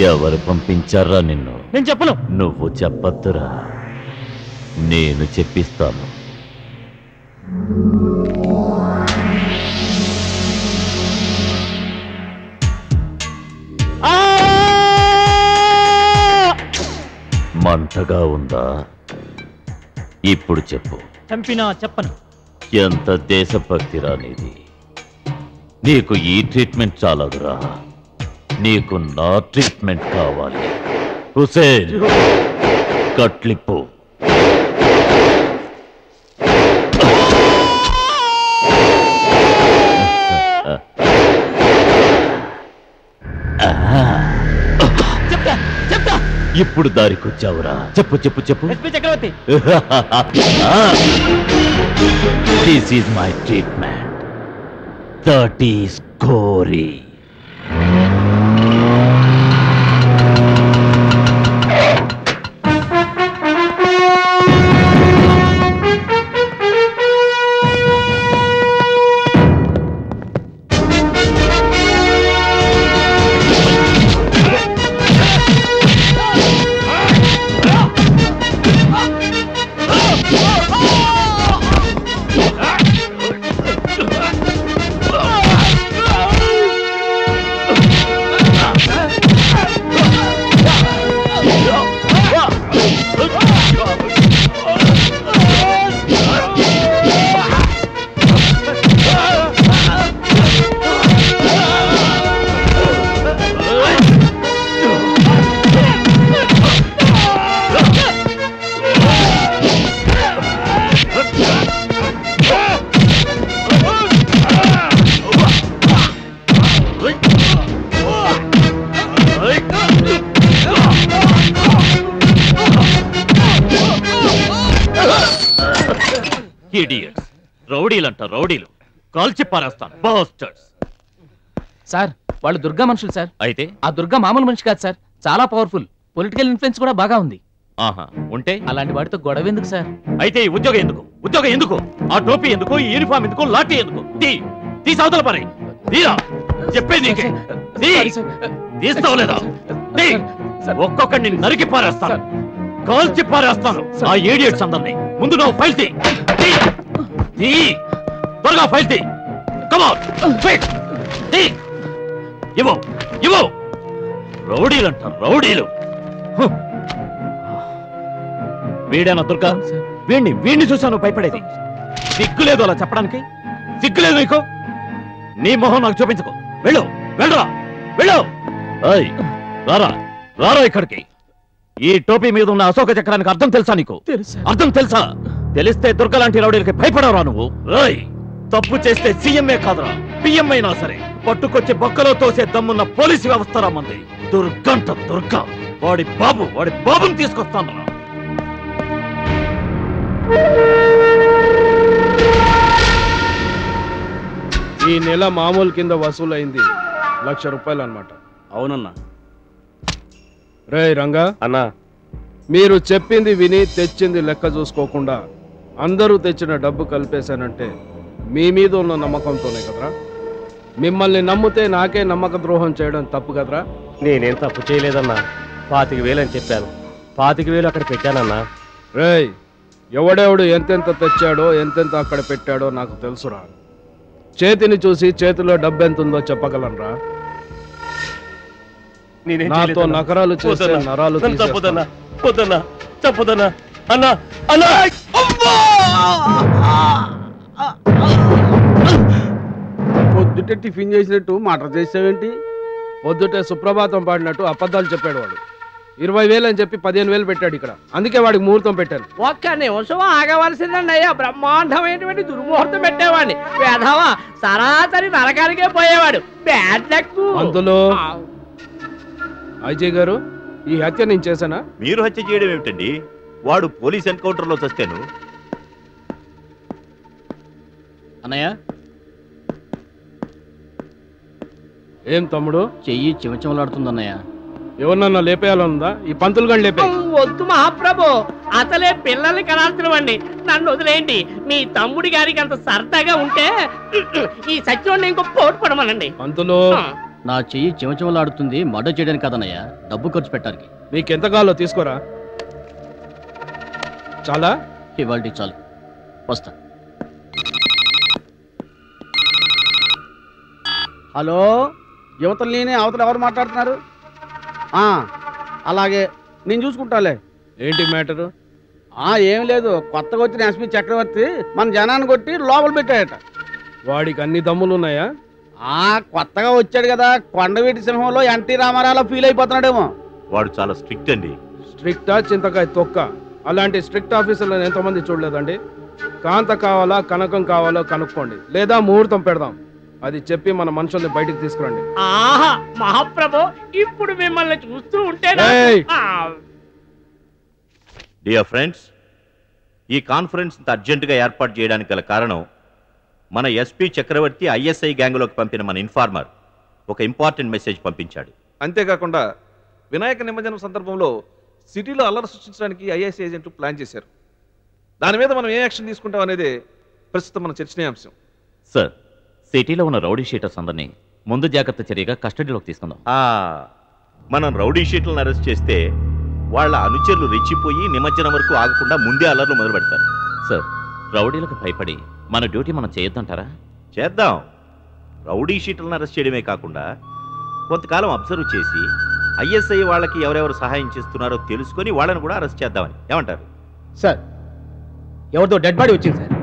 ఎవరు పంపించారా నిన్ను నేను చెప్పను నువ్వు చెప్పద్దురా నేను చెప్పిస్తాను ఆ! మంటగా ఉందా ఇప్పుడు చెప్పు చంపినా చెప్పను ఎంత దేశభక్తిరా నీది నీకు ఈ ట్రీట్మెంట్ చాలదురా నీకు నా ట్రీట్మెంట్ కావాలి హుసేన్ కట్లిప్పు చెప్తా చెప్తా ఇప్పుడు దారికొచ్చావురా చెప్పు చెప్పు చెప్పు SP Chakravarthi this is my treatment that is కోరీ ఇడియట్స్ రౌడీలంట రౌడీలు కాల్చి పారేస్తాను బాస్టర్స్ సార్ వాళ్ళు దుర్గా మనుషులు సార్ అయితే ఆ దుర్గా మామూలు మనిషి కాదు సార్ చాలా పవర్ఫుల్ పొలిటికల్ ఇన్ఫ్లుయెన్స్ కూడా బాగా ఉంది ఆహా ఉంటే అలాంటి వాడితో గొడవ ఎందుకు సార్ అయితే ఈ ఉద్యోగం ఎందుకు ఉద్యోగం ఎందుకు ఆ టోపీ ఎందుకు ఈ యూనిఫామ్ ఎందుకు లాఠీ ఎందుకు తీ తీ సవతల పరే తీరా చెప్పేది నీకే తీ సారీ సార్. తీస్తావు లేదా తీ సార్. ఒక్కొక్కడిని నరికి పారేస్తాను కాల్చి పారేస్తాను ఆ ఏడియట్స్ అందరినీ ముందు నువ్వు ఫైల్ తీ తీ. తీ త్వరగా ఫైల్ తీ కమాన్ క్విక్ తీ ఇవ్వు ఇవ్వు రౌడీలంట రౌడీలు హ్. వీడేనా దుర్గా సార్. వీణ్ణి వీణ్ణి చూశాను భయపడేది సిగ్గులేదు అలా చెప్పడానికి సిగ్గులేదు నీకు నీ మొహం నాకు చూపించకు వెళ్ళు వెళ్ళరా వెళ్ళు ఏయ్, రారా రారా ఇక్కడికి ఈ టోపీ మీద ఉన్న అశోక చక్రానికి అర్థం తెలుసా నీకు తెలుసు సార్. అర్థం తెలుసా తెలిస్తే దుర్గ లాంటి రౌడీలకి భయపడవరా నువ్వు రాయ్ తప్పు చేస్తే సీఎంఏ కాదురా పిఎం అయినా సరే పట్టుకొచ్చి బొక్కలో తోసే దమ్మున్న పోలీసు వ్యవస్థ మంది దుర్గంట దుర్గ వాడి బాబు వాడి బాబుని తీసుకొస్తాను రా ఈ నెల మామూలు కింద వసూలైంది లక్ష రూపాయలు అన్నమాట అవునన్నా రే రంగా అన్నా మీరు చెప్పింది విని తెచ్చింది లెక్క చూసుకోకుండా అందరూ తెచ్చిన డబ్బు కలిపేశానంటే మీ మీద ఉన్న నమ్మకంతోనే కదరా మిమ్మల్ని నమ్మితే నాకే నమ్మక ద్రోహం చేయడం తప్పు కదరా నేనేం తప్పు చేయలేదన్నా పాతిక వేలు అని చెప్పాను పాతిక వేలు అక్కడ పెట్టానన్నా రేయ్ ఎవడెవడు ఎంతెంత తెచ్చాడో ఎంతెంత అక్కడ పెట్టాడో నాకు తెలుసురా చేతిని చూసి చేతిలో డబ్బు ఎంత ఉందో చెప్పగలనరా నేనేం నాతో చేయలేదన్నా. నకరాలు చేస్తే వద్దన్నా. నరాలు నన్ను తీసేస్తాను. తప్పదన్నా వద్దన్నా తప్పదన్నా అన్నా అన్నా పొద్దుటే టిఫిన్ చేసినట్టు మటర్ చేసావేంటి పొద్దుటే సుప్రభాతం పాడినట్టు అబద్ధాలు చెప్పాడు వాడు ఇరవై వేలు అని చెప్పి పదిహేను వేలు పెట్టాడు ఇక్కడ అందుకే వాడికి ముహూర్తం పెట్టాను ఒక్క నిమిషం ఆగవలసిందండి అయ్యా బ్రహ్మాండమైనటువంటి దుర్ముహూర్తం పెట్టేవాడిని వేధవా సరాసరి నరకానికే పోయేవాడు బ్యాడ్ లక్ అందులో అజయ్ గారు ఈ హత్య నేను చేశానా మీరు హత్య చేయడం ఏమిటండి వాడు పోలీస్ ఎన్కౌంటర్ లో చస్తాను అన్నయ్య ఏం తమ్ముడు చెయ్యి చిమచిమలాడుతుంది అన్నయ్య ఎవరినన్నా లేపేయాలనుందా ఈ పంతులు గండి లేపే వద్దు మహాప్రభు అసలే పిల్లల్ని కనాల్సినవండి నన్ను వదిలేయండి మీ తమ్ముడి గారికి అంత సరదాగా ఉంటే ఈ సత్యం ఇంకో పోటు పడమనండి పంతులు నా చెయ్యి చెమచెమలాడుతుంది మర్డర్ చేయడానికి కాదన్నయ్య డబ్బు ఖర్చు పెట్టడానికి నీకెంత కాలో తీసుకోరా చాలా ఇవాళ చాలు వస్తా హలో యువతలు నేనే అవతల ఎవరు మాట్లాడుతున్నారు ఆ, అలాగే నేను చూసుకుంటాలే ఏంటి మ్యాటరు ఆ ఏం లేదు కొత్తగా వచ్చిన ఎస్పీ చక్రవర్తి మన జనాన్ని కొట్టి లోపల పెట్టాడట వాడికి అన్ని దమ్ములు ఉన్నాయా ఆ కొత్తగా వచ్చాడు కదా కొండవీటి సింహంలో ఎన్టీ రామారావులో ఫీల్ అయిపోతున్నాడేమో వాడు చాలా స్ట్రిక్ట్ అండి స్ట్రిక్టా చింతకాయ తొక్క అలాంటి స్ట్రిక్ట్ ఆఫీసర్లను ఎంతమంది చూడలేదండి కాంత కావాలా కనకం కావాలో కనుక్కోండి లేదా ముహూర్తం పెడదాం అది చెప్పి మన మనుషుల్ని బయటికి తీసుకురండి ఆహా మహాప్రభు ఇప్పుడు మిమ్మల్ని చూస్తూ ఉంటే ఏయ్! డియర్ ఫ్రెండ్స్ ఈ కాన్ఫరెన్స్ ఇంత అర్జెంటుగా ఏర్పాటు చేయడానికి గల కారణం మన ఎస్పీ చక్రవర్తి ఐఎస్ఐ గ్యాంగ్లోకి పంపిన మన ఇన్ఫార్మర్ ఒక ఇంపార్టెంట్ మెసేజ్ పంపించాడు అంతేకాకుండా వినాయక నిమజ్జనం సందర్భంలో సిటీలో అల్లరి సృష్టించడానికి ఐఏఎస్ ఏజెంట్లు ప్లాన్ చేశారు దాని మీద మనం ఏ యాక్షన్ తీసుకుంటాం అనేది ప్రస్తుతం మన చర్చనీయాంశం సార్ సిటీలో ఉన్న రౌడీ షీటర్స్ అందరినీ ముందు జాగ్రత్త చర్యగా కస్టడీలోకి తీసుకుందాం ఆ, మనం రౌడీ షీట్లను అరెస్ట్ చేస్తే వాళ్ళ అనుచరులు రెచ్చిపోయి నిమజ్జనం వరకు ఆగకుండా ముందే అల్లర్లు మొదలు పెడతారు సార్ రౌడీలకు భయపడి మన డ్యూటీ మనం చేయొద్దంటారా చేద్దాం రౌడీ షీట్లను అరెస్ట్ చేయడమే కాకుండా కొంతకాలం అబ్జర్వ్ చేసి ఐఎస్ఐ వాళ్ళకి ఎవరెవరు సహాయం చేస్తున్నారో తెలుసుకొని వాళ్ళని కూడా అరెస్ట్ చేద్దామని ఏమంటారు సార్ ఎవరిదో డెడ్ బాడీ వచ్చింది సార్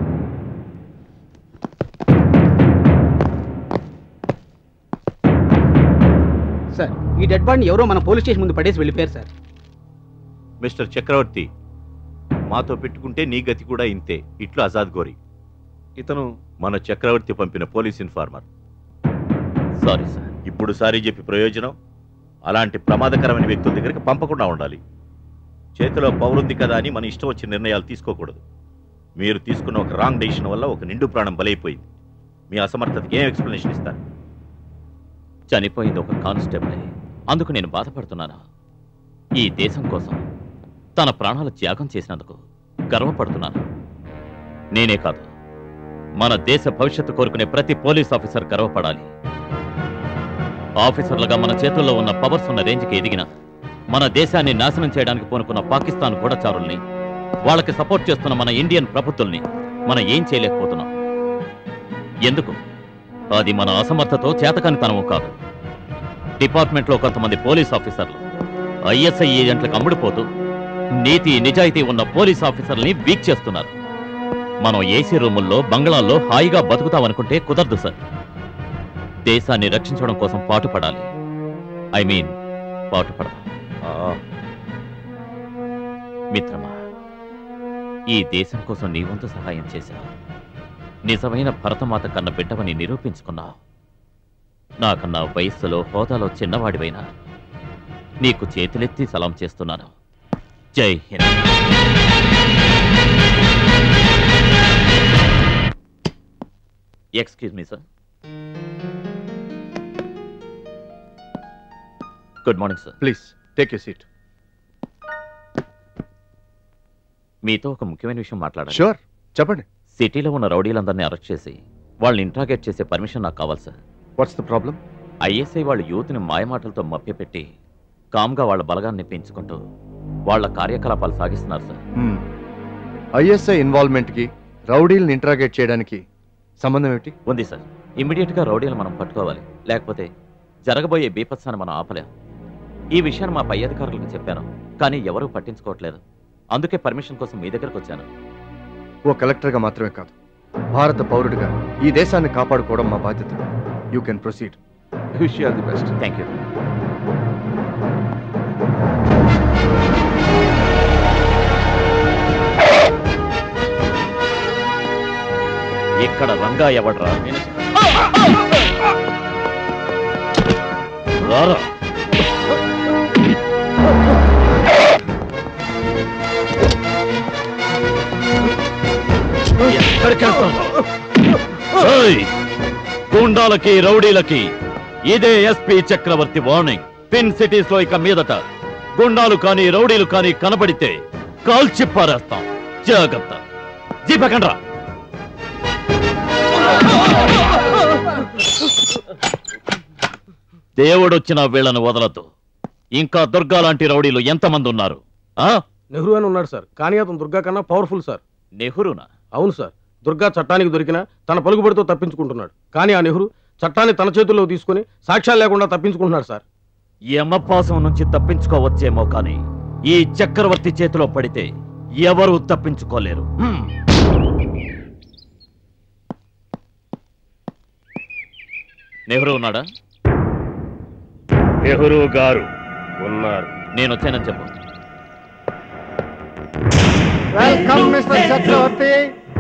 సార్ ఈ డెడ్ బాడీని ఎవరో మన పోలీస్ స్టేషన్ ముందు పడేసి వెళ్ళిపోయారు సార్ మిస్టర్ చక్రవర్తి మాతో పెట్టుకుంటే నీ గతి కూడా ఇంతే ఇట్లు ఆజాద్ గోరి ఇతను మన చక్రవర్తి పంపిన పోలీస్ ఇన్ఫార్మర్ సారీ సార్ ఇప్పుడు సారీ చెప్పి ప్రయోజనం అలాంటి ప్రమాదకరమైన వ్యక్తుల దగ్గరికి పంపకుండా ఉండాలి చేతిలో పౌరుంది కదా అని మన ఇష్టం వచ్చిన నిర్ణయాలు తీసుకోకూడదు మీరు తీసుకున్న ఒక రాంగ్ డెసిషన్ వల్ల ఒక నిండు ప్రాణం బలైపోయింది మీ అసమర్థతకి ఏం ఎక్స్ప్లెనేషన్ ఇస్తారు చనిపోయింది ఒక కానిస్టేబులే అందుకు నేను బాధపడుతున్నాను ఈ దేశం కోసం తన ప్రాణాలు త్యాగం చేసినందుకు గర్వపడుతున్నాను నేనే కాదు మన దేశ భవిష్యత్తు కోరుకునే ప్రతి పోలీస్ ఆఫీసర్ గర్వపడాలి ఆఫీసర్లుగా మన చేతుల్లో ఉన్న పవర్స్ ఉన్న రేంజ్కి ఎదిగిన మన దేశాన్ని నాశనం చేయడానికి పూనుకున్న పాకిస్తాన్ గూఢచారుల్ని వాళ్ళకి సపోర్ట్ చేస్తున్న మన ఇండియన్ ప్రభుత్వాల్ని మనం ఏం చేయలేకపోతున్నాం ఎందుకు అది మన అసమర్థతో చేతకానితనము కాదు డిపార్ట్మెంట్లో కొంతమంది పోలీస్ ఆఫీసర్లు ఐఎస్ఐ ఏజెంట్లకు అమ్ముడుపోతూ నీతి నిజాయితీ ఉన్న పోలీస్ ఆఫీసర్ని వీక్ చేస్తున్నారు మనం ఏసీ రూముల్లో బంగ్లాల్లో హాయిగా బతుకుతామనుకుంటే కుదరదు సార్ దేశాన్ని రక్షించడం కోసం పాటుపడాలి ఐ మీన్ పాటుపడాలి మిత్రమా ఈ దేశం కోసం నీ వంతు సహాయం చేశావు నిజమైన భరతమాత కన్న బిడ్డవని నిరూపించుకున్నావు నాకన్నా వయస్సులో హోదాలో చిన్నవాడివైనా నీకు చేతులెత్తి సలాం చేస్తున్నాను Jai Hind excuse me sir good morning sir please take you seat మీతో ఒక ముఖ్యమైన విషయం మాట్లాడాలి షూర్ చెప్పండి సిటీలో ఉన్న రౌడీలందరినీ అరెస్ట్ చేసి వాళ్ళని ఇంట్రాగేట్ చేసే పర్మిషన్ నాకు కావాలి sir what's the problem ISI వాళ్ళ యూత్ని మాయమాటలతో మభ్యపెట్టి కామ్గా వాళ్ళ బలగాన్ని పెంచుకుంటూ వాళ్ళ కార్యకలాపాలు సాగిస్తున్నారు సార్ ఐఎస్ఐ ఇన్వాల్వ్మెంట్ కి రౌడీలను ఇంట్రాగేట్ చేయడానికి సంబంధం ఏమిటి ఉంది సార్ ఇమ్మీడియట్ గా రౌడీలు మనం పట్టుకోవాలి లేకపోతే జరగబోయే బీపత్సాన్ని మనం ఆపలేం ఈ విషయాన్ని మా పై అధికారులకు చెప్పాను కానీ ఎవరూ పట్టించుకోవట్లేదు అందుకే పర్మిషన్ కోసం మీ దగ్గరకు వచ్చాను ఓ కలెక్టర్గా మాత్రమే కాదు భారత పౌరుడిగా ఈ దేశాన్ని కాపాడుకోవడం మా బాధ్యత you can proceed wish all the best thank you ఇక్కడ రంగా ఎవడ్రా రారా ఎక్కడికి వెళ్తావు ఏయ్! గూండాలకి రౌడీలకి ఇదే SP Chakravarthi warning twin cities లో ఇక మీదట గుండాలు కానీ రౌడీలు కానీ కనబడితే కాల్చి పారేస్తాం జాగ్రత్త జీపకండ్రా దేవుడొచ్చిన వీళ్ళను వదలదు ఇంకా దుర్గా లాంటి రౌడీలు ఎంతమంది ఉన్నారు ఆ నెహ్రూ అని ఉన్నాడు సార్ కానీ అతను దుర్గా కన్నా పవర్ఫుల్ సార్ నెహ్రూనా అవును సార్ దుర్గా చట్టానికి దొరికినా తన పలుకుబడితో తప్పించుకుంటున్నాడు కానీ ఆ నెహ్రూ చట్టాన్ని తన చేతుల్లో తీసుకుని సాక్ష్యాలు లేకుండా తప్పించుకుంటున్నాడు సార్ యమపాసం నుంచి తప్పించుకోవచ్చేమో కానీ ఈ చక్రవర్తి చేతిలో పడితే ఎవరూ తప్పించుకోలేరు హ్మ్. నెహ్రూ ఉన్నాడా నెహ్రూ గారు ఉన్నారు నేను వచ్చానని చెప్పు వెల్కమ్ మిస్టర్ చక్రవర్తి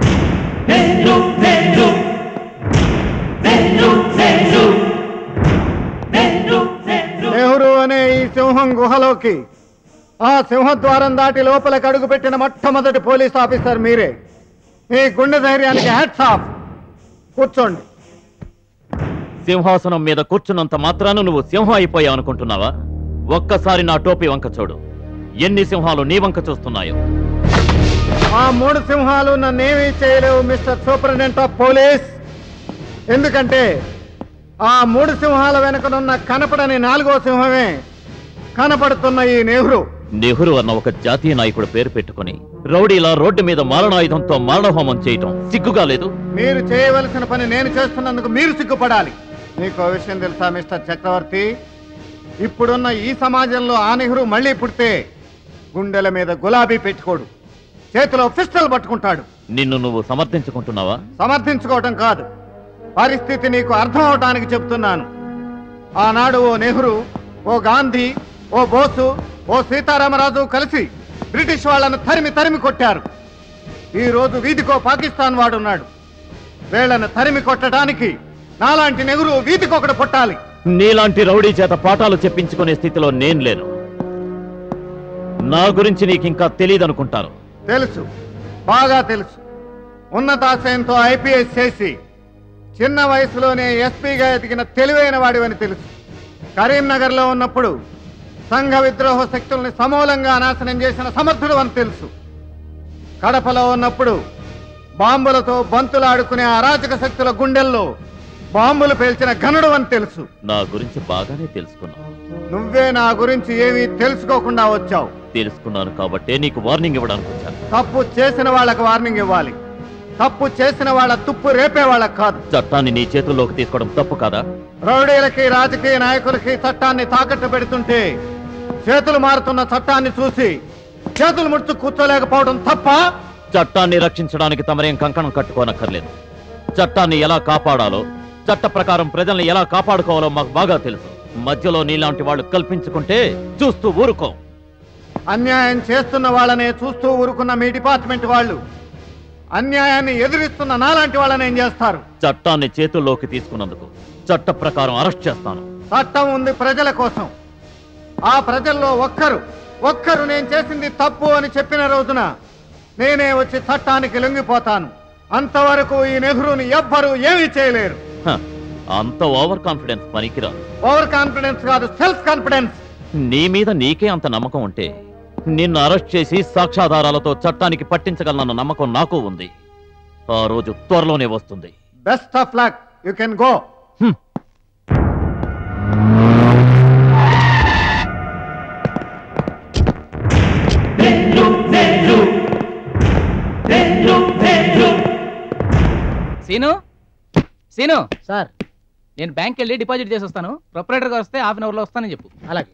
నెహ్రూ అనే ఈ సింహం గుహలోకి ఆ సింహద్వారం దాటి లోపలికి అడుగుపెట్టిన మొట్టమొదటి పోలీస్ ఆఫీసర్ మీరే మీ గుండె ధైర్యానికి హ్యాట్స్ ఆఫ్ కూర్చోండి సింహాసనం మీద కూర్చున్నంత మాత్రాన నువ్వు సింహం అయిపోయావు అనుకుంటున్నావా ఒక్కసారి నా టోపీ వంక చూడు ఎన్ని సింహాలు నీ వంక చూస్తున్నాయో ఆ మూడు సింహాలు నన్నేమీ చేయలేవు మిస్టర్ సూపరింటెండెంట్ ఆఫ్ పోలీస్ ఎందుకంటే ఆ మూడు సింహాల వెనుకనున్న కనపడని నాలుగో సింహమే కనపడుతున్న ఈ నెహ్రూ నెహ్రూ అన్న ఒక జాతీయ నాయకుడు పేరు పెట్టుకుని రౌడీలా రోడ్డు మీద మారణాయుధంతో మారణహోమం చేయటం సిగ్గుగా లేదు మీరు చేయవలసిన పని నేను చేస్తున్నందుకు మీరు సిగ్గుపడాలి మీకు ఓ విషయం తెలుసా మిస్టర్ చక్రవర్తి ఇప్పుడున్న ఈ సమాజంలో ఆ నెహ్రూ మళ్ళీ పుడితే గుండెల మీద గులాబీ పెట్టుకోడు చేతిలో పిస్టల్ పట్టుకుంటాడు నిన్ను నువ్వు సమర్థించుకుంటున్నావా సమర్థించుకోవటం కాదు పరిస్థితి నీకు అర్థం అవటానికి చెప్తున్నాను ఆనాడు ఓ నెహ్రూ ఓ గాంధీ ఓ బోసు ఓ సీతారామరాజు కలిసి బ్రిటిష్ వాళ్ళను తరిమి తరిమి కొట్టారు ఈ రోజు వీధికో పాకిస్తాన్ వాడున్నాడు వీళ్ళను తరిమి కొట్టడానికి నాలాంటి నెహ్రూ వీధికొకడు పుట్టాలి నీలాంటి రౌడీ చేత పాఠాలు చెప్పించుకునే స్థితిలో నేను లేను నా గురించి నీకింకా తెలియదనుకుంటాను తెలుసు బాగా తెలుసు ఉన్నతాశయంతో ఐపీఎస్ చేసి చిన్న వయసులోనే ఎస్పీగా ఎదిగిన తెలివైన వాడివని తెలుసు కరీంనగర్లో ఉన్నప్పుడు సంఘ విద్రోహ శక్తుల్ని సమూలంగా నాశనం చేసిన సమర్థుడు అని తెలుసు కడపలో ఉన్నప్పుడు బాంబులతో బంతులాడుకునే అరాచక శక్తుల గుండెల్లో బాంబులు పేల్చిన ఘనుడు అని తెలుసు నా గురించి బాగానే తెలుసుకున్నావు నువ్వే నా గురించి ఏమీ తెలుసుకోకుండా వచ్చావు తెలుసుకున్నాను కాబట్టే నీకు వార్నింగ్ ఇవ్వడానికి వచ్చాను తప్పు చేసిన వాళ్ళకి వార్నింగ్ ఇవ్వాలి తప్పు చేసిన వాళ్ళ తుప్పు రేపే వాళ్ళకి కాదు చట్టాన్ని నీ చేతుల్లోకి తీసుకోవడం తప్పు కాదా రౌడీలకి రాజకీయ నాయకులకి చట్టాన్ని తాకట్టు పెడుతుంటే చేతులు మారుతున్న చట్టాన్ని చూసి చేతులు ముడుచు కూర్చోలేకపోవడం తప్ప చట్టాన్ని రక్షించడానికి తమరేం కంకణం కట్టుకోనక్కర్లేదు చట్టాన్ని ఎలా కాపాడాలో చట్ట ప్రకారం ప్రజల్ని ఎలా కాపాడుకోవాలో మాకు బాగా తెలుసు మధ్యలో నీలాంటి వాళ్ళు కల్పించుకుంటే చూస్తూ ఊరుకో అన్యాయం చేస్తున్న వాళ్ళనే చూస్తూ ఊరుకున్న మీ డిపార్ట్మెంట్ వాళ్ళు అన్యాయాన్ని ఎదిరిస్తున్న నాలాంటి వాళ్ళని ఏం చేస్తారు చట్టాన్ని చేతుల్లోకి తీసుకున్నందుకు చట్ట ప్రకారం అరెస్ట్ చేస్తాను చట్టం ఉంది ప్రజల కోసం ఆ ప్రజల్లో ఒక్కరు ఒక్కరు నేను చేసింది తప్పు అని చెప్పిన రోజున నేనే వచ్చి చట్టానికి లొంగిపోతాను అంతవరకు ఈ నెహ్రూని ఎవ్వరూ ఏమీ చేయలేరు హ, అంత ఓవర్ కాన్ఫిడెన్స్ పనికిరాదు ఓవర్ కాన్ఫిడెన్స్ కాదు సెల్ఫ్ కాన్ఫిడెన్స్ నీ మీద నీకే అంత నమ్మకం ఉంటే నిన్ను అరెస్ట్ చేసి సాక్ష్యాధారాలతో చట్టానికి పట్టించగలనన్న నమ్మకం నాకు ఉంది ఆ రోజు త్వరలోనే వస్తుంది best of luck you can go Seenu Seenu sir నేను బ్యాంక్ వెళ్ళి డిపాజిట్ చేసి వస్తాను ప్రొపరేటర్ గారు వస్తే హాఫ్ అన్ అవర్లో వస్తానని చెప్పు అలాగే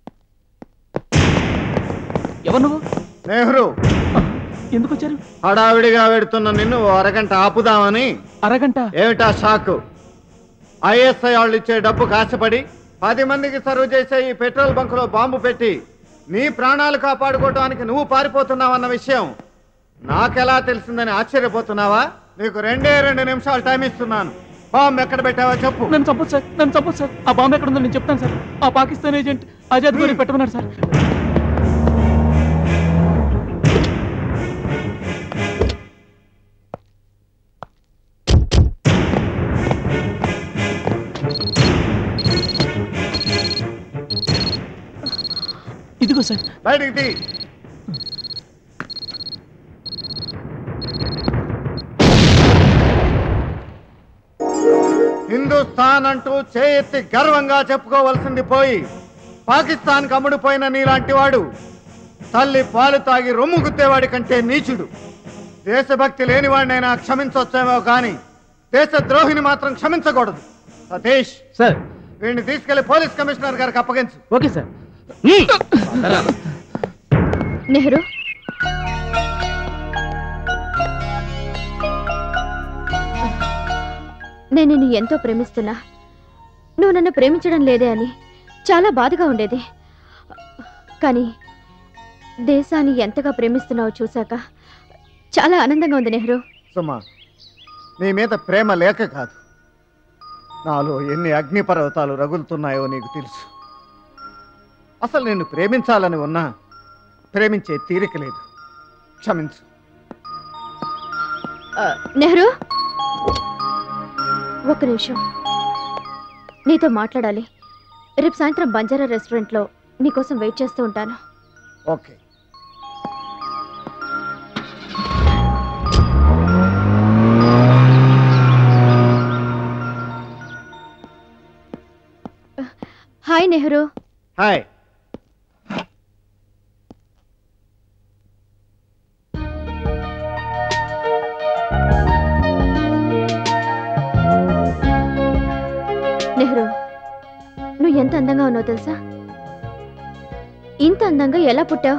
ఎవరు నువ్వు నెహ్రూ ఎందుకు వచ్చారు హడావిడిగా వెడుతున్న నిన్ను ఓ అరగంట ఆపుదామని అరగంట ఏమిటా షాక్ ఐఎస్ఐ వాళ్ళు ఇచ్చే డబ్బు కాశపడి పది మందికి సర్వ్ చేసే ఈ పెట్రోల్ బంకులో బాంబు పెట్టి నీ ప్రాణాలు కాపాడుకోవడానికి నువ్వు పారిపోతున్నావన్న విషయం నాకెలా తెలిసిందని ఆశ్చర్యపోతున్నావా నీకు రెండే రెండు నిమిషాలు టైం ఇస్తున్నాను బాంబు ఎక్కడ పెట్టావో చెప్పు నన్ను చంపొచ్చు సార్ నన్ను చంపొచ్చు సార్ ఆ బాంబు ఎక్కడ ఉందో నేను చెప్తాను సార్ ఆ పాకిస్తాన్ ఏజెంట్ ఆజాద్ గోరి పెట్టమన్నాడు సార్ ఇదిగో సార్ బయటికి తీ హిందుస్థాన్ ఖాన్ అంటూ చేయెత్తి గర్వంగా చెప్పుకోవలసింది పోయి పాకిస్తాన్ కమ్ముడిపోయిన నీలాంటి వాడు తల్లి పాలు తాగి రొమ్ము గుద్దేవాడి కంటే నీచుడు దేశభక్తి లేనివాడినైనా క్షమించవచ్చేమో కానీ దేశద్రోహిని మాత్రం క్షమించకూడదు సతీష్ సార్ వీడిని తీసుకెళ్లి పోలీస్ కమిషనర్ గారికి అప్పగించు ఓకే సార్ నెహ్రూ నేను నిన్ను ఎంతో ప్రేమిస్తున్నా నువ్వు నన్ను ప్రేమించడం లేదే అని చాలా బాధగా ఉండేది కానీ దేశాన్ని ఎంతగా ప్రేమిస్తున్నావో చూశాక చాలా ఆనందంగా ఉంది నెహ్రూ సుమా నీ మీద ప్రేమ లేక కాదు నాలో ఎన్ని అగ్నిపర్వతాలు రగులుతున్నాయో నీకు తెలుసు అసలు నిన్ను ప్రేమించాలని ఉన్నా ప్రేమించే తీరిక లేదు క్షమించు ఆ, నెహ్రూ ఒక నిమిషం నీతో మాట్లాడాలి రేపు సాయంత్రం బంజారా రెస్టారెంట్లో నీకోసం వెయిట్ చేస్తూ ఉంటాను okay hi Nehru hi Nehru నువ్వు ఎంత అందంగా ఉన్నావు తెలుసా ఇంత అందంగా ఎలా పుట్టావు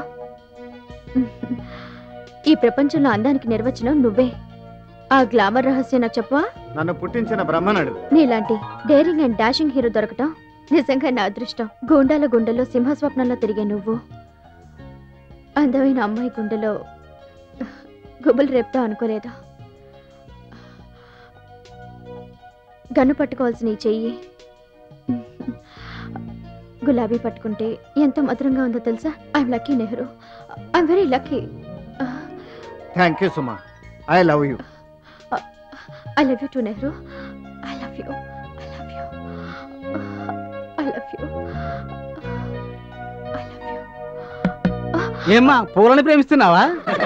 ఈ ప్రపంచంలో అందానికి నిర్వచనం నువ్వే ఆ గ్లామర్ రహస్యం నాకు చెప్పవా నన్ను పుట్టించిన బ్రహ్మనుడు నీలాంటి డేరింగ్ అండ్ డాషింగ్ హీరో దొరకటం నిజంగా నా అదృష్టం గుండాల గుండెలో సింహస్వప్నంలో తిరిగే నువ్వు అందమైన అమ్మాయి గుండెలో గుబులు రేపుతా అనుకోలేదు గన్ను పట్టుకోవాల్సిన ఈ చెయ్యి గులాబీ పట్టుకుంటే ఎంత మధురంగా ఉందో తెలుసా I'm lucky Nehru I'm very lucky thank you Suma I love you I love you too Nehru I love you I love you I love you ఏమ్మా పూలని ప్రేమిస్తున్నావా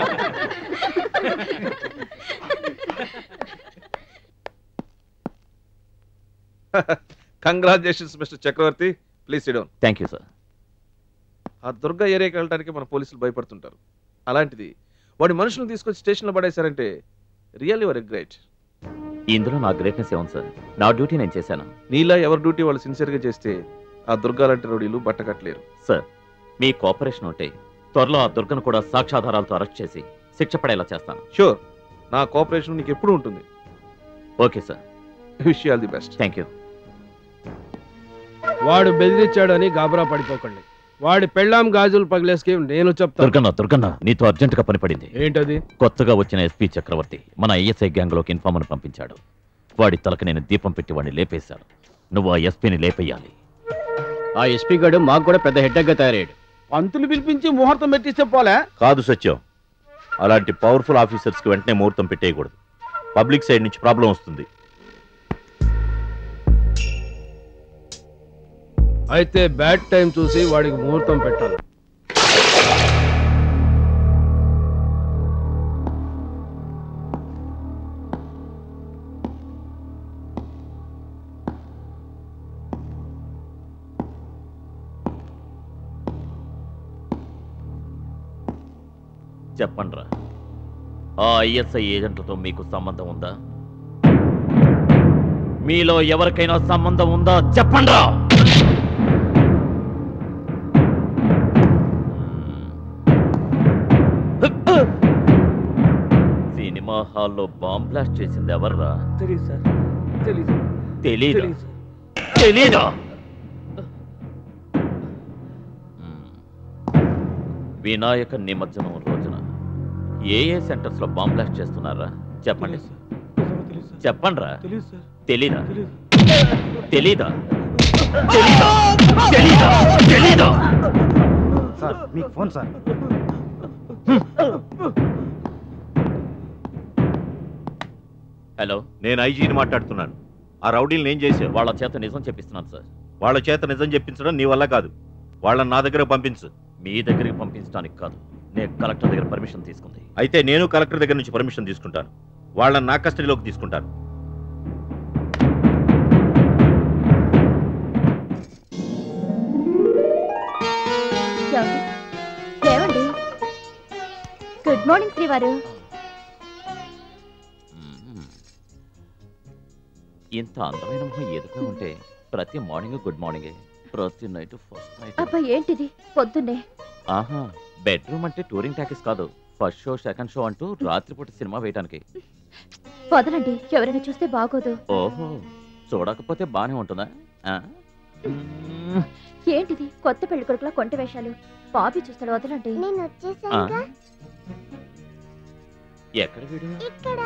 congratulations mister Chakravarthi please sit down thank you sir ఆ దుర్గా ఏరియాకి వెళ్ళడానికి మన పోలీసులు భయపడుతుంటారు అలాంటిది వాడి మనుషులను తీసుకొచ్చి స్టేషన్లో పడేశారంటే రియల్లీ వర్ గ్రేట్ ఇందులో నా గ్రేట్నెస్ ఏముంది సార్ నా డ్యూటీ నేను చేశాను నీలా ఎవరి డ్యూటీ వాళ్ళు సిన్సియర్గా చేస్తే ఆ దుర్గా లాంటి రౌడీలు బట్టకట్టలేరు సార్ మీ కోఆపరేషన్ ఉంటే త్వరలో ఆ దుర్గను కూడా సాక్ష్యాధారాలతో అరెస్ట్ చేసి శిక్ష పడేలా చేస్తాను షూర్ నా కోఆపరేషన్ నీకు ఎప్పుడు ఉంటుంది okay sir wish all the best thank you వాడు బెదిరించాడని గాబరా పడిపోకండి వాడి పెళ్ళాం గాజులు పగిలేసుకి నేను చెప్తాను దుర్గన్న దుర్గన్న నీతో అర్జెంటుగా పని పడింది ఏంటది కొత్తగా వచ్చిన ఎస్పీ చక్రవర్తి మన ఐఎస్ఐ గ్యాంగ్లోకి ఇన్ఫార్మర్ పంపించాడు వాడి తలకు నేను దీపం పెట్టి వాడిని లేపేశాను నువ్వు ఆ ఎస్పీని లేపేయాలి ఆ ఎస్పీ గడు మాకు కూడా పెద్ద హెడ్డగ్గా తయారయ్యాడు పంతులు పిలిపించి ముహూర్తం పెట్టిస్తే పోలే కాదు సత్యం అలాంటి పవర్ఫుల్ ఆఫీసర్స్కి వెంటనే ముహూర్తం పెట్టేయకూడదు పబ్లిక్ సైడ్ నుంచి ప్రాబ్లం వస్తుంది అయితే బ్యాడ్ టైం చూసి వాడికి ముహూర్తం పెట్టాలి చెప్పండ్రా ఆ ఐఎస్ఐ ఏజెంట్లతో మీకు సంబంధం ఉందా మీలో ఎవరికైనా సంబంధం ఉందా చెప్పండ్రా సినిమా హాల్లో బాంబ్ బ్లాస్ట్ చేసింది ఎవర్రా తెలియదు సార్ తెలీదు తెలీదా తెలీదా వినాయక నిమజ్జనం రోజున ఏ ఏ సెంటర్స్ లో బాంబ్ బ్లాస్ట్ చేస్తున్నారా చెప్పండి చెప్పండ్రా తెలీదా తెలీదా తెలీదా తెలీదా తెలీదా సార్ మీకు ఫోన్ సార్ హలో నేను ఐజీని మాట్లాడుతున్నాను ఆ రౌడీలు ఏం చేశారు వాళ్ళ చేత నిజం చెప్పిస్తున్నాను సార్ వాళ్ళ చేత నిజం చెప్పించడం నీ వల్ల కాదు వాళ్ళని నా దగ్గర పంపించు మీ దగ్గరికి పంపించడానికి కాదు నేను కలెక్టర్ దగ్గర పర్మిషన్ తీసుకుంది అయితే నేను కలెక్టర్ దగ్గర నుంచి పర్మిషన్ తీసుకుంటాను వాళ్ళని నా కస్టడీలోకి తీసుకుంటాను లేవండి గుడ్ మార్నింగ్ శ్రీవారు ఇంత అందమైన మొహం ఎదురుగా ఉంటే ప్రతి మార్నింగ్ గుడ్ మార్నింగే ప్రతి నైట్ ఫస్ట్ నైట్ అబ్బా ఏంటిది పొద్దున్నే ఆహా బెడ్రూమ్ అంటే టూరింగ్ టాకీస్ కాదు ఫస్ట్ షో సెకండ్ షో అంటూ రాత్రిపూట సినిమా వేయడానికి వదలండి ఎవరైనా చూస్తే బాగోదు ఓహో చూడకపోతే బానే ఉంటుందా ఆ? మ్మ్. ఏంటిది కొత్త పెళ్లి కొడుకుల కొంట వేషాలు బాబీ చూస్తాడు వదలండి నేను ఆ? ఎక్కడ వీడు ఇక్కడ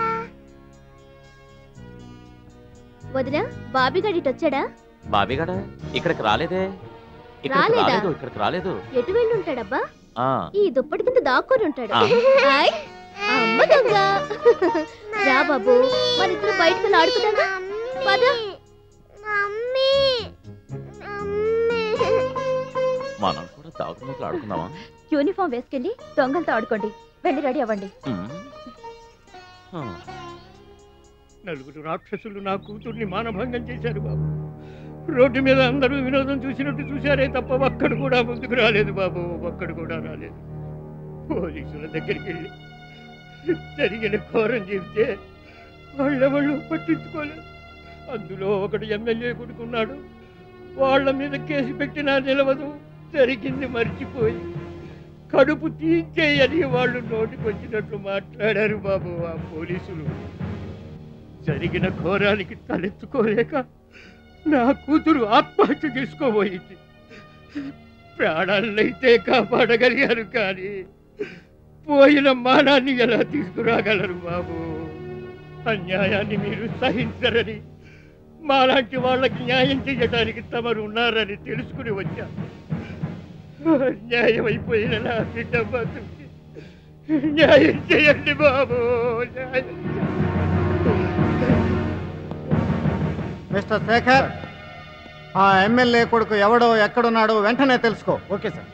వదినా బాబీ గడిటి వచ్చాడా బాబీగడ ఇక్కడికి రాలేదే ఇక్కడికి రాలేదా? రాలేదు ఇక్కడికి రాలేదు ఎటు వెళ్ళి ఉంటాడబ్బా ఆ ఈ దుప్పటి కింద దాక్కుని ఉంటాడు ఆ. హాయ్ అమ్మ దొంగ రా బాబు మన ఇద్దరు బయటకు వెళ్ళి ఆడుకుందామా పద మనం కూడా దాగుతున్నట్లు ఆడుకుందామా యూనిఫామ్ వేసుకెళ్ళి దొంగలతో ఆడుకోండి వెళ్ళి రెడీ అవ్వండి మ్మ్. ఆ. నలుగురు రాక్షసులు నా కూతుర్ని మానభంగం చేశారు బాబు రోడ్డు మీద అందరూ వినోదం చూసినట్టు చూశారే తప్ప ఒక్కడు కూడా ముందుకు రాలేదు బాబు ఒక్కడు కూడా రాలేదు పోలీసుల దగ్గరికి వెళ్ళి జరిగిన ఘోరం చెబితే వాళ్ళెవళ్ళు పట్టించుకోలేదు అందులో ఒకడు ఎమ్మెల్యే కొడుకున్నాడు వాళ్ళ మీద కేసు పెట్టినా నిలవదు జరిగింది మర్చిపోయి కడుపు తీయించేయని వాళ్ళు నోటికొచ్చినట్లు మాట్లాడారు బాబు ఆ పోలీసులు జరిగిన ఘోరానికి తలెత్తుకోలేక నా కూతురు ఆత్మహత్య చేసుకోబోయింది ప్రాణాలైతే కాపాడగలిగారు కానీ పోయిన మానాన్ని ఎలా తీసుకురాగలరు బాబు అన్యాయాన్ని మీరు సహించరని మాలాంటి వాళ్ళకి న్యాయం చేయడానికి తమరు ఉన్నారని తెలుసుకుని వచ్చా న్యాయం అయిపోయిన నా బిడ్డ బతుకి న్యాయం చేయండి బాబు న్యాయం మిస్టర్ శేఖర్ ఆ ఎమ్మెల్యే కొడుకు ఎవడో ఎక్కడున్నాడో వెంటనే తెలుసుకో ఓకే సార్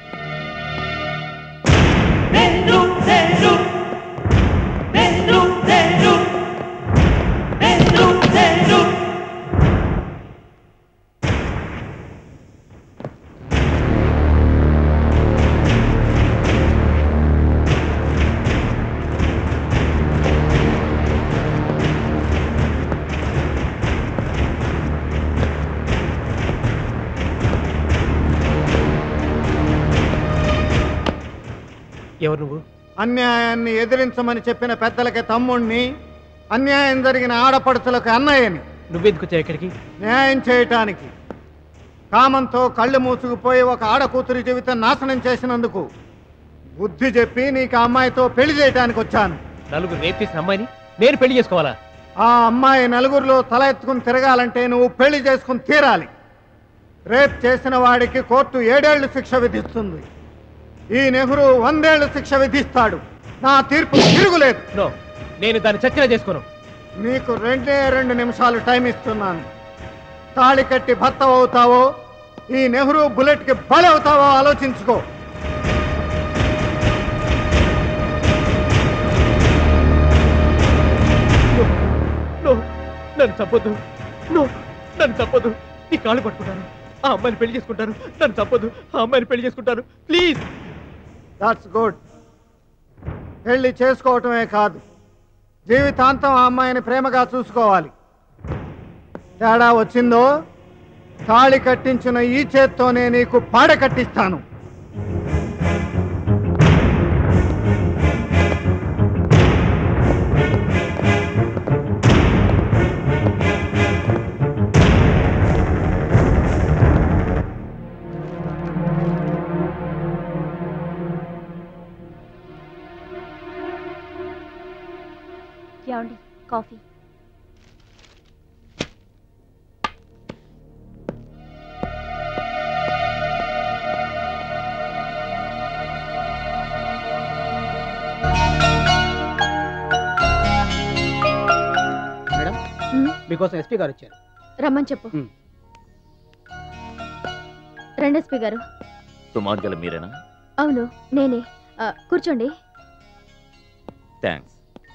ఎవరు నువ్వు అన్యాయాన్ని ఎదిరించమని చెప్పిన పెద్దలకి తమ్ముణ్ణి అన్యాయం జరిగిన ఆడపడుచులకు అన్నయ్యని నువ్వెందుకు వచ్చావు ఇక్కడికి న్యాయం చేయటానికి కామంతో కళ్ళు మూసుకుపోయి ఒక ఆడకూతురి జీవితం నాశనం చేసినందుకు బుద్ధి చెప్పి నీకు ఆ అమ్మాయితో పెళ్లి చేయటానికి వచ్చాను నలుగురు రేప్ చేసిన అమ్మాయిని నేను పెళ్లి చేసుకోవాలా ఆ అమ్మాయి నలుగురిలో తల ఎత్తుకుని తిరగాలంటే నువ్వు పెళ్లి చేసుకుని తీరాలి రేప్ చేసిన వాడికి కోర్టు ఏడేళ్లు శిక్ష విధిస్తుంది ఈ నెహ్రూ వందేళ్లు శిక్ష విధిస్తాడు నా తీర్పు తిరుగులేదు నో నేను దాన్ని చచ్చిన చేసుకోను నీకు రెండే రెండు నిమిషాలు టైం ఇస్తున్నాను తాళి కట్టి భర్త అవుతావో ఈ నెహ్రూ బుల్లెట్కి బలవుతావో ఆలోచించుకో నో నన్ను చంపొద్దు నో నన్ను చంపొద్దు నీ కాళ్ళు పట్టుకుంటాను ఆ అమ్మాయిని పెళ్లి చేసుకుంటాను నన్ను చంపొద్దు ఆ అమ్మాయిని పెళ్లి చేసుకుంటాను ప్లీజ్ దాట్స్ గుడ్ పెళ్లి చేసుకోవటమే కాదు జీవితాంతం ఆ అమ్మాయిని ప్రేమగా చూసుకోవాలి తేడా వచ్చిందో తాళి కట్టించిన ఈ చేత్తోనే నీకు పాడ కట్టిస్తాను ఏమండి కాఫీ మేడం మీకోసం ఎస్పీ గారు వచ్చారు రమ్మని చెప్పు రండి ఎస్పీ గారు సుమార్గల మీరేనా అవును నేనే ఆ, కూర్చోండి థ్యాంక్స్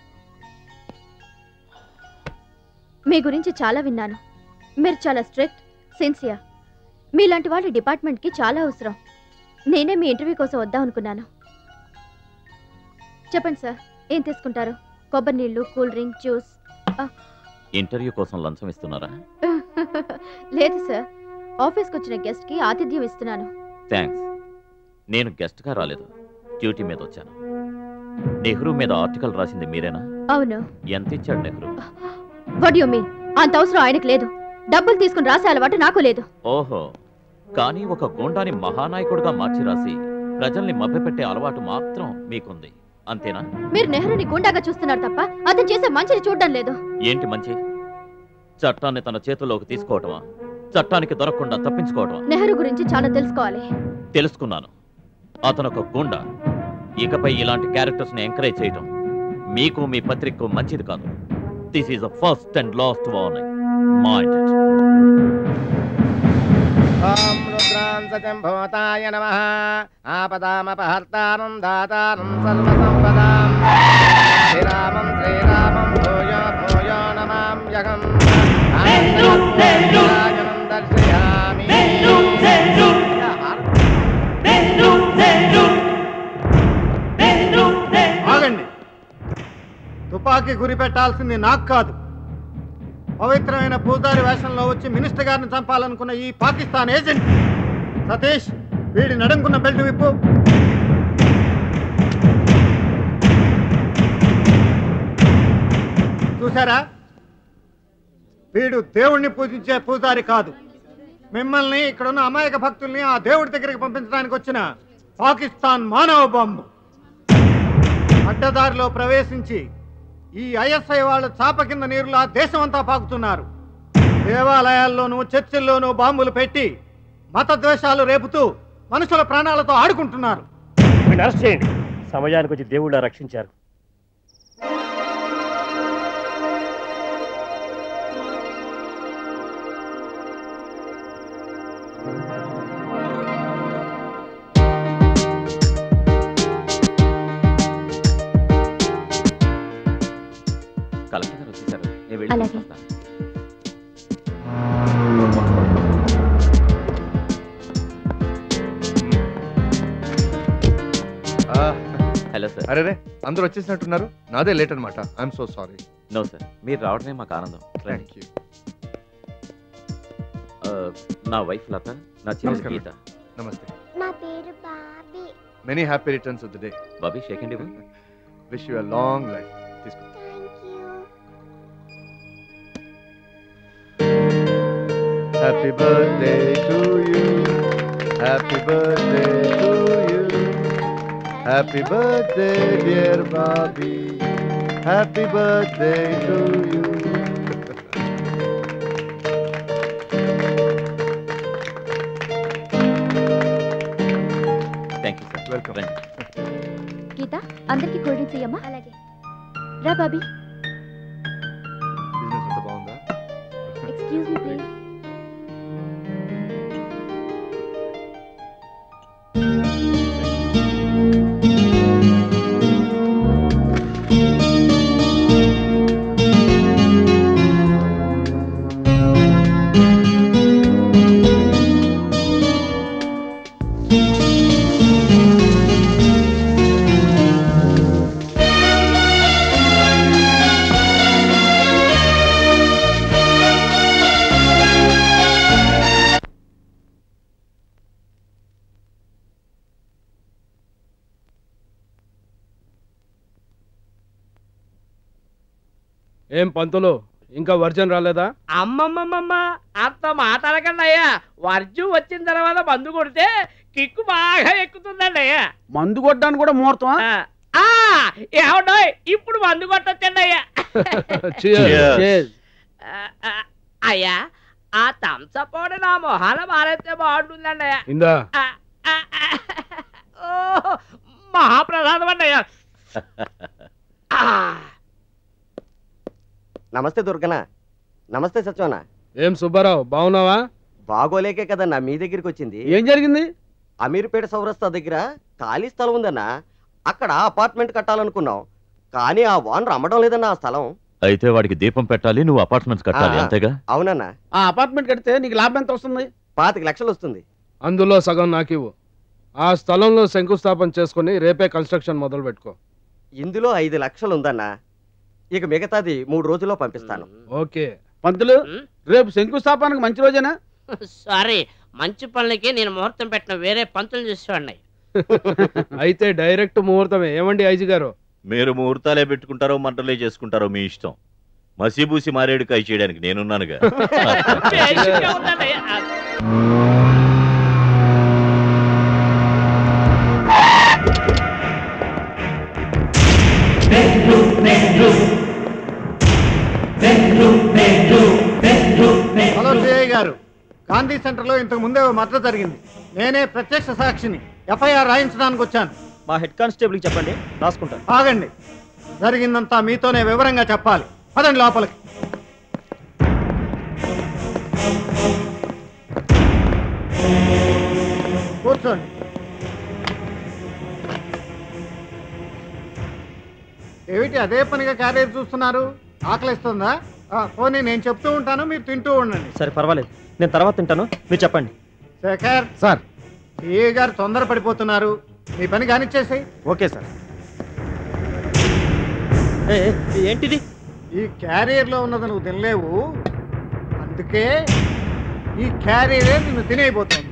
మీ గురించి చాలా విన్నాను మీరు చాలా స్ట్రిక్ట్ సిన్సియర్ మీలాంటి వాళ్ళు డిపార్ట్మెంట్కి చాలా అవసరం నేనే మీ ఇంటర్వ్యూ కోసం వద్దాం అనుకున్నాను చెప్పండి సార్ ఏం తీసుకుంటారు కొబ్బరి నీళ్ళు కూల్ డ్రింక్ జ్యూస్ ఇంటర్వ్యూ కోసం లంచం ఇస్తున్నారా లేదు సార్ ఆఫీస్కి వచ్చిన గెస్ట్కి ఆతిథ్యం ఇస్తున్నాను థ్యాంక్స్ నేను గెస్ట్గా రాలేదు డ్యూటీ మీద వచ్చాను నెహ్రూ మీద ఆర్టికల్ రాసింది మీరేనా అవును ఎంత ఇచ్చాడు నెహ్రూ వాట్ యు మీన్ అంత అవసరం ఆయనకు లేదు డబ్బులు తీసుకుని రాసే అలవాటు నాకు లేదు ఓహో కానీ ఒక గూండాని మహానాయకుడిగా మార్చి రాసి ప్రజల్ని మభ్యపెట్టే అలవాటు మాత్రం మీకుంది అంతేనా మీరు నెహ్రూని గుండాగా చూస్తున్నారు తప్ప అతను చేసే మంచిని చూడడం లేదు ఏంటి మంచి చట్టాన్ని తన చేతుల్లోకి తీసుకోవటమా చట్టానికి దొరకకుండా తప్పించుకోవటమా నెహ్రూ గురించి చాలా తెలుసుకోవాలి తెలుసుకున్నాను అతను ఒక గుండా ఇకపై ఇలాంటి క్యారెక్టర్స్ ని ఎంకరేజ్ చేయటం మీకు మీ పత్రికకు మంచిది కాదు this is a first and last warning mind ఓం రుద్రాం సత్యం భూతాయ నమ ఆపదామపహర్తారం దాతారం సర్వసంపదాం శ్రీరామం శ్రీరామం భూయో భూయో నమామ్యహం ఆనందరాజనం దర్శయామి ఆగండి తుపాకీ గురి పెట్టాల్సింది నాకు కాదు పవిత్రమైన పూజారి వేషంలో వచ్చి మినిస్టర్ గారిని చంపాలనుకున్న ఈ పాకిస్తాన్ ఏజెంట్ సతీష్ వీడి నడుముకున్న బెల్ట్ విప్పు చూసారా వీడు దేవుణ్ణి పూజించే పూజారి కాదు మిమ్మల్ని ఇక్కడున్న అమాయక భక్తుల్ని ఆ దేవుడి దగ్గరికి పంపించడానికి వచ్చిన పాకిస్తాన్ మానవ బాంబు అడ్డదారిలో ప్రవేశించి ఈ ఐఎస్ఐ వాళ్ళ చాప కింద నీరులా దేశం అంతా పాకుతున్నారు దేవాలయాల్లోనూ చర్చిల్లోనూ బాంబులు పెట్టి మత ద్వేషాలు రేపుతూ మనుషుల ప్రాణాలతో ఆడుకుంటున్నారు వీడిని అరెస్ట్ చేయండి సమయానికి వచ్చి దేవుళ్ళ రక్షించారు కలెక్టర్ గారు వచ్చేసారు నేను వెళ్ళి అలాగే. తీసుకొస్తాను. హలో సార్ అరే రే అందరూ వచ్చేసినట్టున్నారు నాదే లేట్ అనమాట I'm so sorry no sir మీరు రావడమే మాకు ఆనందం రండి. థ్యాంక్ యూ ఆ, నా వైఫ్ లత నా చెల్లి నమస్కారం. గీత నమస్తే నా పేరు Bobby many happy returns of the day Bobby shake and wish you long life తీసుకో happy birthday to you happy birthday to you happy birthday dear Bobby happy birthday to you thank you sir welcome రండి గీత అందరికి cool drinks ఇయ్యమ్మా అలాగే రా Bobby business అంతా బాగుందా excuse me please ఏం పంతులు ఇంకా version రాలేదా అమ్మమ్మమ్మమ్మ అంత మాట్లాడకండి అయ్యా వర్జు వచ్చిన తర్వాత మందు కొడితే కిక్కు బాగా ఎక్కుతుందండి అయ్యా మందు కొట్టడానికి కూడా ముహూర్తం ఆ ఏమండో ఇప్పుడు మందు కొట్టొచ్చండి అయ్యా Cheers. ఆ, ఆ, అయ్యా ఆ తంసపోడు నా మొహాన మారేస్తే బాగుంటుందండి అయ్యా ఇందా ఆ, ఆ, ఆ, ఓ మహాప్రసాదం అండి అయ్యా ఆ, నమస్తే దుర్గన నమస్తే సత్యవన ఏం సుబ్బారావు బాగున్నావా బాగోలేకే కదన్నా మీ దగ్గరికి వచ్చింది ఏం జరిగింది అమీర్పేట సౌరస్తా దగ్గర ఖాళీ స్థలం ఉందన్నా అక్కడ అపార్ట్మెంట్ కట్టాలనుకున్నాం కానీ ఆ ఓనర్ అమ్మడం లేదన్నా ఆ స్థలం అయితే వాడికి దీపం పెట్టాలి నువ్వు అపార్ట్మెంట్స్ కట్టాలి ఆ, అంతేగా అవునన్నా ఆ అపార్ట్మెంట్ కడితే నీకు లాభం ఎంత వస్తుంది పాతిక లక్షలు వస్తుంది అందులో సగం నాకివ్వు ఆ స్థలంలో శంకుస్థాపన చేసుకుని రేపే కన్స్ట్రక్షన్ మొదలు పెట్టుకో ఇందులో ఐదు లక్షలు ఉందన్నా ఇక మిగతాది మూడు రోజుల్లో పంపిస్తాను ఓకే పంతులు రేపు శంకుస్థాపనకు మంచి రోజేనా సారీ మంచి పనులకి నేను ముహూర్తం పెట్టిన వేరే పంతులు చూసేవాడిని అయితే డైరెక్ట్ ముహూర్తమే ఏమండి ఐజీ గారు మీరు ముహూర్తాలే పెట్టుకుంటారో మంటలే చేసుకుంటారో మీ ఇష్టం మసీబూసి మారేడు కాయ చేయడానికి నేనున్నానుగా బేసిక్గా ఉందన్నయ్య. హలో సిఐ గారు గాంధీ సెంటర్లో ఇంతకు ముందే ఓ మద్దతు జరిగింది నేనే ప్రత్యక్ష సాక్షిని ఎఫ్ఐఆర్ రాయించడానికి వచ్చాను మా హెడ్ కానిస్టేబుల్కి చెప్పండి రాసుకుంటాను ఆగండి జరిగిందంతా మీతోనే వివరంగా చెప్పాలి పదండి లోపలికి కూర్చోండి ఏమిటి అదే పనిగా క్యారేజ్ చూస్తున్నారు ఆకలిస్తుందా ఆ, పోనీ నేను చెప్తూ ఉంటాను మీరు తింటూ ఉండండి సరే పర్వాలేదు నేను తర్వాత తింటాను మీరు చెప్పండి శేఖర్ సార్ ఏ గారు తొందర పడిపోతున్నారు మీ పని కానిచ్చేసాయి ఓకే సార్ ఏంటిది ఈ క్యారియర్లో ఉన్నది నువ్వు తినలేవు అందుకే ఈ క్యారియరే నిన్ను తినేయబోతోంది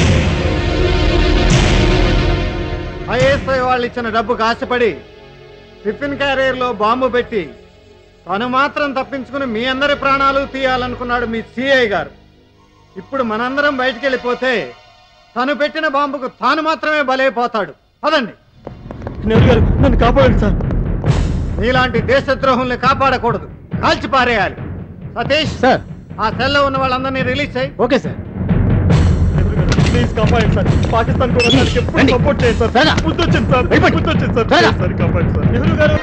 ఐఎస్ఐ వాళ్ళు ఇచ్చిన డబ్బుకు ఆశపడి టిఫిన్ క్యారియర్లో బాంబు పెట్టి తను మాత్రం తప్పించుకుని మీ అందరి ప్రాణాలు తీయాలనుకున్నాడు మీ సిఐ గారు ఇప్పుడు మనందరం బయటికి వెళ్ళిపోతే తను పెట్టిన బాంబుకు తాను మాత్రమే బలైపోతాడు పదండి గారు నన్ను కాపాడండి సార్ నీలాంటి దేశద్రోహుల్ని కాపాడకూడదు కాల్చి పారేయాలి సతీష్ సార్ ఆ సెల్లో ఉన్న వాళ్ళందరినీ రిలీజ్ చేయి ఓకే సార్ ప్లీజ్ కాపాడండి సార్ పాకిస్తాన్ కూడా దానికి ఎప్పుడు సపోర్ట్ చేయండి సార్ బుద్ధి వచ్చింది సార్ బుద్ధి వచ్చింది సార్ ప్లీజ్ సార్ కాపాడండి సార్ నెహ్రూ గారు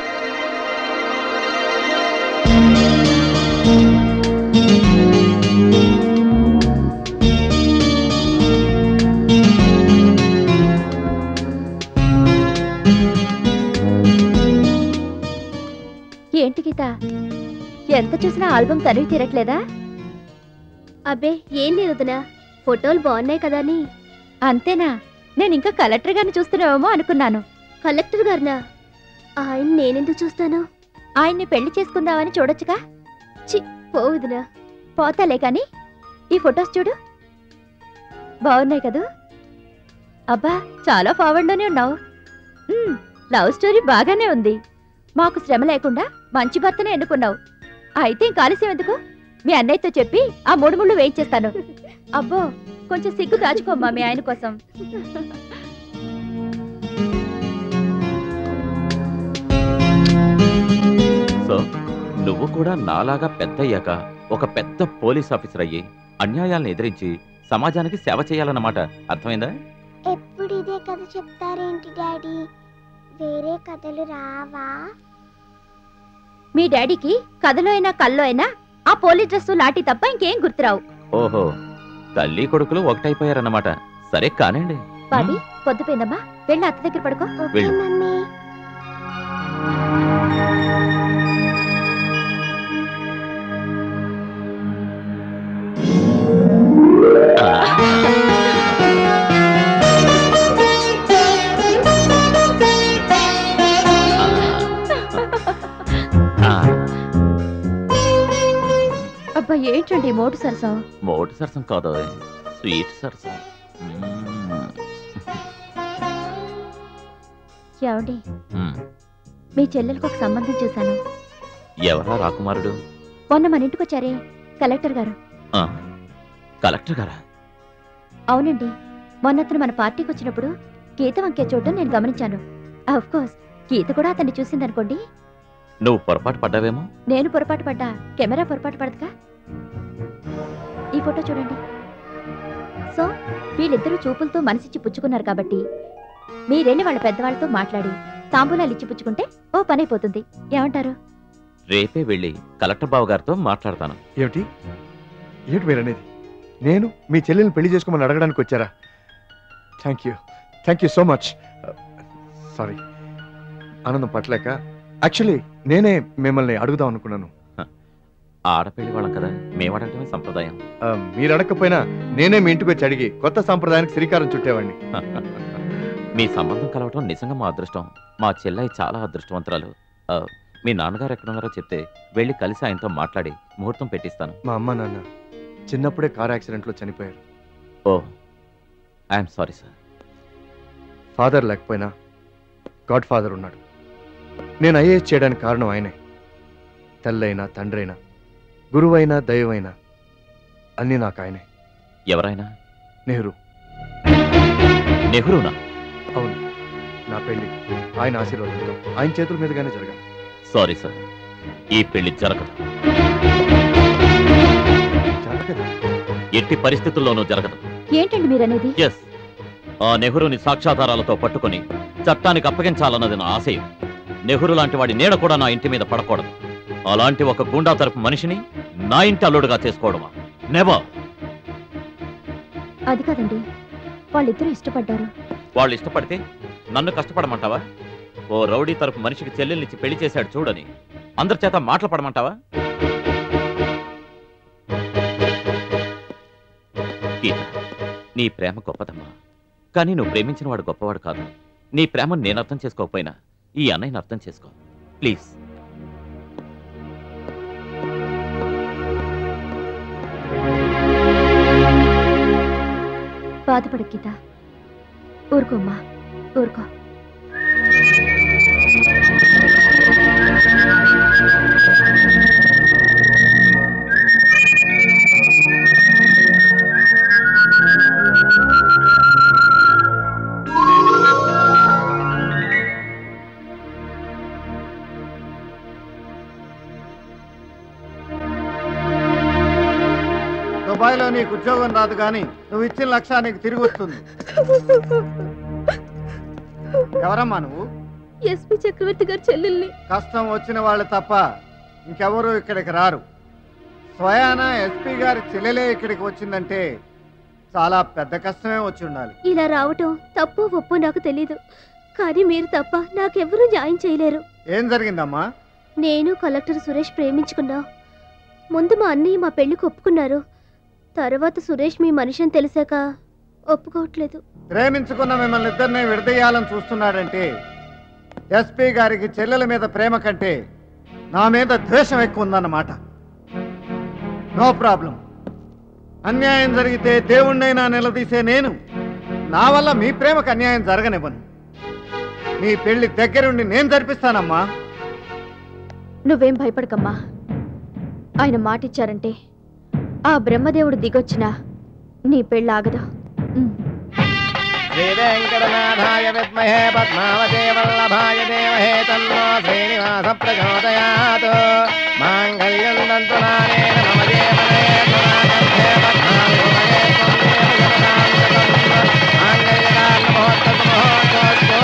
ఏంటి గీత ఎంత చూసినా ఆల్బమ్ తనివి తీరట్లేదా అబ్బే ఏం లేదు వదినా ఫోటోలు బాగున్నాయి కదా అని అంతేనా నేను ఇంకా కలెక్టర్ గారిని చూస్తున్నావేమో అనుకున్నాను కలెక్టర్ గారినా ఆయన నేనెందుకు చూస్తాను ఆయన్ని పెళ్లి చేసుకుందామని చూడొచ్చుగా చి పోవుదినా పోతాలే కానీ ఈ ఫొటోస్ చూడు బాగున్నాయి కదూ అబ్బా చాలా ఫార్వర్డ్లోనే ఉన్నావు మ్మ్, లవ్ స్టోరీ బాగానే ఉంది మాకు శ్రమ లేకుండా మంచి భర్తనే ఎన్నుకున్నావు అయితే ఇంక ఆలస్యం ఎందుకు మీ అన్నయ్యతో చెప్పి ఆ మూడు ముళ్ళు వేయించేస్తాను అబ్బో కొంచెం సిగ్గు దాచుకోమ్మా మీ ఆయన కోసం సో నువ్వు కూడా నాలాగా పెద్దయ్యాక ఒక పెద్ద పోలీస్ ఆఫీసర్ అయ్యి అన్యాయాలను ఎదిరించి సమాజానికి సేవ చేయాలన్నమాట అర్థమైందా ఎప్పుడు ఇదే కథ చెప్తారేంటి డాడీ వేరే కథలు రావా మీ డాడీకి కథలో అయినా కల్లో అయినా ఆ పోలీస్ డ్రెస్ లాఠీ తప్ప ఇంకేం గుర్తురావు ఓహో తల్లి కొడుకులు ఒకటైపోయారన్నమాట సరే కానండి బాబీ పొద్దుపోయిందమ్మా వెళ్ళి అత్త దగ్గర పడుకో వెళ్ళు. అబ్బా ఏంటండి ఈ మోటు సరసం మోటు సరసం కాదు స్వీట్ సరసం మ్మ్. ఏమండి మ్మ్. మీ చెల్లెలకు ఒక సంబంధం చూశాను ఎవరా రాకుమారుడు మొన్న మన ఇంటికి వచ్చారే కలెక్టర్ గారు ఆ, కలెక్టర్ గారా అవునండి మొన్న అతను మన పార్టీకి వచ్చినప్పుడు గీత వంకే చూడటం నేను గమనించాను అఫ్ కోర్స్ గీత కూడా అతన్ని చూసిందనుకోండి నువ్వు పొరపాటు పడ్డావేమో నేను పొరపాటు పడ్డా కెమెరా పొరపాటు పడదుగా ఈ ఫోటో చూడండి సో వీళ్ళిద్దరూ చూపులతో మనసిచ్చి పుచ్చుకున్నారు కాబట్టి మీరెళ్ళి వాళ్ళ పెద్దవాళ్ళతో మాట్లాడి తాంబూలాలు ఇచ్చి పుచ్చుకుంటే ఓ పని అయిపోతుంది ఏమంటారు రేపే వెళ్ళి కలెక్టర్ బాబు గారితో మాట్లాడతాను ఏమిటి ఏమిటి మీరు అనేది నేను మీ చెల్లెల్ని పెళ్లి చేసుకోమని అడగడానికి వచ్చారా thank you thank you so much sorry ఆనందం పట్టలేక యాక్చువల్లీ నేనే మిమ్మల్ని అడుగుదాం అనుకున్నాను ఆడపిల్లి వాళ్ళం కదా మేము అడగటమే సంప్రదాయం ఆ, మీరు అడగకపోయినా నేనే మీ ఇంటికి వచ్చి అడిగి కొత్త సాంప్రదాయానికి శ్రీకారం చుట్టేవాడిని మీ సంబంధం కలవటం నిజంగా మా అదృష్టం మా చెల్లె చాలా అదృష్టవంతురాలు ఆ, మీ నాన్నగారు ఎక్కడున్నారో చెప్తే వెళ్ళి కలిసి ఆయనతో మాట్లాడి ముహూర్తం పెట్టిస్తాను మా అమ్మ నాన్న చిన్నప్పుడే కార్ యాక్సిడెంట్లో చనిపోయారు oh I'm sorry sir father లేకపోయినా గాడ్ ఫాదర్ ఉన్నాడు నేను ఐఏఎస్ చేయడానికి కారణం ఆయనే తల్లైనా తండ్రైనా గురువైనా దైవమైనా అన్నీ నాకు ఆయనే ఎవరైనా నెహ్రూ నెహ్రూనా అవును నా పెళ్లి ఆయన ఆశీర్వాదంతో ఆయన చేతుల మీదుగానే జరగాలి సారీ సార్ ఈ పెళ్లి జరగదు జరగదు ఎట్టి పరిస్థితుల్లోనూ జరగదు ఏంటండి మీరనేది ఎస్ ఆ నెహ్రూని సాక్ష్యాధారాలతో పట్టుకొని చట్టానికి అప్పగించాలన్నది నా ఆశయం నెహ్రూ లాంటి వాడి నీడ కూడా నా ఇంటి మీద పడకూడదు అలాంటి ఒక గుండా తరపు మనిషిని నా ఇంటి అల్లుడుగా చేసుకోవడమా నెవర్ అది కాదండి వాళ్ళిద్దరూ ఇష్టపడ్డారు వాళ్ళు ఇష్టపడితే నన్ను కష్టపడమంటావా ఓ రౌడీ తరపు మనిషికి చెల్లెల్నిచ్చి పెళ్లి చేశాడు చూడని అందరి చేత మాటలు పడమంటావా గీత నీ ప్రేమ గొప్పదమ్మా కానీ నువ్వు ప్రేమించిన వాడు గొప్పవాడు కాదు నీ ప్రేమను నేను అర్థం చేసుకోకపోయినా ఈ అన్నయ్యని అర్థం చేసుకో ప్లీజ్ బాధపడ గీత ఊరుకోమ్మా ఊరుకో దుబాయ్లో నీకు ఉద్యోగం రాదు కానీ నువ్వు ఇచ్చిన లక్ష నీకు తిరిగి వస్తుంది ఎవరమ్మా నువ్వు ఎస్పీ చక్రవర్తి గారి చెల్లెల్ని కష్టం వచ్చిన వాళ్ళు తప్ప ఇంకెవరు ఇక్కడికి రారు స్వయాన ఎస్పీ గారి చెల్లెలే ఇక్కడికి వచ్చిందంటే చాలా పెద్ద కష్టమే వచ్చి ఉండాలి ఇలా రావటం తప్పు ఒప్పు నాకు తెలీదు కానీ మీరు తప్ప నాకెవరూ న్యాయం చేయలేరు ఏం జరిగిందమ్మా నేను కలెక్టర్ సురేష్ ప్రేమించుకున్నా ముందు మా అన్నయ్య మా పెళ్లికి ఒప్పుకున్నారు తర్వాత సురేష్ మీ మనిషి అని తెలిసాక ఒప్పుకోవట్లేదు ప్రేమించుకున్న మిమ్మల్ని ఇద్దరిని విడదీయాలని చూస్తున్నాడంటే ఎస్పీ గారికి చెల్లెల మీద ప్రేమ కంటే నా మీద ద్వేషం ఎక్కువ ఉందన్నమాట నో ప్రాబ్లం అన్యాయం జరిగితే దేవుణ్ణైనా నిలదీసే నేను నా వల్ల మీ ప్రేమకు అన్యాయం జరగనివ్వను మీ పెళ్లి దగ్గరుండి నేను జరిపిస్తానమ్మా నువ్వేం భయపడకమ్మా ఆయన మాటిచ్చారంటే ఆ బ్రహ్మదేవుడు దిగొచ్చినా నీ పెళ్ళాగదు శ్రీ వెంకటనాథాయ విద్మహే పద్మావతే వల్లభాయ దేవహే తన్నో శ్రీనివాస ప్రచోదయాత్ మాంగళ్యం దంతు నానేన మమ జీవనే పురాణే పద్మావి భువనే త్వమేవ జగదాం జగం మాంగళ్యకారణ మహోత్తమ మహోత్తోస్తు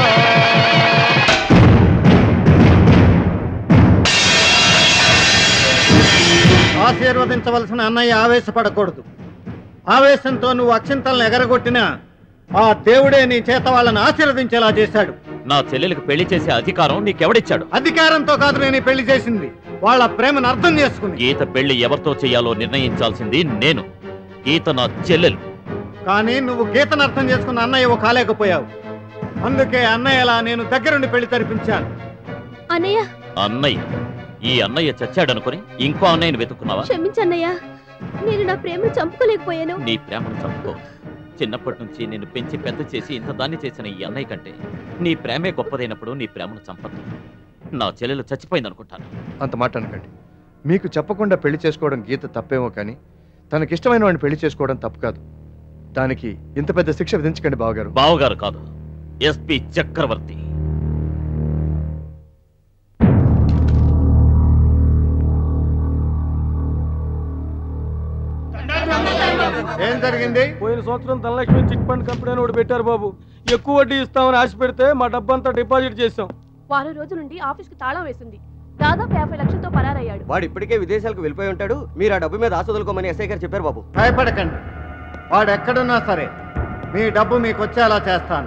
ఆశీర్వదించవలసిన అన్నయ్య ఆవేశపడకూడదు ఆవేశంతో నువ్వు అక్షింతలను ఎగరగొట్టినా ఆ దేవుడే నీ చేత వాళ్ళని ఆశీర్వదించేలా చేశాడు నా చెల్లెలకు పెళ్లి చేసే అధికారం నీకెవడిచ్చాడు అధికారంతో కాదు నేను ఈ పెళ్లి చేసింది వాళ్ళ ప్రేమను అర్థం చేసుకుంది గీత పెళ్లి ఎవరితో చేయాలో నిర్ణయించాల్సింది నేను గీత నా చెల్లెలు కానీ నువ్వు గీతను అర్థం చేసుకున్న అన్నయ్య కాలేకపోయావు అందుకే అన్నయ్యలా నేను దగ్గరుండి పెళ్లి జరిపించాను అన్నయ్య అన్నయ్య ఈ అన్నయ్య చచ్చాడనుకుని ఇంకో అన్నయ్యని వెతుక్కున్నావా క్షమించన్నయ్య నేను నా ప్రేమను చంపుకోలేకపోయాను నీ ప్రేమను చంపుకో చిన్నప్పటి నుంచి నిన్ను పెంచి పెద్ద చేసి ఇంత దాన్ని చేసిన ఈ అన్నయ్య కంటే నీ ప్రేమే గొప్పదైనప్పుడు నీ ప్రేమను చంపద్దు నా చెల్లెలు చచ్చిపోయిందనుకుంటాను అంత మాట అనకండి మీకు చెప్పకుండా పెళ్లి చేసుకోవడం గీత తప్పేమో కానీ తనకిష్టమైన వాడిని పెళ్లి చేసుకోవడం తప్పు కాదు దానికి ఇంత పెద్ద శిక్ష విధించకండి బావగారు బావగారు కాదు ఎస్పి చక్రవర్తి ఏం జరిగింది పోయిన సంవత్సరం ధనలక్ష్మి చిట్ ఫండ్ కంపెనీ అని ఒకటి పెట్టారు బాబు ఎక్కువ వడ్డీ ఇస్తామని ఆశ పెడితే మా డబ్బంతా డిపాజిట్ చేసాం వారం రోజుల నుండి ఆఫీస్కి తాళం వేసింది దాదాపు యాభై లక్షలతో పరారయ్యాడు వాడు ఇప్పటికే విదేశాలకు వెళ్ళిపోయి ఉంటాడు మీరు ఆ డబ్బు మీద ఆశ వదులుకోమని ఎస్ఐ గారు చెప్పారు బాబు భయపడకండి వాడు ఎక్కడున్నా సరే మీ డబ్బు మీకు వచ్చేలా చేస్తాను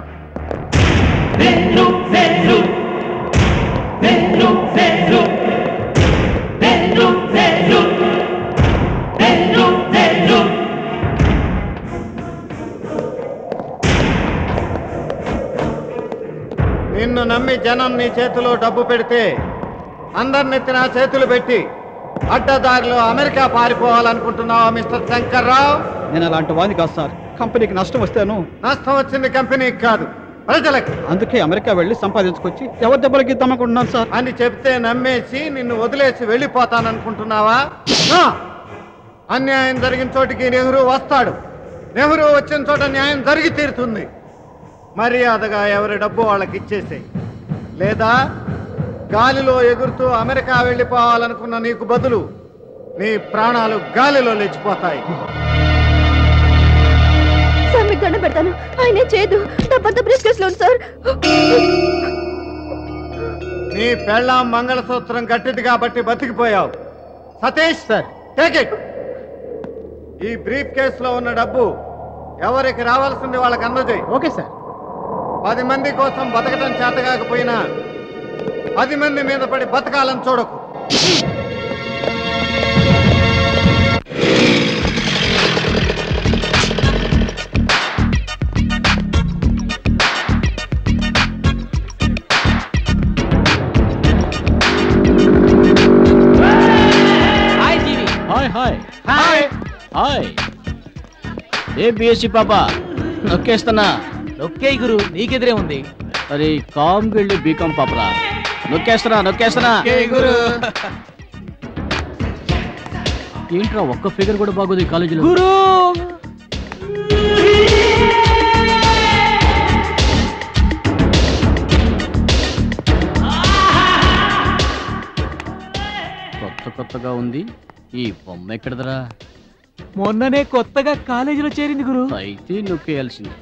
నమ్మి జనం నీ చేతిలో డబ్బు పెడితే అందరినెత్తి నా చేతులు పెట్టి అడ్డదారిలో అమెరికా పారిపోవాలనుకుంటున్నావా మిస్టర్ శంకర్రావు నేను అలాంటి వాడిని కాదు సార్ కంపెనీకి నష్టం వస్తేను నష్టం వచ్చింది కంపెనీకి కాదు ప్రజలకి అందుకే అమెరికా వెళ్ళి సంపాదించుకొచ్చి ఎవరి దెబ్బలకి ఇద్దామనుకుంటున్నాను సార్ అని చెప్తే నమ్మేసి నిన్ను వదిలేసి వెళ్ళిపోతాననుకుంటున్నావా నో! అన్యాయం జరిగిన చోటికి నెహ్రూ వస్తాడు నెహ్రూ వచ్చిన చోట న్యాయం జరిగి తీరుతుంది మర్యాదగా ఎవరి డబ్బు వాళ్ళకి ఇచ్చేసేయి లేదా గాలిలో ఎగురుతూ అమెరికా వెళ్ళిపోవాలనుకున్న నీకు బదులు నీ ప్రాణాలు గాలిలో లేచిపోతాయి సార్ మీకు దండం పెడతాను ఆయనే చేయదు డబ్బంతా బ్రీఫ్ కేసులో ఉంది సార్ నీ పెళ్ళాం మంగళసూత్రం గట్టిది కాబట్టి బతికిపోయావు సతీష్ సార్ టేక్ ఇట్ ఈ బ్రీఫ్ కేసులో ఉన్న డబ్బు ఎవరికి రావాల్సింది వాళ్ళకి అందజేయి ఓకే సార్ పది మంది కోసం బతకడం చేత కాకపోయినా పది మంది మీద పడి బతకాలని చూడకు hi Jeevi hi hi hi hi ఏ బిఎస్సి పాప నొక్కేస్తున్నా నొక్కే గురు నీకెదిరే ఉంది మరి కామ్ వెళ్ళి బీకామ్ పాపరా నొక్కేస్తున్నా నొక్కేస్తున్నా గురు ఏంట్రా ఒక్క ఫిగర్ కూడా బాగోదు ఈ కాలేజీలో గురు కొత్త కొత్తగా ఉంది ఈ బొమ్మ ఎక్కడదరా మొన్ననే కొత్తగా కాలేజీలో చేరింది గురు అయితే నొక్కేయాల్సింది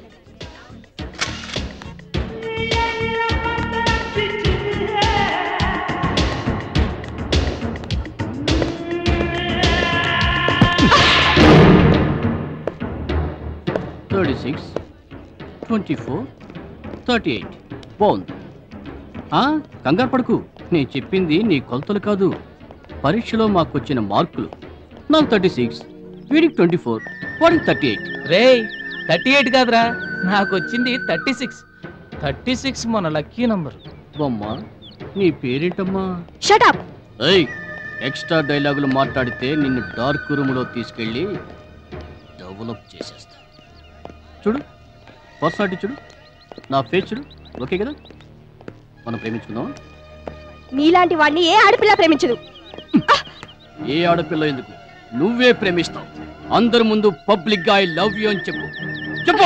thirty six twenty four thirty eight బాగుంది ఆ, కంగారు పడకు నేను చెప్పింది నీ కొలతలు కాదు పరీక్షలో మాకు వచ్చిన మార్కులు నాకు థర్టీ సిక్స్ వీడికి ట్వంటీ ఫోర్ వాడికి థర్టీ ఎయిట్ రే థర్టీ ఎయిట్ కాదురా నాకు వచ్చింది థర్టీ సిక్స్ థర్టీ సిక్స్ మన లక్కీ నంబర్ బొమ్మ నీ పేరేంటమ్మా షటప్ ఏయ్ ఎక్స్ట్రా డైలాగులు మాట్లాడితే నిన్ను డార్క్ రూమ్లో తీసుకెళ్ళి డెవలప్ చేసేస్తా చూడు పర్సనాలిటీ చూడు నా ఫేస్ చూడు ఓకే కదా మనం ప్రేమించుకుందాం నీలాంటి వాడిని ఏ ఆడపిల్ల ప్రేమించదు ఏ ఆడపిల్ల ఎందుకు నువ్వే ప్రేమిస్తావు అందరి ముందు పబ్లిక్ గా ఐ లవ్ యూ అని చెప్పు చెప్పు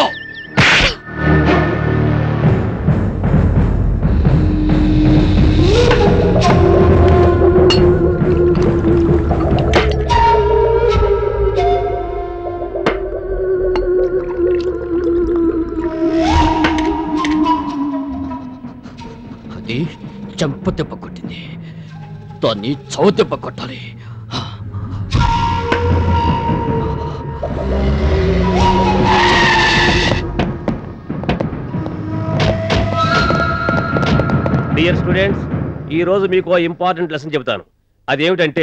అది చెంప దెబ్బ కొట్టింది దాన్ని చౌ దెబ్బ కొట్టాలి డియర్ స్టూడెంట్స్ ఈ రోజు మీకు ఇంపార్టెంట్ లెసన్ చెబుతాను అదేమిటంటే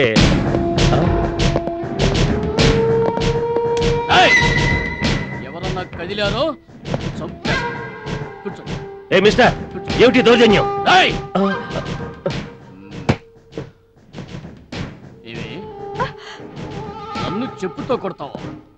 ఏయ్! ఎవరన్నా కదిలారో చంపేస్తా. కూర్చో ఏ మిస్టర్ ఏమిటి దౌర్జన్యం ఏయ్! ఏమి నన్ను చెప్పుతో కొడతావా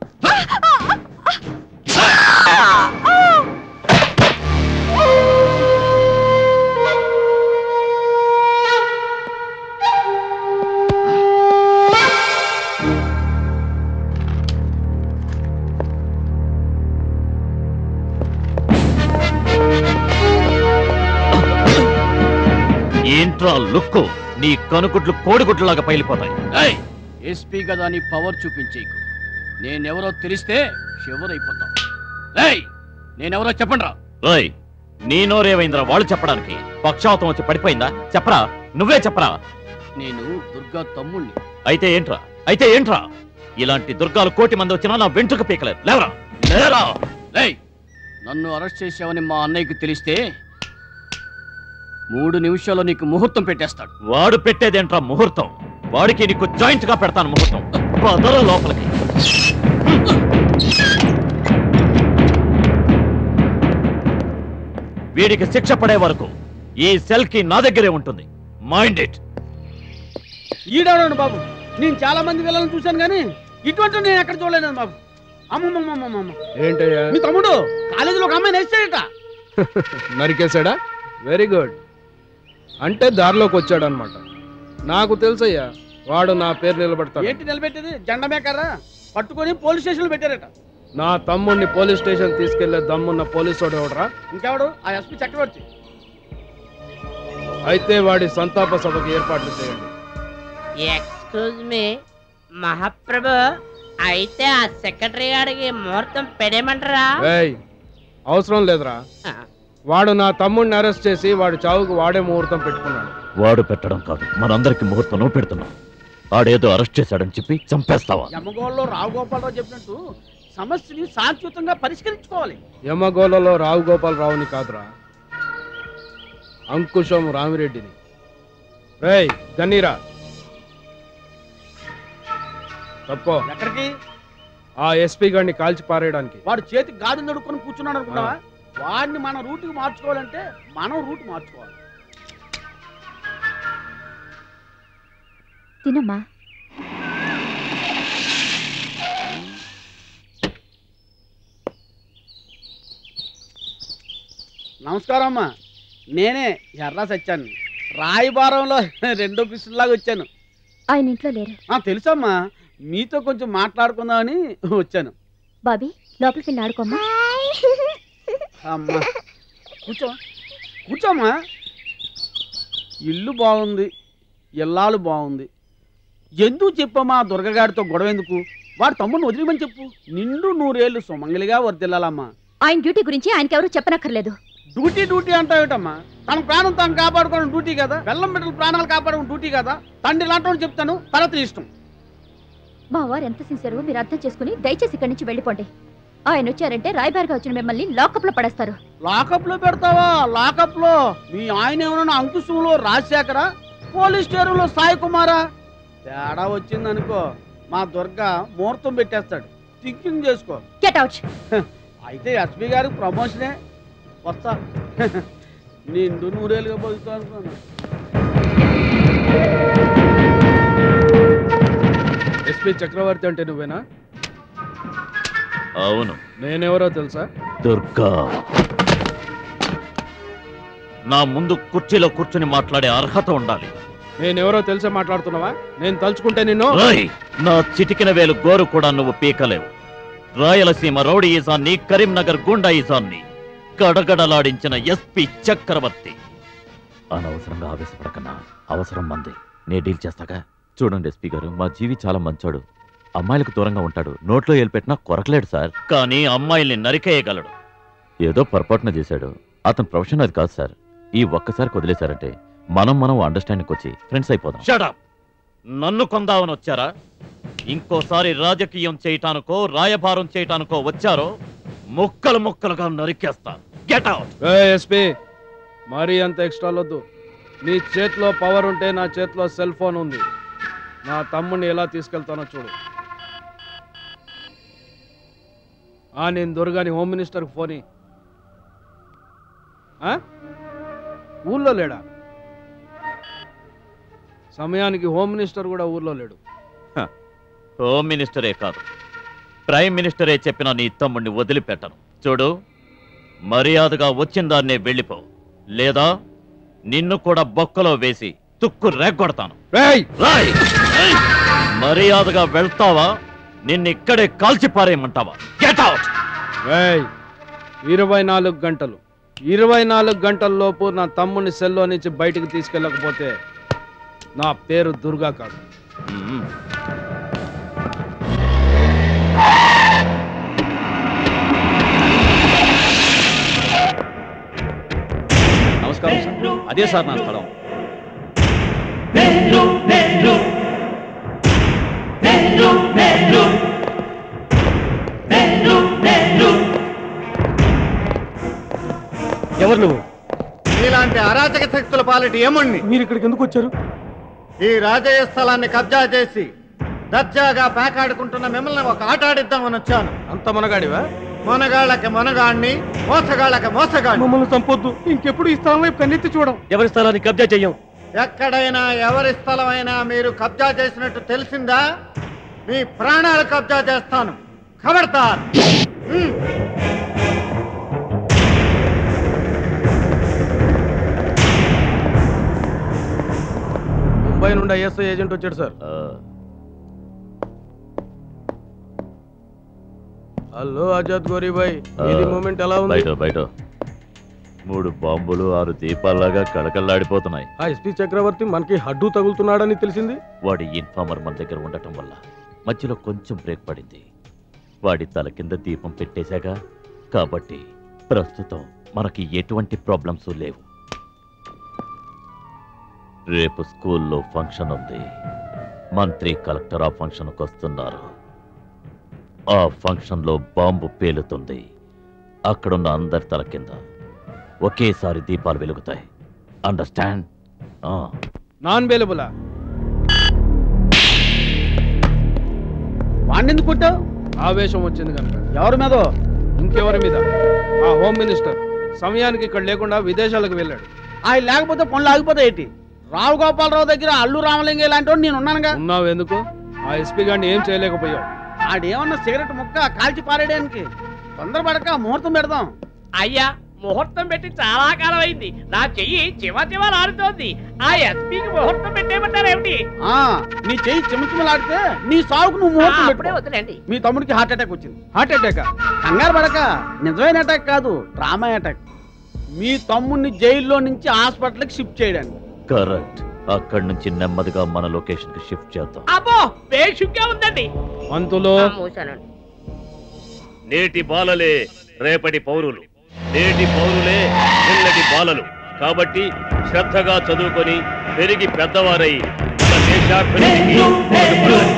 ఏంట్రా లుక్కు నీ కనుకుట్లు కోడిగుడ్లలాగా పైలిపోతాయి ఏయ్! ఎస్పీ కదా నీ పవర్ చూపించేకు నేనెవరో తెలిస్తే షివరైపోతావు ఏయ్ నేనెవరో చెప్పండ్రా రాయ్ నీ నోరేమైందిరా వాళ్ళు చెప్పడానికి పక్షావతం వచ్చి పడిపోయిందా చెప్పరా నువ్వే చెప్పరా నేను దుర్గా తమ్ముణ్ణి అయితే ఏంట్రా అయితే ఏంట్రా ఇలాంటి దుర్గాలు కోటి మంది వచ్చినా నా వెంట్రుక పీకలేదు లేవరా లేరా ఏయ్ నన్ను అరెస్ట్ చేశావని మా అన్నయ్యకు తెలిస్తే మూడు నిమిషాల్లో నీకు ముహూర్తం పెట్టేస్తాడు వాడు పెట్టేదేంట్రా ముహూర్తం వాడికి నీకు జాయింట్ గా పెడతాను ముహూర్తం పదర లోపలికి వీడికి శిక్ష పడే వరకు ఈ సెల్ కి నా దగ్గరే ఉంటుంది మైండ్ ఇట్ ఈడవడండి బాబు నేను చాలా మంది పిల్లలను చూశాను కానీ ఇటువంటి నేను ఎక్కడ చూడలేదు బాబు అమ్మమ్మమ్మమ్మమ్మ ఏంటయ్యా మీ తమ్ముడు కాలేజీలో ఒక అమ్మాయిని వేస్తాడట నరికేశాడా వెరీ గుడ్ అంటే దారిలోకి వచ్చాడనమాట నాకు తెలుసయ్యా వాడు నా పేరు నిలబెడతాడు ఏంటి నిలబెట్టేది జెండా మేకరా పట్టుకొని పోలీస్ స్టేషన్లో పెట్టారట నా తమ్ముడిని పోలీస్ స్టేషన్ తీసుకెళ్లే దమ్మున్న పోలీసు వాడు ఎవడరా ఇంకెవడు ఆ ఎస్పీ చక్రవర్తి అయితే వాడి సంతాప సభకి ఏర్పాట్లు చేయండి ఎక్స్క్యూజ్ మీ మహాప్రభు అయితే ఆ సెక్రటరీ గారికి ముహూర్తం పెడేమంటారా ఏయ్ అవసరం లేదురా వాడు నా తమ్ముడిని అరెస్ట్ చేసి వాడి చావుకు వాడే ముహూర్తం పెట్టుకున్నాడు వాడు పెట్టడం కాదు మనందరికి ముహూర్తం నువ్వు పెడుతున్నావు ఆడేదో అరెస్ట్ చేశాడని చెప్పి చంపేస్తావా యమగోళ్ళలో రావు గోపాలరావు చెప్పినట్టు సమస్యని శాంతియుతంగా పరిష్కరించుకోవాలి యమగోలలో రావు గోపాలరావుని కాదురా అంకుశం రామిరెడ్డిని రేయ్ గన్నీరా తప్పో ఎక్కడికి ఆ ఎస్పీ గారిని కాల్చి పారేయడానికి వాడు చేతి గాడిని నడుకొని కూర్చున్నాడు అనుకున్నావా వాడిని మన రూట్కి మార్చుకోవాలంటే మనం రూట్ మార్చుకోవాలి తినమ్మా నమస్కారం అమ్మా నేనే ఎర్రా సత్యాన్ని రాయబారంలో రెండో పిస్తులాగా వచ్చాను ఆయన ఇంట్లో లేరు ఆ, తెలుసమ్మా మీతో కొంచెం మాట్లాడుకుందామని వచ్చాను బాబీ లోపలికి వెళ్ళి ఆడుకోమ్మా అమ్మా కూర్చో కూర్చోమ్మా ఇల్లు బాగుంది ఇల్లాలు బాగుంది ఎందుకు చెప్పమ్మా దుర్గగాడితో గొడవ ఎందుకు వాడు తమ్ముడిని వదిలేమని చెప్పు నిండు నూరేళ్ళు సుమంగలిగా వర్దిల్లాలమ్మా ఆయన డ్యూటీ గురించి ఆయనకెవరూ చెప్పనక్కర్లేదు డ్యూటీ డ్యూటీ అంటావేటమ్మా తన ప్రాణం తాను కాపాడుకోవడం డ్యూటీ కదా బెల్లం బిడ్డల ప్రాణాలు కాపాడడం డ్యూటీ కదా తండ్రి లాంటి చెప్తాను తర్వాత నీ ఇష్టం మా వారు ఎంత సిన్సియరో మీరు అర్థం చేసుకుని దయచేసి ఇక్కడి నుంచి వెళ్ళిపోండి ఆయన వచ్చారంటే రాయబారిగా వచ్చిన మిమ్మల్ని లాకప్ లో పడేస్తారు లాకప్ లో పెడతావా లాకప్ లో మీ ఆయన ఏమన్నా అంకుశంలో రాజశేఖర పోలీస్ స్టేషన్లో సాయి కుమారా తేడా వచ్చిందనుకో మా దుర్గ ముహూర్తం పెట్టేస్తాడు థింకింగ్ చేసుకో గెట్ అవుట్ అయితే ఎస్పీ గారికి ప్రమోషనే వస్తా నిండు నూరేళ్ళుగా బతుకుతా అనుకోను ఎస్పీ చక్రవర్తి అంటే నువ్వేనా అవును నేనెవరో తెలుసా దుర్గా నా ముందు కుర్చీలో కూర్చుని మాట్లాడే అర్హత ఉండాలి నేనెవరో తెలిసే మాట్లాడుతున్నావా నేను తలుచుకుంటే నిన్ను రాయ్ నా చిటికిన వేలు గోరు కూడా నువ్వు పీకలేవు రాయలసీమ రౌడీ ఈజాన్ని కరీంనగర్ గుండా ఈజాన్ని గడగడలాడించిన ఎస్పీ చక్రవర్తి అనవసరంగా ఆవేశపడకన్నా అవసరం మంది నే డీల్ చేస్తాగా చూడండి ఎస్పీ గారు మా జీవి చాలా మంచోడు అమ్మాయిలకు దూరంగా ఉంటాడు నోట్లో ఏలు పెట్టినా కొరకలేడు సార్ కానీ అమ్మాయిల్ని నరికేయగలడు ఏదో పొరపాటున చేశాడు అతని ప్రొఫెషన్ అది కాదు సార్ ఈ ఒక్కసారి వదిలేశారంటే మనం మనం అండర్స్టాండింగ్ వచ్చి ఫ్రెండ్స్ అయిపోదాం షడప్ నన్ను కొందామని వచ్చారా ఇంకోసారి రాజకీయం చేయటానికో రాయభారం చేయటానికో వచ్చారో ముక్కలు ముక్కలుగా నరికేస్తా గెట్ అవుట్ ఎస్పీ మరీ అంత ఎక్స్ట్రా వద్దు నీ చేతిలో పవర్ ఉంటే నా చేతిలో సెల్ ఫోన్ ఉంది నా తమ్ముడిని ఎలా తీసుకెళ్తానో చూడు ఆ నేను దుర్గాని హోమ్ మినిస్టర్కి ఫోని ఆ? ఊళ్ళో లేడా సమయానికి హోమ్ మినిస్టర్ కూడా ఊర్లో లేడు హోమ్ మినిస్టరే కాదు ప్రైమ్ మినిస్టరే చెప్పిన నీ తమ్ముడిని వదిలిపెట్టను చూడు మర్యాదగా వచ్చిన దాన్నే వెళ్ళిపో లేదా నిన్ను కూడా బొక్కలో వేసి తుక్కు రెగ్గొడతాను రాయ్! మర్యాదగా వెళ్తావా నిన్నిక్కడే కాల్చి పారేయమంటావా గెట్ అవుట్ ఏయ్ ఇరవై నాలుగు గంటలు ఇరవై నాలుగు గంటల లోపు నా తమ్ముని సెల్లో నుంచి బయటికి తీసుకెళ్ళకపోతే నా పేరు దుర్గా కాదు నమస్కారం సార్ అదే సార్ నా స్థలం ఎవరు నువ్వు ఇలాంటి అరాచక శక్తుల పాలిటి ఏముణ్ణి మీరు ఇక్కడికి ఎందుకు వచ్చారు ఈ రాజయ్య స్థలాన్ని కబ్జా చేసి దర్జాగా పేకాడుకుంటున్న మిమ్మల్ని ఒక ఆట ఆడిద్దామని వచ్చాను అంత మనగాడివా మొనగాళ్ళకి మొనగాడిని మోసగాళ్ళకి మోసగాడిని మమ్మల్ని చంపొద్దు ఇంకెప్పుడు ఈ స్థలం వైపు కన్నెత్తి చూడం ఎవరి స్థలాన్ని కబ్జా చెయ్యం ఎక్కడైనా ఎవరి స్థలమైనా మీరు కబ్జా చేసినట్టు తెలిసిందా మీ ప్రాణాలు కబ్జా చేస్తాను ఖబర్దార్ హ్మ్. ముంబై నుండి ఐఎస్ఐ ఏజెంట్ వచ్చాడు సార్ హలో ఆజాద్ గోరీబాయ్ ఇది మూమెంట్ ఎలా ఉంది బయట బయట మూడు బాంబులు ఆరు దీపాల్లాగా కళకళలాడిపోతున్నాయి ఆ ఎస్పీ చక్రవర్తి మనకి హడ్డు తగులుతున్నాడని తెలిసింది వాడి ఇన్ఫార్మర్ మన దగ్గర ఉండటం వల్ల మధ్యలో కొంచెం బ్రేక్ పడింది వాడి తల కింద దీపం పెట్టేశాగా కాబట్టి ప్రస్తుతం మనకి ఎటువంటి ప్రాబ్లమ్స్ లేవు రేపు స్కూల్లో ఫంక్షన్ ఉంది మంత్రి కలెక్టర్ ఆ ఫంక్షన్కి వస్తున్నారు ఆ ఫంక్షన్లో బాంబు పేలుతుంది అక్కడున్న అందరి తల కింద ఒకేసారి దీపాలు వెలుగుతాయి అండర్స్టాండ్ నాన్ అవైలబులా వాడిని ఎందుకు కొట్టావు ఆవేశం వచ్చింది కనుక ఎవరి మీద ఇంకెవరి మీద ఆ హోమ్ మినిస్టర్ సమయానికి ఇక్కడ లేకుండా విదేశాలకు వెళ్ళాడు ఆయన లేకపోతే పనులు ఆగిపోతాయి ఏంటి రావు గోపాలరావు దగ్గర అల్లు రామలింగ ఇలాంటి వాడు నేను ఉన్నానుగా ఉన్నావు ఎందుకు ఆ ఎస్పీ గారిని ఏం చేయలేకపోయావు ఆడేమన్నా సిగరెట్ ముక్క కాల్చి పారేయడానికి తొందరపడక ముహూర్తం పెడదాం అయ్యా ముహూర్తం పెట్టి చాలా కాలం అయింది నా చెయ్యి చివ చివలాడుతోంది ఆ ఎస్పీకి ముహూర్తం పెట్టేయమంటారేమిటి ఆ నీ చెయ్యి చిమచిమలాడితే నీ సావుకు నువ్వు ముహూర్తం ఆ, పెట్టు. అప్పుడే వదిలేండి మీ తమ్ముడికి హార్ట్ అటాక్ వచ్చింది హార్ట్ అటాక్ కంగారు పడక నిజమైన అటాక్ కాదు డ్రామా అటాక్ మీ తమ్ముడిని జైల్లో నుంచి హాస్పిటల్కి షిఫ్ట్ చేయడానికి కరెక్ట్ అక్కడి నుంచి నెమ్మదిగా మన లొకేషన్ కి షిఫ్ట్ చేద్దాం అబ్బో బేషుగ్గా ఉందండి మంతులో ఆ, మూసానండి నేటి బాలలే రేపటి పౌరులు నేటి పౌరులే నిన్నటి బాలలు కాబట్టి శ్రద్ధగా చదువుకొని పెరిగి పెద్దవారై మన దేశాభివృద్ధికి పాటుపడాలి.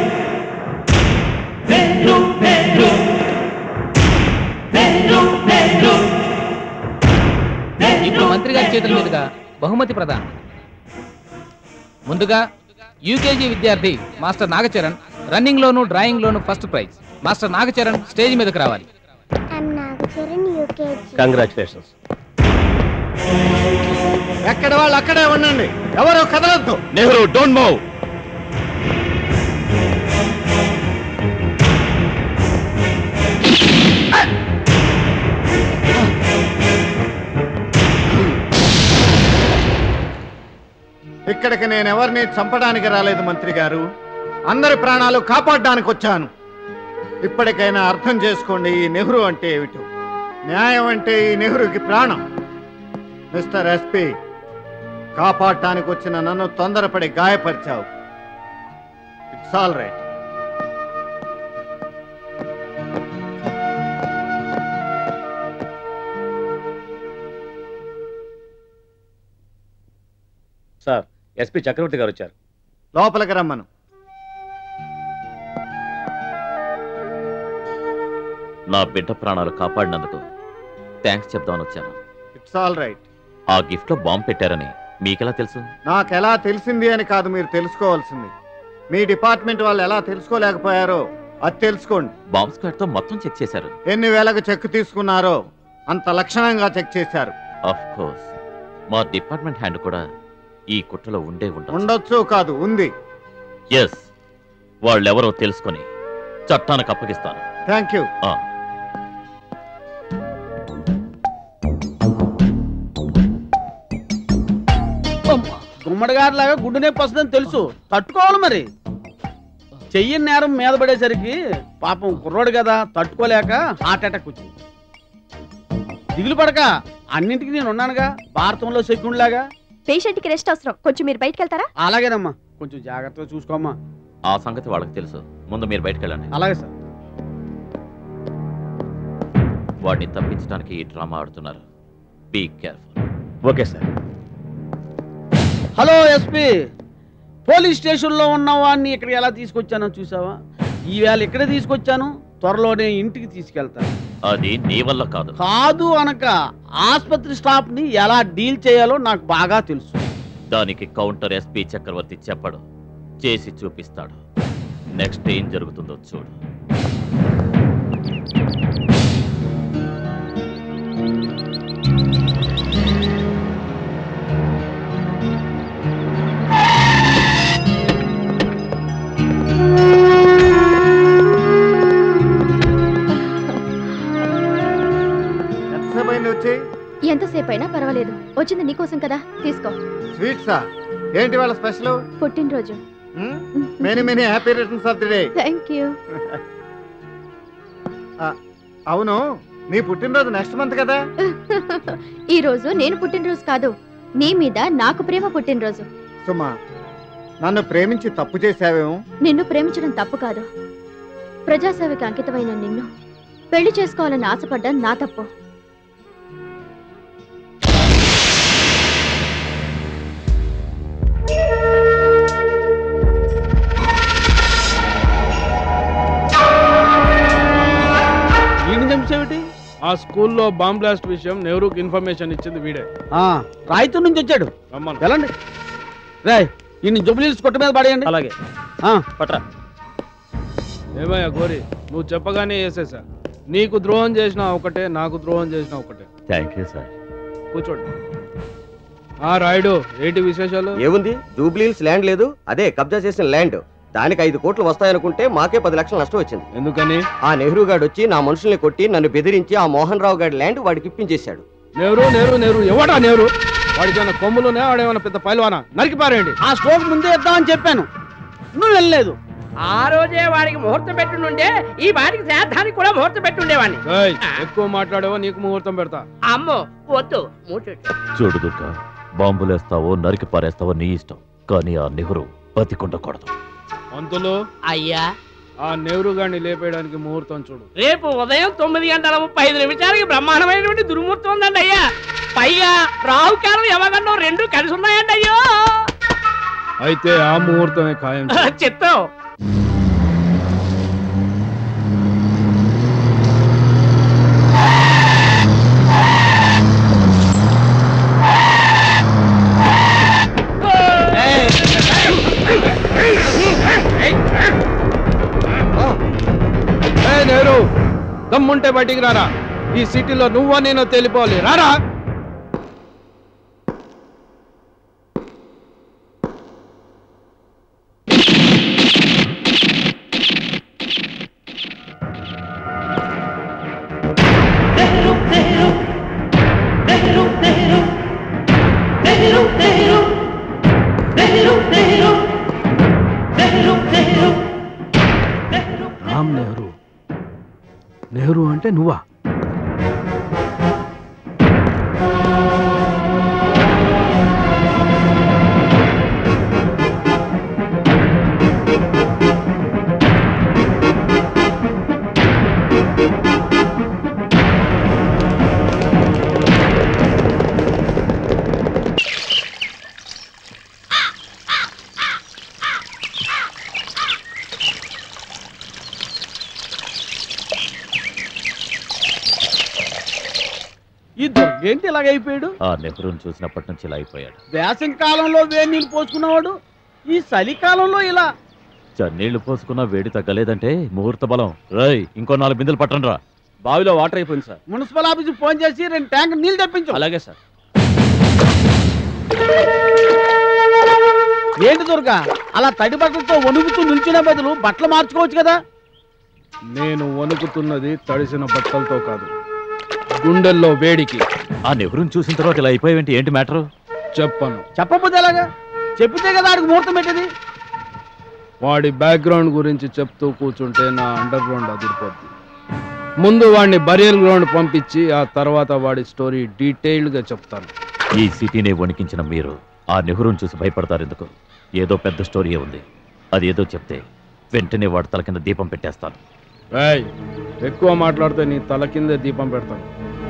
ఇప్పుడు మంత్రి గారి చేతుల మీదుగా బహుమతి ప్రదానం ముందుగా యూకేజీ విద్యార్థి మాస్టర్ నాగచరణ్ రన్నింగ్ లోను డ్రాయింగ్ లోను first prize master Nagacharan stage మీదకి రావాలి కంగ్రాచులేషన్స్ ఎక్కడ వాళ్ళు అక్కడే ఉండండి ఎవరు కదలొద్దు నెహ్రూ డోంట్ మూవ్ ఇక్కడికి నేను ఎవరిని చంపడానికి రాలేదు మంత్రి గారు అందరి ప్రాణాలు కాపాడడానికి వచ్చాను ఇప్పటికైనా అర్థం చేసుకోండి ఈ నెహ్రూ అంటే ఏమిటో న్యాయం అంటే ఈ నెహ్రూకి ప్రాణం మిస్టర్ ఎస్పీ కాపాడటానికి వచ్చిన నన్ను తొందరపడి గాయపరిచావు it's all right sir SP Chakravarthi garu వచ్చారు లోపలికి రమ్మను నా బిడ్డ ప్రాణాలు కాపాడినందుకు థ్యాంక్స్ చెప్దామని వచ్చాను ఇట్స్ ఆల్ రైట్ ఆ గిఫ్ట్ లో బాంబు పెట్టారని మీకెలా తెలుసు నాకెలా తెలిసింది అని కాదు మీరు తెలుసుకోవాల్సింది మీ డిపార్ట్మెంట్ వాళ్ళు ఎలా తెలుసుకోలేకపోయారో అది తెలుసుకోండి బాంబ్ స్క్వాడ్ తో మొత్తం చెక్ చేశారు ఎన్ని వేలకు చెక్ తీసుకున్నారో అంత లక్షణంగా చెక్ చేశారు ఆఫ్ కోర్స్ మా డిపార్ట్మెంట్ హ్యాండ్ కూడా ఈ కుట్రలో ఉండే ఉండదు ఉండొచ్చు కాదు ఉంది ఎస్ వాళ్ళెవరో తెలుసుకొని చట్టానికి అప్పగిస్తాను థ్యాంక్ యూ ఆ. గుమ్మడి గారిలాగా గుడ్డు నొప్పి వస్తుందని తెలుసు తట్టుకోవాలి మరి చెయ్యని నేరం మీద పడేసరికి పాపం కుర్రోడు కదా తట్టుకోలేక హార్ట్ అటాక్ వచ్చింది దిగులు పడక అన్నింటికి నేను ఉన్నానుగా భారతంలో సెకండ్ లాగా పేషెంట్కి రెస్ట్ అవసరం కొంచెం మీరు బయటకు వెళ్తారా అలాగేనమ్మా కొంచెం జాగ్రత్తగా చూసుకోమ్మా ఆ సంగతి వాళ్ళకి తెలుసు ముందు మీరు బయటకు వెళ్ళండి అలాగే సార్ వాడిని తప్పించడానికి ఈ డ్రామా ఆడుతున్నారు be careful okay sir hello SP police స్టేషన్లో ఉన్న వాడిని ఇక్కడ ఎలా తీసుకొచ్చానో చూసావా ఈవేళ ఇక్కడే తీసుకొచ్చాను త్వరలోనే ఇంటికి తీసుకెళ్తాను అది నీ వల్ల కాదు కాదు అనక ఆసుపత్రి స్టాఫ్ ని ఎలా డీల్ చేయాలో నాకు బాగా తెలుసు దానికి కౌంటర్ ఎస్పీ చక్రవర్తి చెప్పడు చేసి చూపిస్తాడు నెక్స్ట్ ఏం జరుగుతుందో చూడు ఎంతసేపు అయినా పర్వాలేదు వచ్చింది నీకోసం కదా తీసుకో స్వీట్సా ఏంటి వాళ్ళ స్పెషల్ పుట్టినరోజు many many happy returns of the day thank you అవును నీ పుట్టినరోజు నెక్స్ట్ మంత్ కదా ఈ రోజు నేను పుట్టినరోజు కాదు నీ మీద నాకు ప్రేమ పుట్టినరోజు సుమా నన్ను ప్రేమించి తప్పు చేశావేమో నిన్ను ప్రేమించడం తప్పు కాదు ప్రజాసేవకి అంకితమైన నిన్ను పెళ్లి చేసుకోవాలని ఆశపడ్డం నా తప్పు ఈయన చంపేమిటి ఆ స్కూల్లో బాంబ్ బ్లాస్ట్ విషయం నెహ్రూకి ఇన్ఫర్మేషన్ ఇచ్చింది వీడే రాయితూ నుంచి వచ్చాడు రమ్మను వెళ్ళండి రాయ్ ఈయన జుబ్లీస్ కొట్ట మీద పడేయండి అలాగే పట్రా ఏమయ్యా గోరి నువ్వు చెప్పగానే వేసేసా నీకు ద్రోహం చేసిన ఒకటే నాకు ద్రోహం చేసిన ఒకటే థ్యాంక్ యూ సార్ కూర్చోండి ఆ రాయుడు ఏంటి విశేషాలు ఏముంది జూబ్లీహిల్స్ ల్యాండ్ లేదు అదే కబ్జా చేసిన ల్యాండ్ దానికి ఐదు కోట్లు వస్తాయనుకుంటే మాకే పది లక్షలు నష్టం వచ్చింది ఎందుకని ఆ నెహ్రూ గాడు వచ్చి నా మనుషుల్ని కొట్టి నన్ను బెదిరించి ఆ మోహన్ రావు గారి ల్యాండ్ వాడికి ఇప్పించేశాడు నెహ్రూ నెహ్రూ నెహ్రూ ఎవడా నెహ్రూ వాడికి ఏమైనా కొమ్ములునే వాడేమైనా పెద్ద పైల్వానా నరికి పారేయండి ఆ స్ట్రోక్ ముందే ఇద్దామని చెప్పాను నువ్వు వెళ్ళలేదు ఆ రోజే వాడికి ముహూర్తం పెట్టుండే ఈ వాడికి శ్రాద్ధానికి కూడా ముహూర్తం పెట్టుండేవాడిని ఏయ్, ఎక్కువ మాట్లాడావో నీకు ముహూర్తం పెడతా అమ్మో వద్దు మూచెట్టు చూడు దుర్గా బాంబులేస్తావో నరికి పారేస్తావో నీ ఇష్టం కానీ ఆ నెహ్రూ బతికుండకూడదు పంతులు అయ్యా ఆ నెహ్రూ గారిని లేపేయడానికి ముహూర్తం చూడు రేపు ఉదయం తొమ్మిది గంటల ముప్పై ఐదు నిమిషాలకి బ్రహ్మాండమైనటువంటి దుర్ముహూర్తం ఉందండి అయ్యా పైగా రావు కాలం యమగండం రెండు కలిసి ఉన్నాయండి అయ్యో అయితే ఆ ముహూర్తమే ఖాయం చేయి. చిత్తం ఏయ్ నెహ్రూ దమ్ముంటే బయటికి రారా ఈ సిటీలో నువ్వో నేను తెలిపోవాలి రారా రామ్ నెహ్రూ నెహ్రూ అంటే నువ్వా ఈ దొరికేంటి ఇలాగైపోయాడు ఆ నెహ్రూని చూసినప్పటి నుంచి ఇలా అయిపోయాడు వేసవి కాలంలో వేడి నీళ్ళు పోసుకున్నవాడు ఈ చలికాలంలో ఇలా చన్నీళ్లు పోసుకున్నా వేడి తగ్గలేదంటే ముహూర్త బలం రై ఇంకో నాలుగు బిందెలు పట్టండి రా బావిలో వాటర్ అయిపోయింది సార్ మున్సిపల్ ఆఫీస్ ఫోన్ చేసి రెండు ట్యాంక్ నీళ్ళు తెప్పించు అలాగే సార్ ఏంటి దుర్గా అలా తడి బట్టలతో వణుకుతూ నిల్చునే బదులు బట్టలు మార్చుకోవచ్చు కదా నేను వణుకుతున్నది తడిసిన బట్టలతో కాదు గుండెల్లో వేడికి ఆ నెహ్రూని చూసిన తర్వాత ఇలా అయిపోయావేంటి ఏంటి మ్యాటరు చెప్పను చెప్పకపోతే ఎలాగా చెప్పితే కదా ఆడికి ముహూర్తం పెట్టేది వాడి బ్యాక్గ్రౌండ్ గురించి చెప్తూ కూర్చుంటే నా అండర్ గ్రౌండ్ అదిరిపోద్ది ముందు వాడిని బరియల్ గ్రౌండ్ పంపించి ఆ తర్వాత వాడి స్టోరీ డీటెయిల్డ్గా చెప్తాను ఈ సిటీని వణికించిన మీరు ఆ నెహ్రూని చూసి భయపడతారు ఎందుకు ఏదో పెద్ద స్టోరీ ఉంది అది ఏదో చెప్తే వెంటనే వాడి తల కింద దీపం పెట్టేస్తాను ఏయ్ ఎక్కువ మాట్లాడితే నీ తల కిందే దీపం పెడతాను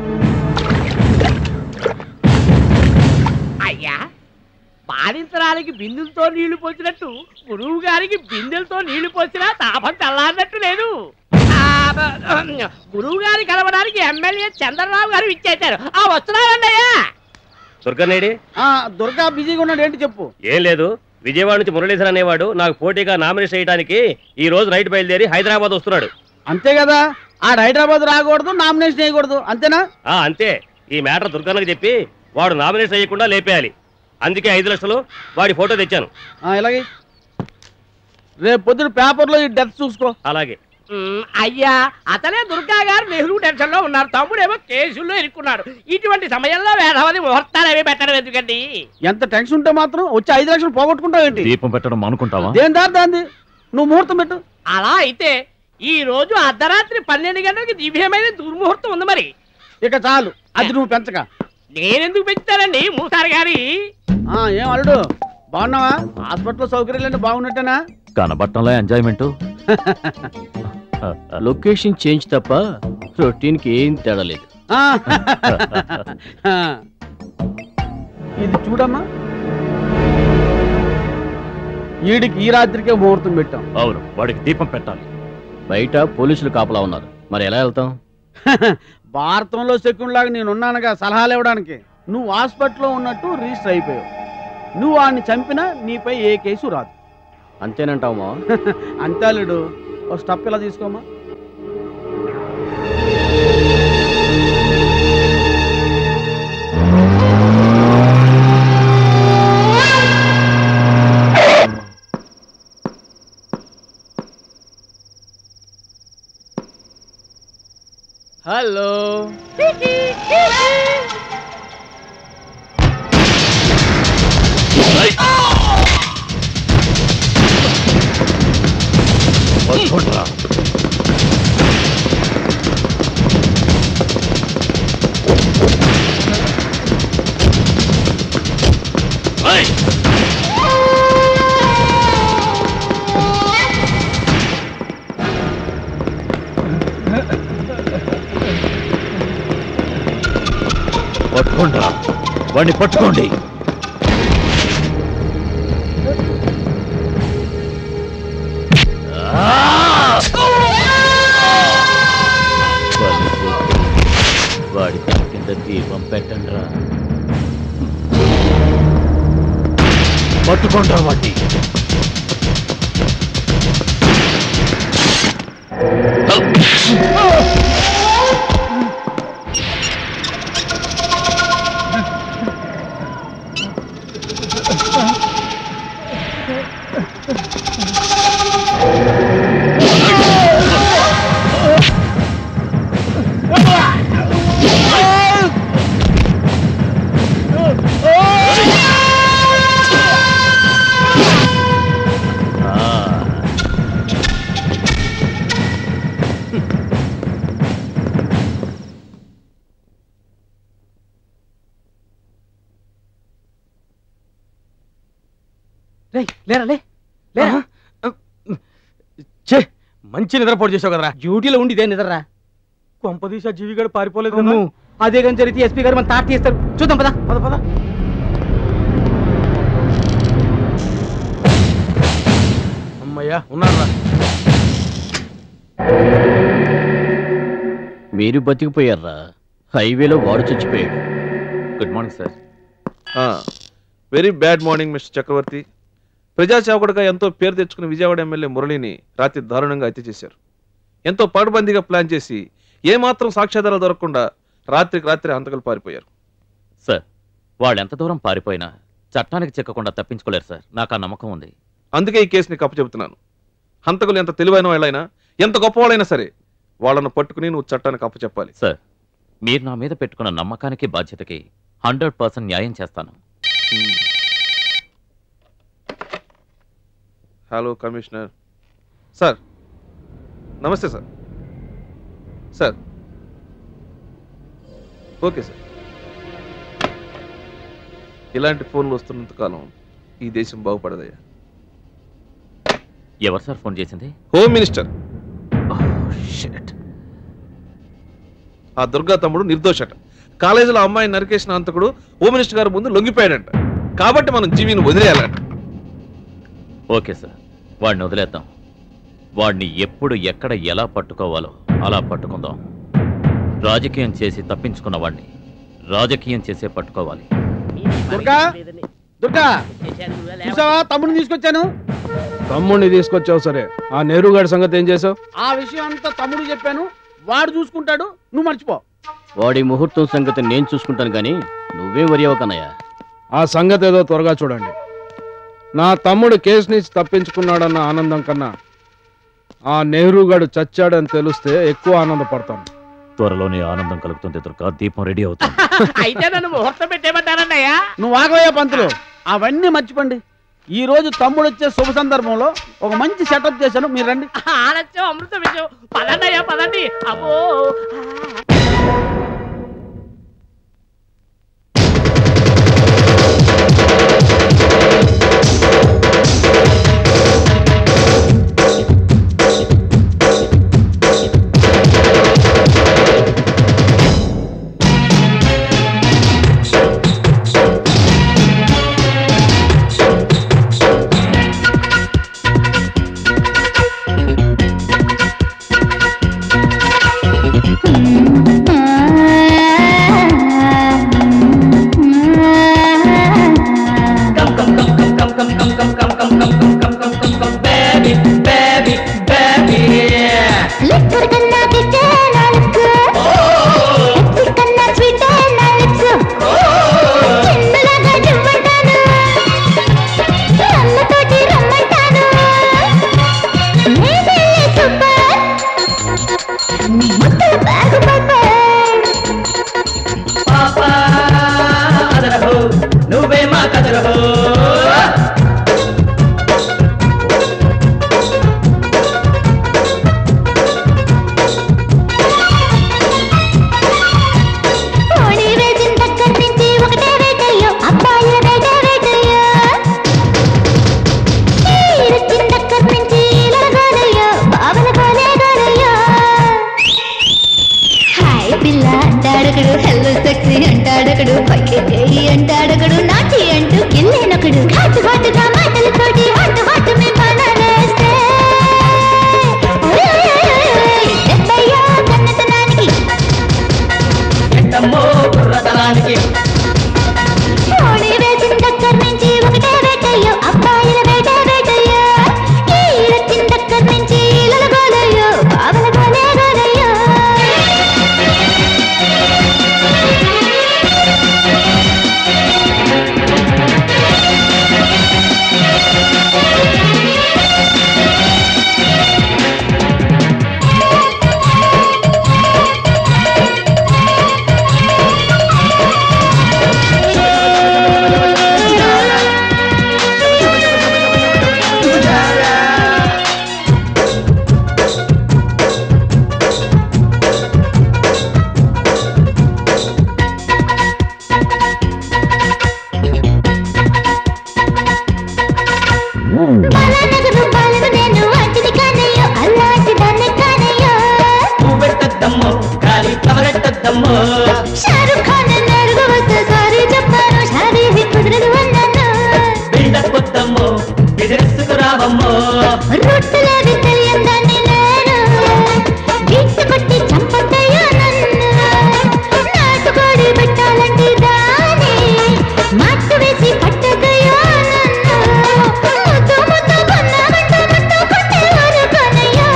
అయ్యా పాలించడానికి బిందులతో నీళ్లు పోసినట్టు గురువు గారికి బిందెలతో నీళ్లు పోసినా తాపం తెల్లారినట్టు లేదు ఆ, బ- గురువు గారి కలవడానికి ఎమ్మెల్యే చంద్రరావు గారు ఇచ్చేశారు ఆ వస్తున్నారండి అయ్యా దుర్గనేడి ఆ దుర్గా బిజీగా ఉన్నాడు ఏంటి చెప్పు ఏం లేదు విజయవాడ నుంచి మురళీధర్ అనేవాడు నాకు పోటీగా నామినేషన్ చేయడానికి ఈ రోజు నైట్ బయలుదేరి హైదరాబాద్ వస్తున్నాడు అంతే కదా ఆడు హైదరాబాద్ రాకూడదు నామినేషన్ వేయకూడదు అంతేనా ఆ అంతే ఈ మ్యాటర్ దుర్గన్నకు చెప్పి వాడు నామినేషన్ చేయకుండా లేపేయాలి అందుకే ఐదు లక్షలు వాడి ఫోటో తెచ్చాను ఆ, ఇలాగే రేపు పొద్దున పేపర్లో ఈ డెత్ చూసుకో అలాగే మ్, అయ్యా అతనే దుర్గా గారు నెహ్రూ టెన్షన్ లో ఉన్నారు తమ్ముడేమో కేసుల్లో ఇరుక్కున్నాడు ఇటువంటి సమయంలో వేధవది ముహూర్తాలు ఏమి పెట్టడం ఎందుకండి ఎంత టెన్షన్ ఉంటే మాత్రం వచ్చి ఐదు లక్షలు పోగొట్టుకుంటావు ఏంటి దీపం పెట్టడం అనుకుంటావా దేని దారి దాంది నువ్వు ముహూర్తం పెట్టు అలా అయితే ఈ రోజు అర్ధరాత్రి పన్నెండు గంటలకి దివ్యమైన దుర్ముహూర్తం ఉంది మరి ఇక చాలు అది నువ్వు పెంచక నేనెందుకు పెంచుతానండి మూసారి గారి ఆ, ఏం అల్లుడు బాగున్నావా హాస్పిటల్ సౌకర్యాలు బాగున్నట్టేనా కనబట్టంలో ఎంజాయ్మెంట్ లొకేషన్ చేంజ్ తప్ప రొటీన్కి ఏం తేడా లేదు ఆ, ఇది చూడమ్మా ఈడికి ఈ రాత్రికే ముహూర్తం పెట్టాం అవును వాడికి దీపం పెట్టాలి బయట పోలీసులు కాపలా ఉన్నారు మరి ఎలా వెళ్తాం భారతంలో సెకండ్ లాగా నేను ఉన్నానుగా సలహాలు ఇవ్వడానికి నువ్వు హాస్పిటల్లో ఉన్నట్టు రిజిస్టర్ అయిపోయావు నువ్వు వాడిని చంపినా నీపై ఏ కేసు రాదు అంతేనంటావా అంతేలుడు ఓ స్టప్ ఇలా తీసుకోమా హలో పట్టుకోండ్రా. ఏయ్! పట్టుకోండ్రా వాడిని పట్టుకోండి వాడి తల కింద దీపం పెట్టండిరా పట్టుకోండ్రా వాటి రేయ్, లేరా లే లేరా చే మంచి నిద్రపోటు చేసావు కదరా డ్యూటీలో ఉండి ఇదే నిద్రరా కొంపదీసా జీవిగాడు పారిపోలేదు అమ్మో. అదే కానీ జరిగితే ఎస్పీ గారు మన తాట తీస్తారు చూద్దాం పదా పద పద అమ్మయ్యా ఉన్నారా మీరు బతికిపోయారా హైవేలో వాడు చచ్చిపోయాడు good morning sir very bad morning mister Chakravarthi ప్రజాసేవకుడిగా ఎంతో పేరు తెచ్చుకున్న విజయవాడ ఎమ్మెల్యే మురళిని రాత్రి దారుణంగా హత్య చేశారు ఎంతో పకడ్బందీగా ప్లాన్ చేసి ఏమాత్రం సాక్ష్యాధారాలు దొరకకుండా రాత్రికి రాత్రి హంతకులు పారిపోయారు సార్ వాళ్ళు ఎంత దూరం పారిపోయినా చట్టానికి చిక్కకుండా తప్పించుకోలేరు సార్ నాకు ఆ నమ్మకం ఉంది అందుకే ఈ కేసుని కప్పు చెబుతున్నాను హంతకులు ఎంత తెలివైన వాళ్ళైనా ఎంత గొప్పవాళ్ళైనా సరే వాళ్ళను పట్టుకుని నువ్వు చట్టానికి అప్పు చెప్పాలి సార్ మీరు నా మీద పెట్టుకున్న నమ్మకానికి బాధ్యతకి హండ్రెడ్ పర్సెంట్ న్యాయం చేస్తాను హలో కమిషనర్ సార్ నమస్తే సార్ సార్ ఓకే సార్ ఇలాంటి ఫోన్లు వస్తున్నంత కాలం ఈ దేశం బాగుపడదయ్యా ఎవరు సార్ ఫోన్ చేసింది హోమ్ మినిస్టర్ ఆ దుర్గా తమ్ముడు నిర్దోషట కాలేజీలో అమ్మాయిని నరికేసిన అంతకుడు హోమ్ మినిస్టర్ గారి ముందు లొంగిపోయాడంట కాబట్టి మనం జీవిని వదిలేయాలంట ఓకే సార్ వాడిని వదిలేద్దాం వాడిని ఎప్పుడు ఎక్కడ ఎలా పట్టుకోవాలో అలా పట్టుకుందాం రాజకీయం చేసి తప్పించుకున్న వాడిని రాజకీయం చేసే పట్టుకోవాలి దుర్గా దుర్గా చూసావా తమ్ముడిని తీసుకొచ్చాను తమ్ముడిని తీసుకొచ్చావు సరే ఆ నెహ్రూగాడి సంగతి ఏం చేసావు ఆ విషయం అంతా తమ్ముడు చెప్పాను వాడు చూసుకుంటాడు నువ్వు మర్చిపో వాడి ముహూర్తం సంగతి నేను చూసుకుంటాను కానీ నువ్వే వరి అవ్వకన్నయ్య ఆ సంగతి ఏదో త్వరగా చూడండి నా తమ్ముడు కేసు నుంచి తప్పించుకున్నాడన్న ఆనందం కన్నా ఆ నెహ్రూ గాడు చచ్చాడని తెలిస్తే ఎక్కువ ఆనందపడతాను త్వరలోనే ఆనందం కలుగుతుంది దుర్గా దీపం రెడీ అవుతుంది అయితే నన్ను ముహూర్తం పెట్టేయమంటారన్నయ్యా నువ్వు ఆగవయ్యా పంతులు అవన్నీ మర్చిపోండి ఈ రోజు తమ్ముడు వచ్చే శుభ సందర్భంలో ఒక మంచి సెటప్ చేశాను మీరు రండి ఆలస్యం అమృత విషయం పదండి పదండి అబ్బో నువ్వే మా కదరహో కోడి వేసిన దగ్గర నుంచి ఒకటే వేటయ్యో అబ్బాయిల వేట వేటయ్యో ఈరొచ్చిన దగ్గర నుంచి ఈలల గోలయ్యో బావల గోలే గోలయ్యో హాయ్ పిల్ల అంటాడొకడు హెల్లో సెక్సీ అంటాడొకడు పైకి చేయి అంటాడొకడు నాటి అంటూ గిల్లేనొకడు ఘాటు ఘాటుగా మాటలతోటి హాటు హాటు మీ బాణాలేస్తే డెబ్బయ్యో కన్నతనానికి ఎంతమ్మో కుర్రతనానికి కోడి వేసిన దగ్గర నుంచి ఒకటే వేటయ్యో అబ్బాయిల వేట వేటయ్యో ఈరొచ్చిన దగ్గర నుంచి ఈలల గోలయ్యో బావల గోలే గోలయ్యో బాలనగరు బాలను నేను అంటిది కానయ్యో అలాంటి దాన్ని కానయ్యో పువ్వెట్టద్దమ్మో గాలి తవరెట్టద్దమ్మో షారుఖ్ ఖాన్ నడుగు వస్తే సారీ చెప్పాను షాదీ కుదరదు అన్నాను బిల్డప్ వద్దమ్మో బిజినెస్ రావమ్మో రొట్టెలేవి తెలియందాన్ని నేను గిట్టు కొట్టి చంపద్దయ్యో నన్ను నాటుకోడి పెట్టాలంటే దాని మట్టు వేసి పట్టదయ్యో నన్ను ముద్దు ముద్దు కొన్నామంటూ ముట్టు కొట్టేవారు కొనయ్యో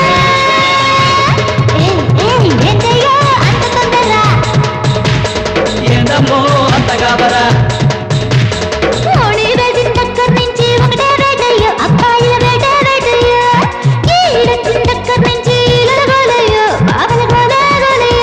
ఏంటయ్యో అంత తొందర ఏందమ్మో అంతగా బరా కోడి వేసిన దగ్గర నుంచి ఒకటే వేటయ్యో అబ్బాయిల వేట వేటయ్యో ఈడొచ్చిన దగ్గర నుంచి ఈలల గోలయ్యో బావల గోలే గోలయ్యో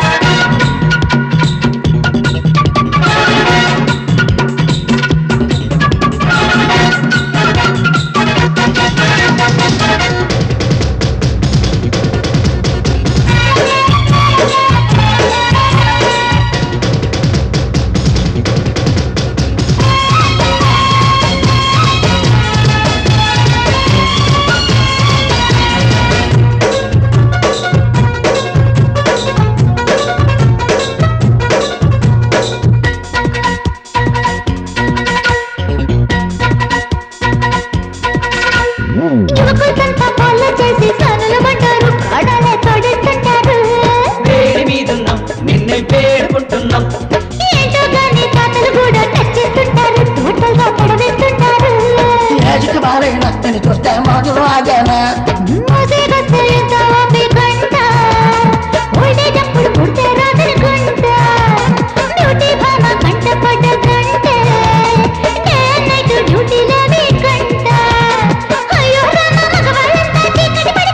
యువకులంతా పళ్ళ చేసి సనులు పడ్డారు కాడాలే తోడెట్టుంటారు వేడి మీదున్నాం నిన్నే వేడుకుంటున్నాం ఏంటో గాని తాతలు కూడా టచ్ చేస్తుంటారు టోటల్ గా పడవేస్తుంటారు రాజుకి బాలయ్య నచ్చని చూస్తే మొదలు ఆగానా మోసేకొస్తే ఎంత ఓపికంట ఓడేటప్పుడు పుడితే రాదనుకుంట డ్యూటీ భామ కంట పడ్డ కంటే డే నైట్ డ్యూటీలో కంట అయ్యో రామ మగవాళ్ళంతా చీకటి పడి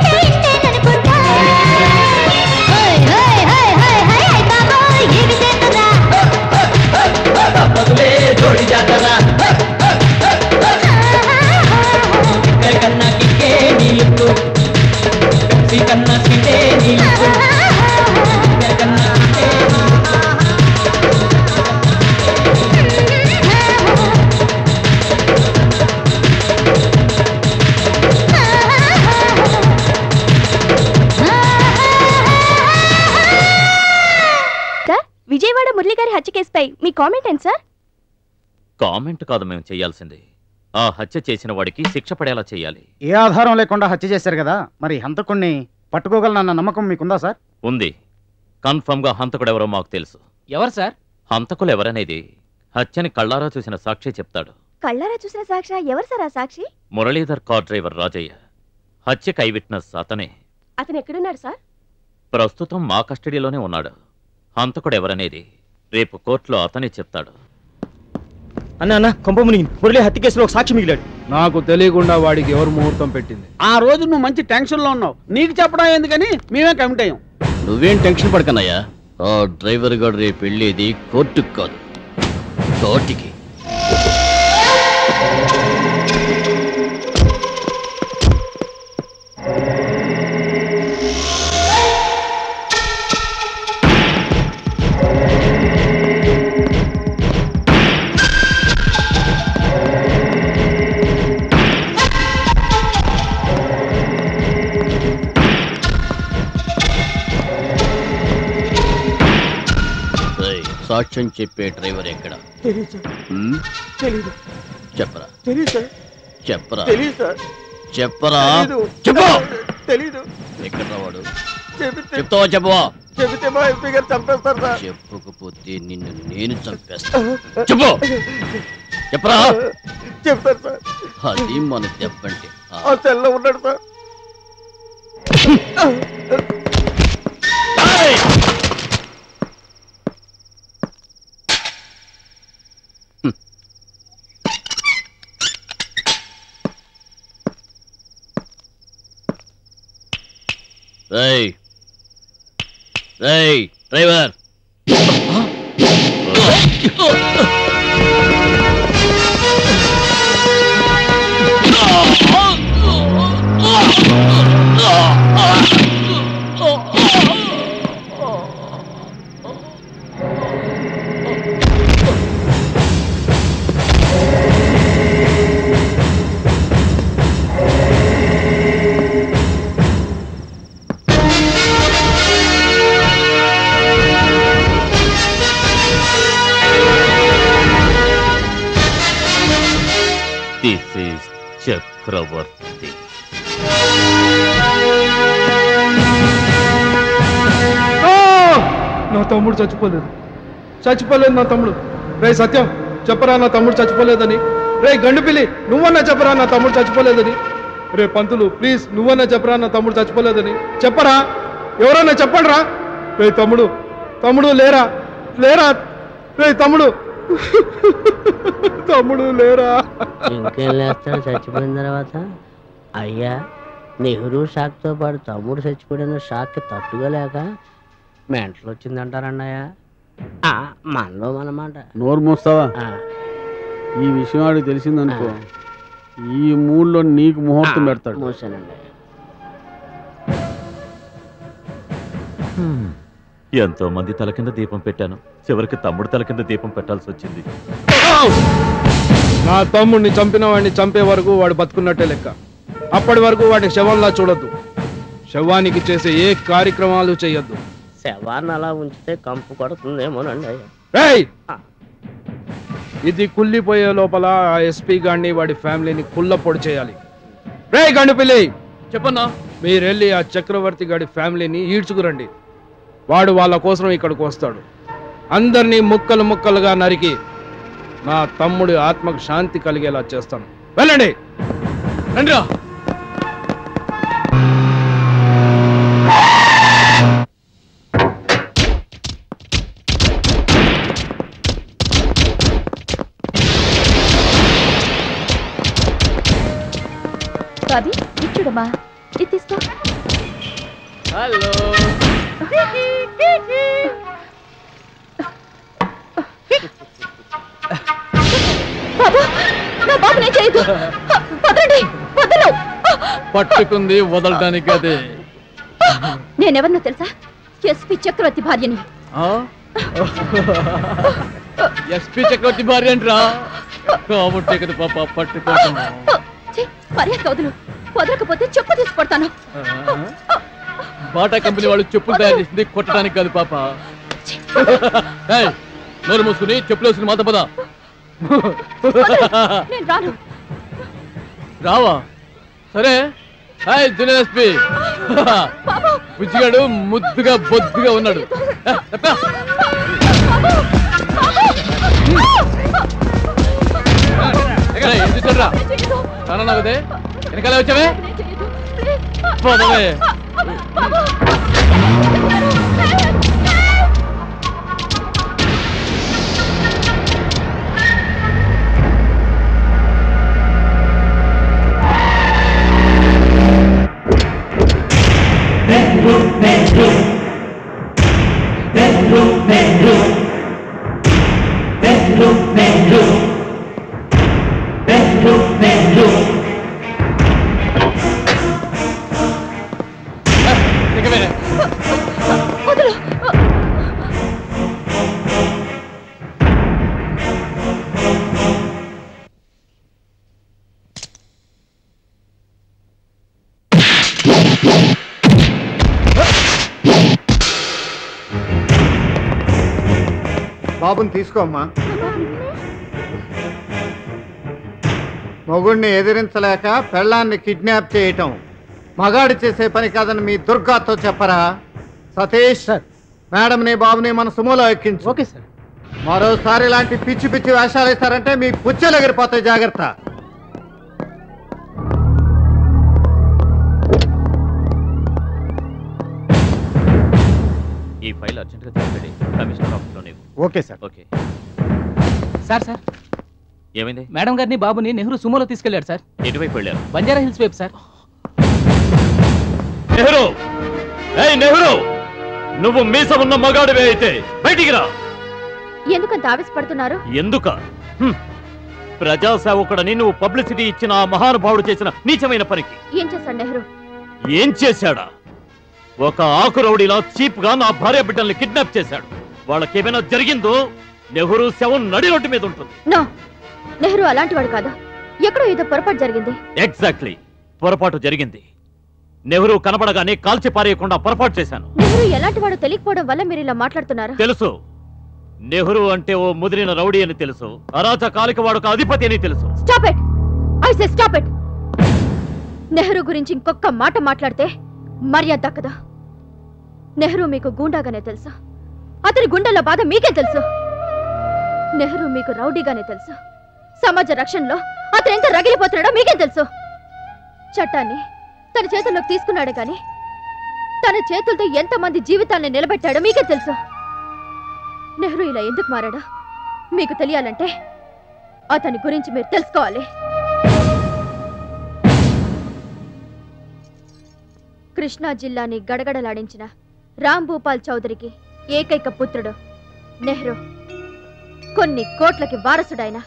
వస్తాయి మీ కామెంట్ ఏంటి సార్ కామెంట్ కాదు మేము చేయాల్సింది ఆ హత్య చేసిన వాడికి శిక్ష పడేలా చేయాలి ఏ ఆధారం లేకుండా హత్య చేశారు కదా మరి హంతకుణ్ణి పట్టుకోగలనన్న నమ్మకం మీకుందా సార్ ఉంది కన్ఫర్మ్ గా హంతకుడు ఎవరో మాకు తెలుసు ఎవరు సార్ హంతకులు ఎవరనేది హత్యని కళ్ళారా చూసిన సాక్షి చెప్తాడు కళ్ళారా చూసిన సాక్షి ఎవరు సార్ ఆ సాక్షి మురళీధర్ కార్ డ్రైవర్ రాజయ్య హత్యకు ఐ విట్నెస్ అతనే అతను ఎక్కడున్నాడు సార్ ప్రస్తుతం మా కస్టడీలోనే ఉన్నాడు హంతకుడు ఎవరనేది రేపు కోర్టులో అతనే చెప్తాడు అన్న అన్న కొంప మునిగింది మురళి హత్య కేసులో ఒక సాక్షి మిగిలాడు నాకు తెలియకుండా వాడికి ఎవరు ముహూర్తం పెట్టింది ఆ రోజు నువ్వు మంచి టెన్షన్లో ఉన్నావు నీకు చెప్పడం ఎందుకని మేమే కమిట్ అయ్యాం నువ్వేం టెన్షన్ పడకనయ్యా ఆ డ్రైవర్ గారు రేపు వెళ్ళేది కోర్టుకు కాదు కోర్టుకి రేయ్, సాక్ష్యం చెప్పే డ్రైవర్ ఎక్కడ తెలియదు సార్ హ్మ్? తెలీదు చెప్పరా తెలియదు సార్ చెప్పరా తెలియదు సార్ చెప్పరా తెలీదు. చెప్పు తెలీదు ఎక్కడ వాడు చెబితే చెప్తావా చెప్పవా చెబితే మా ఎస్పీ గారు చంపేస్తారు సార్ చెప్పకపోతే నిన్ను నేను చంపేస్తా చెప్పు చెప్పరా చెప్తారు సార్ అది మన దెబ్బంటే ఆ, ఆ సెల్లో ఉన్నాడు సార్ రేయ్ రేయ్ డ్రైవర్ దిస్ ఈస్ చక్రవర్తి నా తమ్ముడు చచ్చిపోలేదు చచ్చిపోలేదు నా తమ్ముడు రే సత్యం చెప్పరా నా తమ్ముడు చచ్చిపోలేదని రే గండుపిల్లి నువ్వన్నా చెప్పరా నా తమ్ముడు చచ్చిపోలేదని రే పంతులు ప్లీజ్ నువ్వన్నా చెప్పరా నా తమ్ముడు చచ్చిపోలేదని చెప్పరా ఎవరన్నా చెప్పండి రా రే తమ్ముడు తమ్ముడు లేరా లేరా రే తమ్ముడు తమ్ముడు లేరా ఇంకేం లేస్తాడు చచ్చిపోయిన తర్వాత అయ్యా నెహ్రూ షాక్తో పాటు తమ్ముడు చచ్చిపోయిన షాక్కి తట్టుకోలేక మెంటలు వచ్చిందంటారన్నయ్య ఆ, మనలో మనమాట నోరు మూస్తావా ఆ. ఈ విషయం వాడికి తెలిసిందనుకో ఈ మూడ్లో నీకు ముహూర్తం పెడతాడు మూసానండి ఎంతో మంది తల కింద దీపం పెట్టాను చివరికి తమ్ముడు తల కింద దీపం పెట్టాల్సి వచ్చింది నా తమ్ముడిని చంపిన వాడిని చంపే వరకు వాడు బతుకున్నట్టే లెక్క అప్పటి వరకు వాడిని శవంలా చూడొద్దు శవానికి చేసే ఏ కార్యక్రమాలు చేయొద్దు శవాన్ని అలా ఉంచితే కంపు కొడుతుందేమోనండి అయ్యా రేయ్ ఇది కుళ్ళిపోయే లోపల ఆ ఎస్పీ గాడిని వాడి ఫ్యామిలీని కుళ్ళ పొడి చేయాలి రే గండుపిల్లి చెప్పన్నా మీరెళ్ళి ఆ చక్రవర్తి గాడి ఫ్యామిలీని ఈడ్చుకురండి వాడు వాళ్ళ కోసం ఇక్కడికి వస్తాడు అందరినీ ముక్కలు ముక్కలుగా నరికి నా తమ్ముడి ఆత్మకు శాంతి కలిగేలా చేస్తాను వెళ్ళండి రండిరా బాబీ ఇది చూడమ్మా ఇది తీసుకో హలో బాబు నా బాబు నేను చేయదు వదలండి వదలు పట్టుకుంది వదలటానికి అదే నేనెవరినో తెలుసా ఎస్పీ చక్రవర్తి భార్యని ఎస్పీ చక్రవర్తి భార్య అంటరా కాబట్టి కదా పాప పట్టుకోవటం ఛీ, మర్యాద వదులు వదలకపోతే చెప్పు తీసి కొడతాను బాటా కంపెనీ వాళ్ళు చెప్పులు తయారు చేసింది కొట్టడానికి కాదు పాప ఏయ్, నోరు మూసుకుని చెప్పులు వేసుకుని మాత పద నేను రాను రావా సరే హాయ్ జూనియర్ ఎస్పీ బుజ్జిగాడు ముద్దుగా బొద్దుగా ఉన్నాడు ఏ, చెప్పా. ఎక్కడ, ఏం చూసాడురా? చాలా నవ్వుదే వెనకాలే వచ్చావే పోదవే దిగవే. బాబుని తీసుకోమ్మా మొగుడిని ఎదిరించలేక పెళ్ళాన్ని కిడ్నాప్ చేయటం మగాడు చేసే పని కాదని మీ దుర్గాతో చెప్పరా సతీష్ మేడంని బాబుని మన సుమోలో ఎక్కించు ఓకే సార్ మరోసారి ఇలాంటి పిచ్చి పిచ్చి వేషాలు వేస్తారంటే మీ పుచ్చలు ఎగిరిపోతాయి జాగ్రత్త ఈ ఫైల్ అర్జెంట్గా తీసుకెళ్ళి కమిషనర్ ఆఫీస్లోనే ఇవ్వు. Okay sir okay sir sir ఏమైంది మేడం గారిని బాబుని నెహ్రూ సుమోలో తీసుకెళ్లాడు సార్ ఎటువైపు వెళ్ళారు బంజారా హిల్స్ వైపు సార్ నెహ్రూ ఏయ్ నెహ్రూ నువ్వు మీస ఉన్న మగాడివే అయితే బయటికి రా ఎందుకంత ఆవేశపడుతున్నారు ఎందుక హ్మ్. ప్రజాసేవకుడని నువ్వు పబ్లిసిటీ ఇచ్చిన ఆ మహానుభావుడు చేసిన నీచమైన పనికి ఏం చేశాడు నెహ్రూ ఏం చేశాడా ఒక ఆకు రౌడీలా చీప్ గా నా భార్య బిడ్డల్ని కిడ్నాప్ చేశాడు వాళ్ళకేమైనా జరిగిందో నెహ్రూ శవం నడి రోడ్డు మీద ఉంటుంది నో నెహ్రూ అలాంటి వాడు కాదు ఎక్కడో ఏదో పొరపాటు జరిగింది ఎగ్జాక్ట్లీ పొరపాటు జరిగింది నెహ్రూ కనబడగానే కాల్చి పారేయకుండా పొరపాటు చేశాను నెహ్రూ ఎలాంటి వాడో తెలియకపోవడం వల్ల మీరు ఇలా మాట్లాడుతున్నారు తెలుసు నెహ్రూ అంటే ఓ ముదిరిన రౌడీ అని తెలుసు అరాచకాలిక వాడొక అధిపతి అని తెలుసు stop it I say stop it Nehru గురించి ఇంకొక మాట మాట్లాడితే మర్యాద దక్కదా నెహ్రూ మీకు గూండాగానే తెలుసు అతని గుండెల్లో బాధ మీకే తెలుసు నెహ్రూ మీకు రౌడీగానే తెలుసు సమాజ రక్షణలో అతను ఎంత రగిలిపోతున్నాడో మీకే తెలుసు చట్టాన్ని తన చేతుల్లోకి తీసుకున్నాడు గాని తన చేతులతో ఎంతమంది జీవితాల్ని నిలబెట్టాడో మీకే తెలుసు నెహ్రూ ఇలా ఎందుకు మారాడో మీకు తెలియాలంటే అతని గురించి మీరు తెలుసుకోవాలి కృష్ణా జిల్లాని గడగడలాడించిన రామ్ భూపాల్ చౌదరికి ఏకైక పుత్రుడు నెహ్రూ కొన్ని కోట్లకి వారసుడైన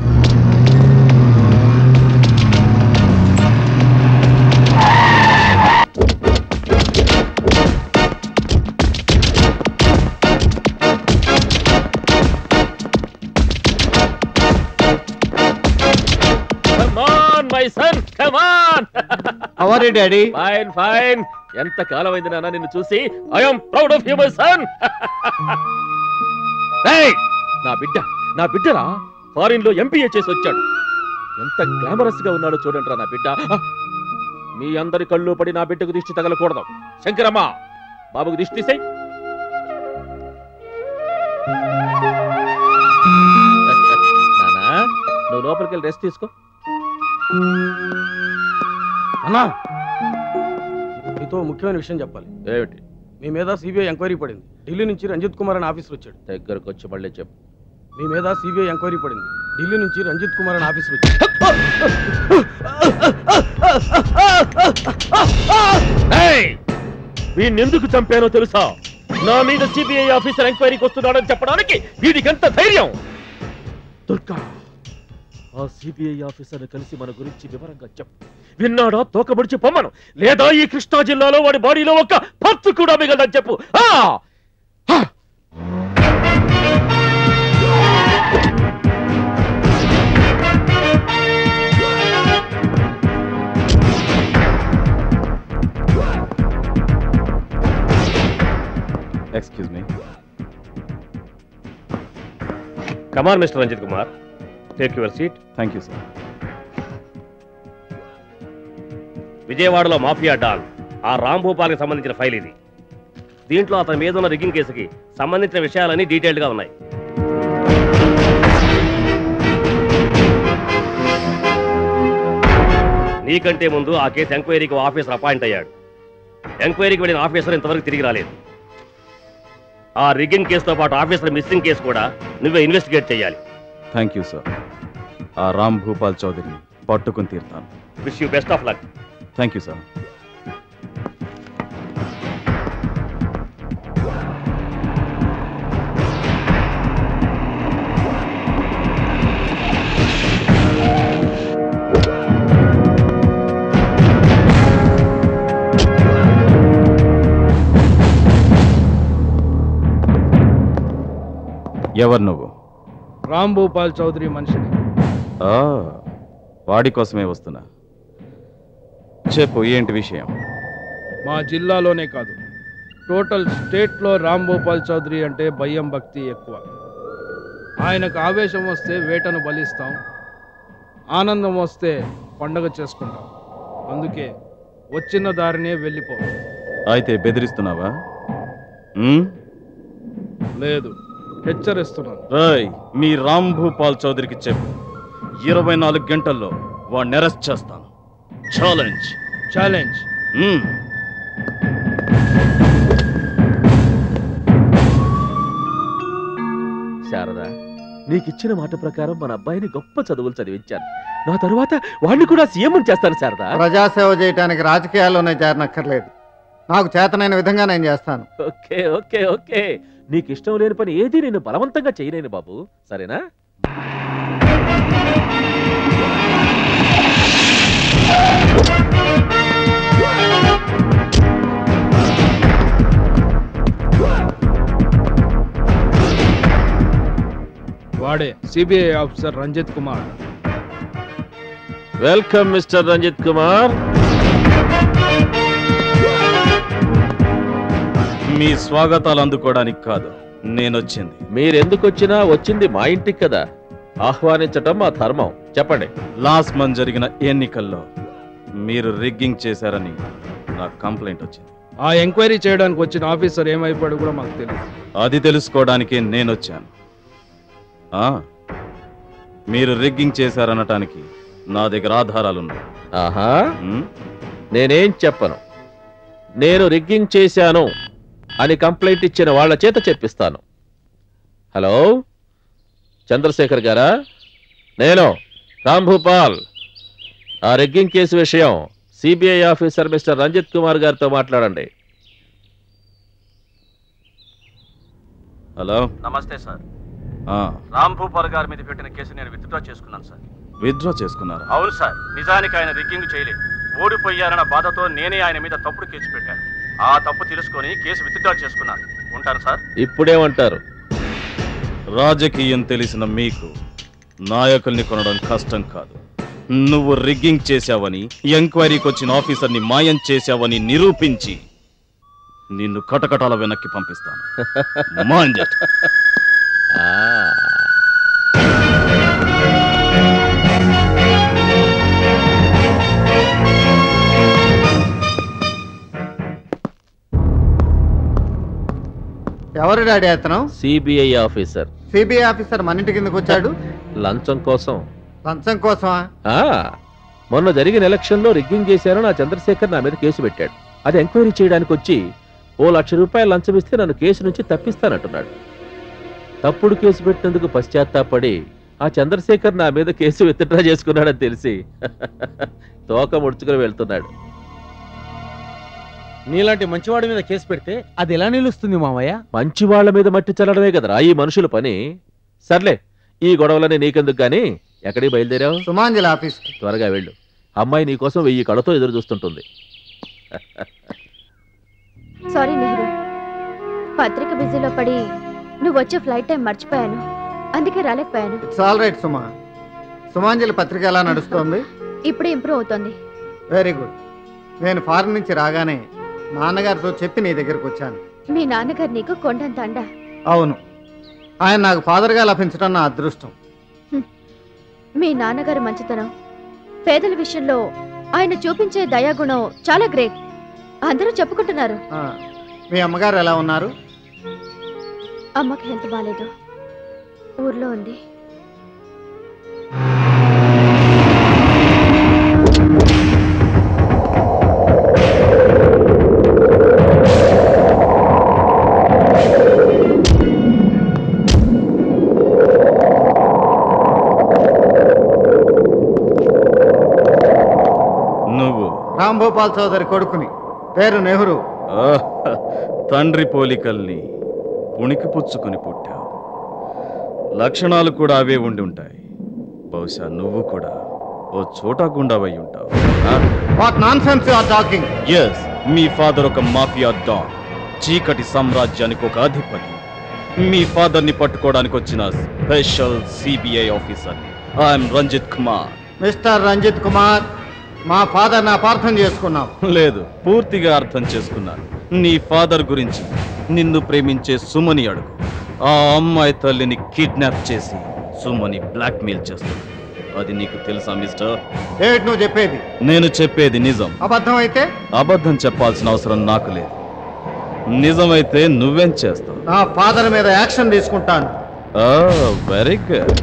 Come on, my son, come on. How are you, Daddy? Fine, fine. ఎంత కాలమైంది నాన్న నిన్ను చూసి I'm proud of you my son నా బిడ్డ నా బిడ్డరా ఫారిన్ లో ఎంపీఏ చేసి వచ్చాడు ఎంత గ్లామరస్ గా ఉన్నాడో చూడండి నా బిడ్డ మీ అందరి కళ్ళు పడి నా బిడ్డకు దిష్టి తగలకూడదు శంకరమ్మ బాబుకు దిష్టి తీసేయ్ నానా నువ్వు లోపలికి వెళ్ళి రెస్ట్ తీసుకో అన్నా మీతో ముఖ్యమైన విషయం చెప్పాలి ఏమిటి మీ మీద సిబిఐ ఎంక్వైరీ పడింది ఢిల్లీ నుంచి రంజిత్ కుమార్ అని ఆఫీసర్ వచ్చాడు దగ్గరకు వచ్చి మళ్ళీ చెప్పు మీ మీద సిబిఐ ఎంక్వైరీ పడింది ఢిల్లీ నుంచి రంజిత్ కుమార్ అని ఆఫీసర్ వచ్చాడు వీడిని ఎందుకు చంపానో తెలుసా నా మీద సిబిఐ ఆఫీసర్ ఎంక్వైరీకి వస్తున్నాడని చెప్పడానికి వీడికి ఎంత ధైర్యం దుర్గా ఆ సిబిఐ ఆఫీసర్ కలిసి మన గురించి వివరంగా చెప్పు విన్నాడా తోకబడిచి పొమ్మను లేదా ఈ కృష్ణా జిల్లాలో వాడి బాడీలో ఒక పత్తు కూడా మిగలదని చెప్పు ఆ excuse me come on mister Ranjith Kumar take your seat thank you sir విజయవాడలో మాఫియా డాన్ ఆ రామ్ భూపాల్కి సంబంధించిన ఫైల్ ఇది దీంట్లో అతని మీద ఉన్న రిగ్గింగ్ కేసుకి సంబంధించిన విషయాలన్నీ డీటెయిల్డ్గా ఉన్నాయి నీకంటే ముందు ఆ కేసు ఎంక్వైరీకి ఓ ఆఫీసర్ అపాయింట్ అయ్యాడు ఎంక్వైరీకి వెళ్ళిన ఆఫీసర్ ఇంతవరకు తిరిగి రాలేదు ఆ రిగ్గింగ్ కేసుతో పాటు ఆఫీసర్ మిస్సింగ్ కేసు కూడా నువ్వే ఇన్వెస్టిగేట్ చేయాలి థ్యాంక్ యూ సార్ ఆ రామ్ భూపాల్ చౌదరిని పట్టుకుని తీరుతాను wish you best of luck thank you sir ఎవరు నువ్వు రామ్ భూపాల్ చౌదరి మనిషిని ఆ, వాడి కోసమే వస్తున్నా చెప్పు ఏంటి విషయం మా జిల్లాలోనే కాదు టోటల్ స్టేట్లో రామ్ భూపాల్ చౌదరి అంటే భయం భక్తి ఎక్కువ ఆయనకు ఆవేశం వస్తే వేటను బలిస్తాం ఆనందం వస్తే పండగ చేసుకుంటాం అందుకే వచ్చిన దారినే వెళ్ళిపో అయితే బెదిరిస్తున్నావా ఉమ్? లేదు హెచ్చరిస్తున్నాను రాయ్ మీ రామ్ భూపాల్ చౌదరికి చెప్పు ఇరవై నాలుగు గంటల్లో వాడిని అరెస్ట్ చేస్తాను ఛాలెంజ్ ఛాలెంజ్ శారద నీకిచ్చిన మాట ప్రకారం మన అబ్బాయిని గొప్ప చదువులు చదివించాను నా తరువాత వాడిని కూడా సీఎం చేస్తాను శారద ప్రజాసేవ చేయడానికి రాజకీయాల్లోనే చేరనక్కర్లేదు నాకు చేతనైన విధంగా నేను చేస్తాను ఓకే ఓకే ఓకే నీకు ఇష్టం లేని పని ఏది నేను బలవంతంగా చేయలేను బాబు సరేనా వాడే CBI officer Ranjit Kumar welcome mister Ranjith Kumar మీ స్వాగతాలు అందుకోవడానికి కాదు నేనొచ్చింది మీరెందుకు వచ్చినా వచ్చింది మా ఇంటికి కదా ఆహ్వానించటం మా ధర్మం చెప్పండి లాస్ట్ మంత్ జరిగిన ఎన్నికల్లో మీరు రిగ్గింగ్ చేశారని నాకు కంప్లైంట్ వచ్చింది ఆ ఎంక్వైరీ చేయడానికి వచ్చిన ఆఫీసర్ ఏమైపోయాడు కూడా మాకు తెలియదు అది తెలుసుకోవడానికి నేనొచ్చాను ఆ, మీరు రిగ్గింగ్ చేశారనటానికి నా దగ్గర ఆధారాలున్నాయి ఆహా నేనేం చెప్పను నేను రిగ్గింగ్ చేశాను అని కంప్లైంట్ ఇచ్చిన వాళ్ళ చేత చెప్పిస్తాను హలో చంద్రశేఖర్ గారా నేను రామ్ భూపాల్ ఆ రిగ్గింగ్ కేసు విషయం CBI officer mister Ranjith Kumar గారితో మాట్లాడండి హలో నమస్తే సార్ ఆ, రామ్ భూపాల్ గారి మీద పెట్టిన కేసు నేను విత్డ్రా చేసుకున్నాను సార్ విత్డ్రా చేసుకున్నారా అవును సార్ నిజానికి ఆయన రిగ్గింగ్ చేయలేదు ఓడిపోయారన్న బాధతో నేనే ఆయన మీద తప్పుడు కేసు పెట్టాను ఆ తప్పు తెలుసుకొని కేసు విత్డ్రా చేసుకున్నాను ఉంటాను సార్ ఇప్పుడేమంటారు రాజకీయం తెలిసిన మీకు నాయకుల్ని కొనడం కష్టం కాదు నువ్వు రిగ్గింగ్ చేశావని ఎంక్వైరీకి వచ్చిన ఆఫీసర్ని మాయం చేశావని నిరూపించి నిన్ను కటకటాల వెనక్కి పంపిస్తాను Mind it. ఎవరు డాడీ అతను సిబిఐ ఆఫీసర్ సిబిఐ ఆఫీసర్ మన ఇంటి కిందకు వచ్చాడు లంచం కోసం లంచం కోసమా ఆ మొన్న జరిగిన ఎలక్షన్లో రిగ్గింగ్ చేశారని ఆ చంద్రశేఖర్ నా మీద కేసు పెట్టాడు అది ఎంక్వైరీ చేయడానికి వచ్చి ఓ లక్ష రూపాయలు లంచం ఇస్తే నన్ను కేసు నుంచి తప్పిస్తానంటున్నాడు తప్పుడు కేసు పెట్టినందుకు పశ్చాత్తాపడి ఆ చంద్రశేఖర్ నా మీద కేసు విత్డ్రా చేసుకున్నాడని తెలిసి తోక ముడుచుకుని వెళ్తున్నాడు నీలాంటి మంచివాడి మీద కేసు పెడితే అది ఎలా నిలుస్తుంది మామయ్య మంచి వాళ్ళ మీద మట్టి చల్లడమే కదరా ఈ మనుషుల పని సర్లే ఈ గొడవలని నీకెందుకు గాని ఎక్కడికి బయలుదేరావు సుమాంజలి ఆఫీస్ త్వరగా వెళ్ళు అమ్మాయి నీ కోసం వెయ్యి కళతో ఎదురు చూస్తుంటుంది సారీ నెహ్రూ పత్రిక బిజీలో పడి నువ్వు వచ్చే ఫ్లైట్ టైం మర్చిపోయాను అందుకే రాలేకపోయాను it's all right Suma Sumanjali పత్రిక ఎలా నడుస్తోంది ఇప్పుడే ఇంప్రూవ్ అవుతోంది వెరీ గుడ్ నేను ఫారెన్ నుంచి రాగానే నాన్నగారితో చెప్పి నీ దగ్గరకు వచ్చాను మీ నాన్నగారు నీకు కొండంత అండ అవును ఆయన నాకు ఫాదర్గా లభించడం నా అదృష్టం మీ నాన్నగారి మంచితనం పేదల విషయంలో ఆయన చూపించే దయాగుణం చాలా గ్రేట్ అందరూ చెప్పుకుంటున్నారు ఆ, మీ అమ్మగారు ఎలా ఉన్నారు అమ్మకి హెల్త్ బాగాలేదు ఊర్లో ఉంది నువ్వు రాంభూపాల్ చౌదరి కొడుకుని పేరు నెహ్రూ ఆహ్! తండ్రి పోలికల్ని పుణికి పుచ్చుకొని పుట్టావు లక్షణాలు కూడా అవే ఉండి ఉంటాయి బహుశా నువ్వు కూడా ఓ చోటా గుండావై ఉంటావు what nonsense you are talking yes మీ ఫాదర్ ఒక మాఫియా డాన్ చీకటి సామ్రాజ్యానికి ఒక అధిపతి మీ ఫాదర్ ని పట్టుకోవడానికి వచ్చిన special CBI officer I'm Ranjit Kumar mister Ranjith Kumar మా ఫాదర్ని అపార్థం చేసుకున్నాం లేదు పూర్తిగా అర్థం చేసుకున్నాను నీ ఫాదర్ గురించి నిన్ను ప్రేమించే సుమని అడుగు ఆ అమ్మాయి తల్లిని కిడ్నాప్ చేసి సుమని బ్లాక్మెయిల్ చేస్తుంది అది నీకు తెలుసా మిస్టర్ ఏమిటి నువ్వు చెప్పేది నేను చెప్పేది నిజం అబద్ధం అయితే అబద్ధం చెప్పాల్సిన అవసరం నాకు లేదు నిజమైతే నువ్వేం చేస్తావు నా ఫాదర్ మీద యాక్షన్ తీసుకుంటాను వెరీ గుడ్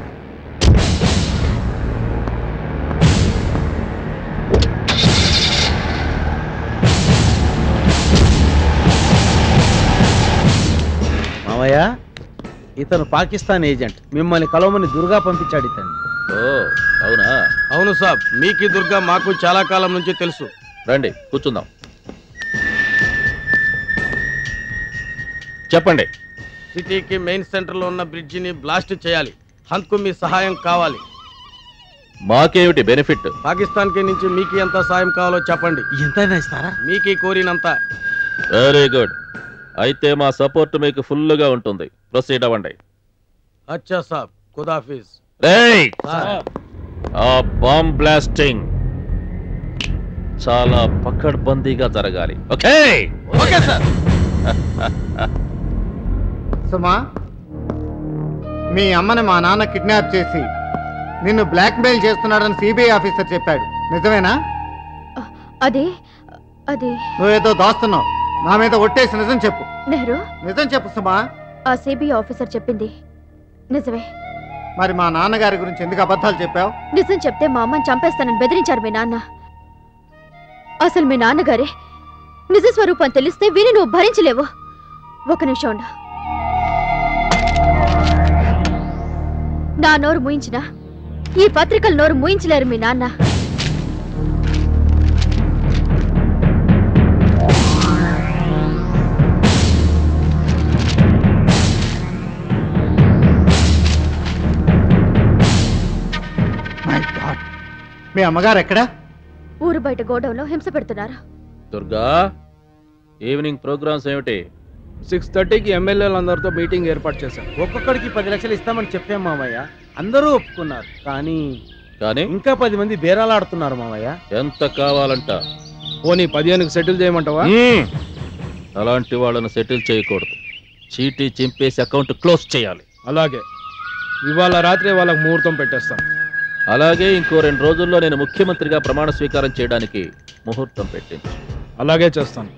మామయ్య ఇతను పాకిస్తాన్ ఏజెంట్ మిమ్మల్ని కలవమని దుర్గా పంపించాడు ఇతను ఓ అవునా అవును సాబ్ మీకు ఈ దుర్గా మాకు చాలా కాలం నుంచి తెలుసు రండి కూర్చుందాం చెప్పండి సిటీకి మెయిన్ సెంటర్ లో ఉన్న బ్రిడ్జిని బ్లాస్ట్ చేయాలి హంత్కు మీ సహాయం కావాలి మాకేమిటి బెనిఫిట్ పాకిస్తాన్ కి నుంచి మీకు ఎంత సాయం కావాలో చెప్పండి ఎంతైనా ఇస్తారా మీకు కోరినంత వెరీ గుడ్ అయితే మా సపోర్ట్ మీకు ఫుల్గా ఉంటుంది ప్రొసీడ్ అవ్వండి అచ్చా సాబ్ ఖుదాఫీజ్ రేయ్ సార్. ఆ బాంబ్ బ్లాస్టింగ్ చాలా పకడ్బందీగా జరగాలి ఓకే ఓకే సార్ సుమా మీ అమ్మని మా నాన్న కిడ్నాప్ చేసి నిన్ను బ్లాక్మెయిల్ చేస్తున్నాడని సిబిఐ ఆఫీసర్ చెప్పాడు నిజమేనా అది అది నువ్వేదో దాస్తున్నావు నా మీద ఒట్టేసి నిజం చెప్పు నెహ్రూ నిజం చెప్పు సుమా ఆ సిబిఐ ఆఫీసర్ చెప్పింది నిజమే మరి మా నాన్నగారి గురించి ఎందుకు అబద్ధాలు చెప్పావు నిజం చెప్తే మా అమ్మని చంపేస్తానని బెదిరించారు మీ నాన్న అసలు మీ నాన్నగారే నిజ స్వరూపం తెలిస్తే విని నువ్వు భరించలేవు ఒక నిమిషం ఉండు నా నోరు మూయించిన ఈ పత్రికల నోరు మూయించలేరు మీ నాన్న మై గాడ్ మీ అమ్మగారు ఎక్కడా ఊరు బయట గోడౌన్లో హింస పెడుతున్నారు దుర్గా ఈవినింగ్ ప్రోగ్రామ్స్ ఏమిటి సిక్స్ థర్టీకి ఎమ్మెల్యేలందరితో మీటింగ్ ఏర్పాటు చేశాను ఒక్కొక్కడికి పది లక్షలు ఇస్తామని చెప్పాం మామయ్య అందరూ ఒప్పుకున్నారు కానీ కానీ ఇంకా పది మంది బేరాలాడుతున్నారు మామయ్య ఎంత కావాలంట పోనీ పదిహేనుకి సెటిల్ చేయమంటావా మ్మ్. అలాంటి వాళ్ళను సెటిల్ చేయకూడదు చీటీ చింపేసి అకౌంట్ క్లోజ్ చేయాలి అలాగే ఇవాళ రాత్రి వాళ్ళకి ముహూర్తం పెట్టేస్తాను అలాగే ఇంకో రెండు రోజుల్లో నేను ముఖ్యమంత్రిగా ప్రమాణ స్వీకారం చేయడానికి ముహూర్తం పెట్టింది అలాగే చేస్తాను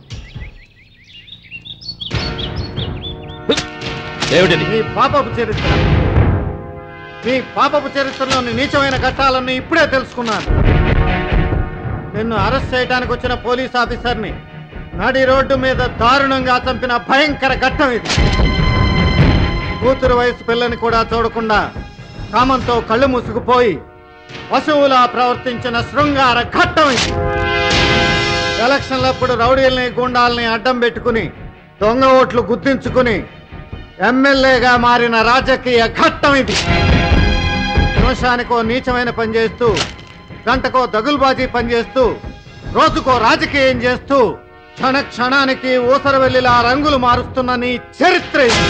ఏమిటిది మీ పాపపు చరిత్ర మీ పాపపు చరిత్రలోని నీచమైన ఘట్టాలన్నీ ఇప్పుడే తెలుసుకున్నాను నిన్ను అరెస్ట్ చేయడానికి వచ్చిన పోలీస్ ఆఫీసర్ని నడి రోడ్డు మీద దారుణంగా చంపిన భయంకర ఘట్టం ఇది కూతురు వయసు పిల్లని కూడా చూడకుండా కామంతో కళ్ళు మూసుకుపోయి పశువులా ప్రవర్తించిన శృంగార ఘట్టం ఇది ఎలక్షన్లప్పుడు రౌడీల్ని గుండాల్ని అడ్డం పెట్టుకుని దొంగ ఓట్లు గుర్తించుకుని ఎమ్మెల్యేగా మారిన రాజకీయ ఘట్టం ఇది నిమిషానికో నీచమైన పని చేస్తూ గంటకో దగులుబాజీ పని చేస్తూ రోజుకో రాజకీయం చేస్తూ క్షణ క్షణానికి ఊసరవెల్లిలా రంగులు మారుస్తున్న నీ చరిత్ర ఇది.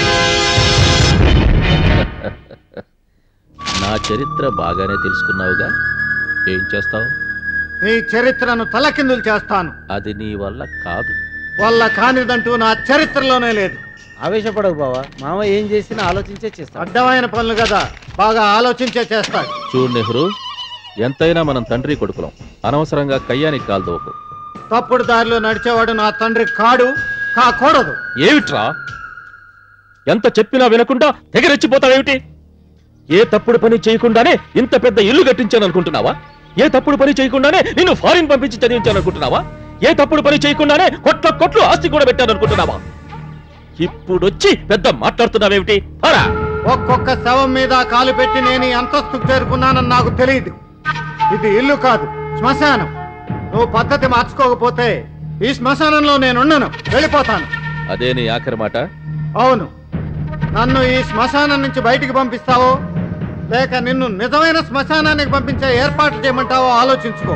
నా చరిత్ర బాగానే తెలుసుకున్నావుగా ఏం చేస్తావు నీ చరిత్రను తలకిందులు చేస్తాను అది నీ వల్ల కాదు వల్ల కానిదంటూ నా చరిత్రలోనే లేదు ఆవేశపడవు బావా మామ ఏం చేసినా ఆలోచించే చేస్తాడు అడ్డమైన పనులు కదా బాగా ఆలోచించే చేస్తాడు చూడు నెహ్రూ ఎంతైనా మనం తండ్రి కొడుకులం అనవసరంగా కయ్యానికి కాల్దోకు తప్పుడు దారిలో నడిచేవాడు నా తండ్రి కాడు కాకూడదు ఏమిట్రా ఎంత చెప్పినా వినకుండా తెగరెచ్చిపోతావేమిటి ఏ తప్పుడు పని చేయకుండానే ఇంత పెద్ద ఇల్లు కట్టించాను అనుకుంటున్నావా ఏ తప్పుడు పని చేయకుండానే నిన్ను ఫారిన్ పంపించి చదివించాను అనుకుంటున్నావా ఏ తప్పుడు పని చేయకుండానే కొట్ల కొట్లు ఆస్తి కూడా పెట్టాను అనుకుంటున్నావా ఇప్పుడొచ్చి పెద్ద మాట్లాడుతున్నావేమిటి పరా ఒక్కొక్క శవం మీద కాలు పెట్టి నేను ఈ అంతస్తుకు చేరుకున్నానని నాకు తెలియదు ఇది ఇల్లు కాదు శ్మశానం నువ్వు పద్ధతి మార్చుకోకపోతే ఈ శ్మశానంలో నేనున్నాను వెళ్ళిపోతాను అదే నీ ఆఖరి మాట అవును నన్ను ఈ శ్మశానం నుంచి బయటికి పంపిస్తావో లేక నిన్ను నిజమైన శ్మశానానికి పంపించే ఏర్పాటు చేయమంటావో ఆలోచించుకో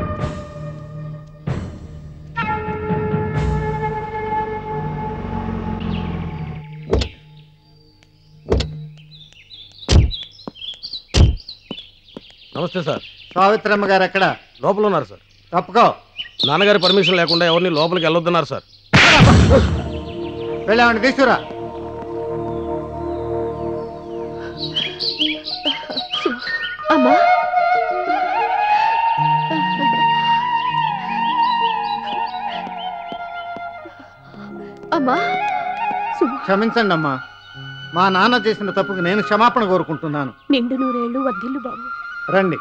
నమస్తే సార్ సావిత్రమ్మ గారు ఎక్కడ లోపల ఉన్నారు సార్ తప్పుకో నాన్నగారి పర్మిషన్ లేకుండా ఎవరిని లోపలికి వెళ్ళొద్దన్నారు సార్ వెళ్ళామండి తీసుకురా అమ్మా అమ్మా క్షమించండి అమ్మా మా నాన్న చేసిన తప్పుకు నేను క్షమాపణ కోరుకుంటున్నాను నిండు నూరేళ్లు వద్దిల్లు బాబు రండి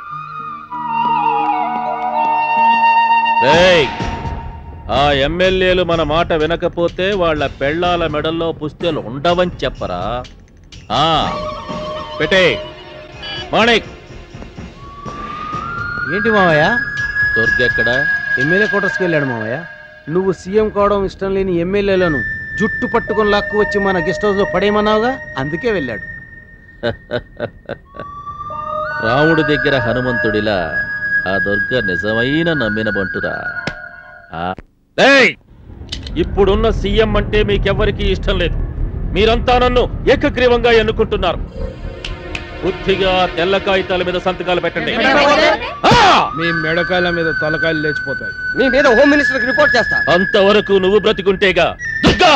రేయ్ ఆ ఎమ్మెల్యేలు మన మాట వినకపోతే వాళ్ళ పెళ్ళాల మెడల్లో పుస్తెలు ఉండవని చెప్పరా ఆ పెట్టే మాణిక్ ఏంటి మావయ్య దుర్గెక్కడ ఎమ్మెల్యే క్వార్టర్స్కి వెళ్ళాడు మావయ్య నువ్వు సీఎం కావడం ఇష్టం లేని ఎమ్మెల్యేలను జుట్టు పట్టుకొని లాక్కు వచ్చి మన గెస్ట్ హౌస్ లో పడేయమన్నావుగా అందుకే వెళ్ళాడు రాముడి దగ్గర హనుమంతుడిలా ఆ దుర్గ నిజమైన నమ్మిన బంటురా ఆ ఏయ్! ఇప్పుడున్న సీఎం అంటే మీకెవ్వరికీ ఇష్టం లేదు మీరంతా నన్ను ఏకగ్రీవంగా ఎన్నుకుంటున్నారు బుద్ధిగా తెల్ల కాగితాల మీద సంతకాలు పెట్టండి మీ మెడకాయల మీద తలకాయలు లేచిపోతాయి మీ మీద హోమ్ మినిస్టర్ రిపోర్ట్ చేస్తా అంతవరకు నువ్వు బ్రతికుంటేగా దుర్గా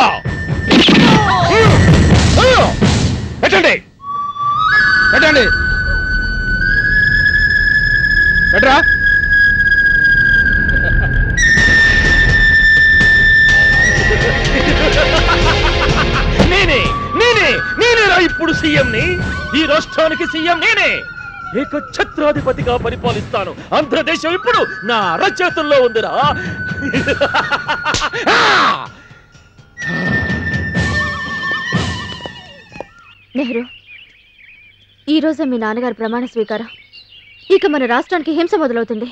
పెట్టండి పెట్టండి పెట్టరా నేనే నేనే నేనేరా ఇప్పుడు సీఎంని ఈ రాష్ట్రానికి సీఎం నేనే ఏక ఛత్రాధిపతిగా పరిపాలిస్తాను ఆంధ్రదేశం ఇప్పుడు నా అరచేతుల్లో ఉందిరా నెహ్రూ ఈ రోజే మీ నాన్నగారి ప్రమాణ స్వీకారం ఇక మన రాష్ట్రానికి హింస మొదలవుతుంది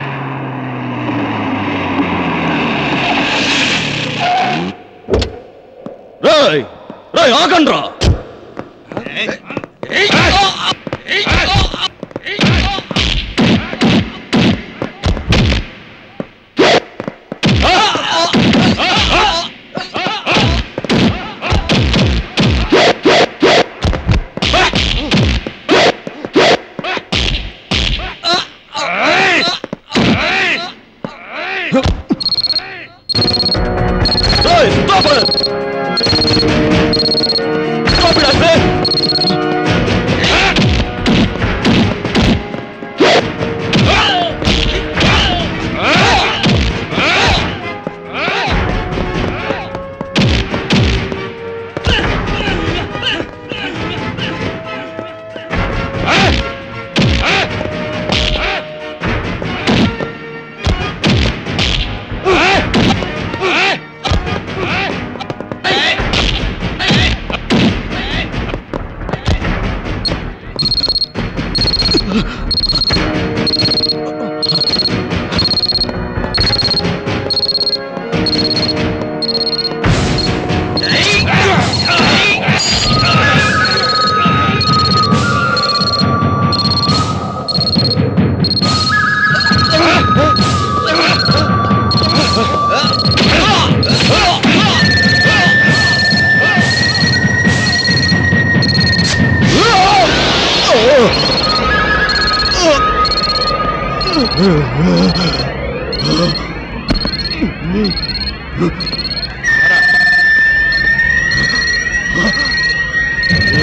Roy Roy ఆగండ్రా Hey, stop it! Stop it, I said!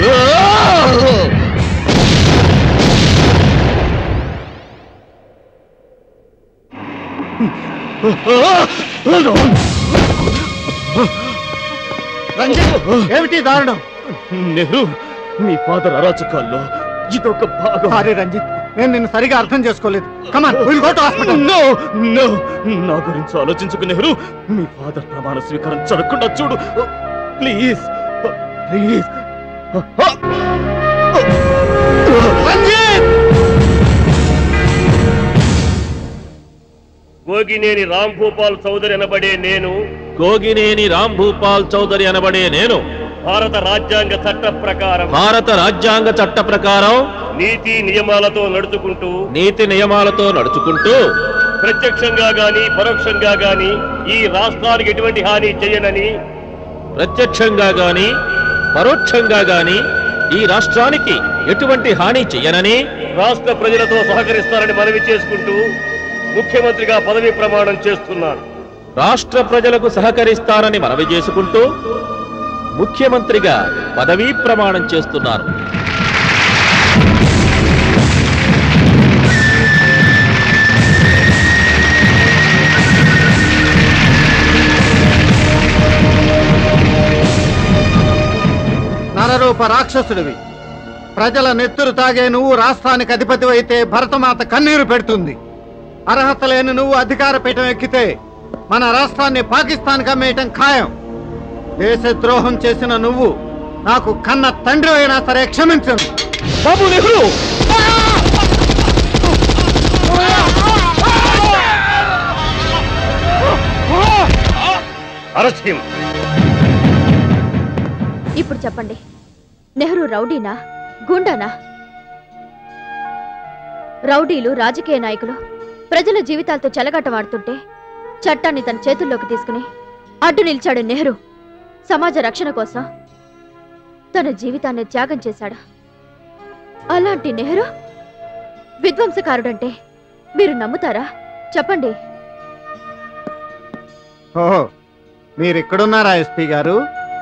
Ranjith ఏమిటి దారుణం నెహ్రూ మీ ఫాదర్ అరాచకాల్లో ఇదొక భాగం సారీ రంజిత్ నేను నిన్ను సరిగా అర్థం చేసుకోలేదు come on will go to hospital no no నా గురించి ఆలోచించుకు నెహ్రూ మీ ఫాదర్ ప్రమాణ స్వీకారం జరగకుండా చూడు ప్లీజ్ ప్లీజ్ గోగినేని రామ్ భూపాల్ చౌదరి అనబడే నేను గోగినేని రామ్ భూపాల్ చౌదరి అనబడే నేను భారత రాజ్యాంగ చట్ట ప్రకారం భారత రాజ్యాంగ చట్ట ప్రకారం నీతి నియమాలతో నడుచుకుంటూ నీతి నియమాలతో నడుచుకుంటూ ప్రత్యక్షంగా గాని పరోక్షంగా గాని ఈ రాష్ట్రానికి ఎటువంటి హాని చేయనని ప్రత్యక్షంగా గాని పరోక్షంగా గాని ఈ రాష్ట్రానికి ఎటువంటి హాని చెయ్యనని రాష్ట్ర ప్రజలతో సహకరిస్తారని మనవి చేసుకుంటూ ముఖ్యమంత్రిగా పదవి ప్రమాణం చేస్తున్నాను రాష్ట్ర ప్రజలకు సహకరిస్తానని మనవి చేసుకుంటూ ముఖ్యమంత్రిగా పదవీ ప్రమాణం చేస్తున్నాను నరరూప రాక్షసుడివి ప్రజల నెత్తురు తాగే నువ్వు రాష్ట్రానికి అధిపతి అయితే భరతమాత కన్నీరు పెడుతుంది అర్హత లేని నువ్వు అధికార పీఠం ఎక్కితే మన రాష్ట్రాన్ని పాకిస్తాన్ అమ్మేయటం ఖాయం దేశద్రోహం చేసిన నువ్వు నాకు కన్న తండ్రి అయినా సరే క్షమించను బాబు నెహ్రూ అరెస్ట్ హిమ్ ఇప్పుడు చెప్పండి నెహ్రూ రౌడీనా గుండానా రౌడీలు రాజకీయ నాయకులు ప్రజల జీవితాలతో చెలగాటమాడుతుంటే చట్టాన్ని తన చేతుల్లోకి తీసుకుని అడ్డు నిలిచాడు నెహ్రూ సమాజ రక్షణ కోసం తన జీవితాన్ని త్యాగం చేశాడు అలాంటి నెహ్రూ విధ్వంసకారుడంటే మీరు నమ్ముతారా చెప్పండి ఓహో మీరు ఇక్కడున్నారా ఎస్పీ గారు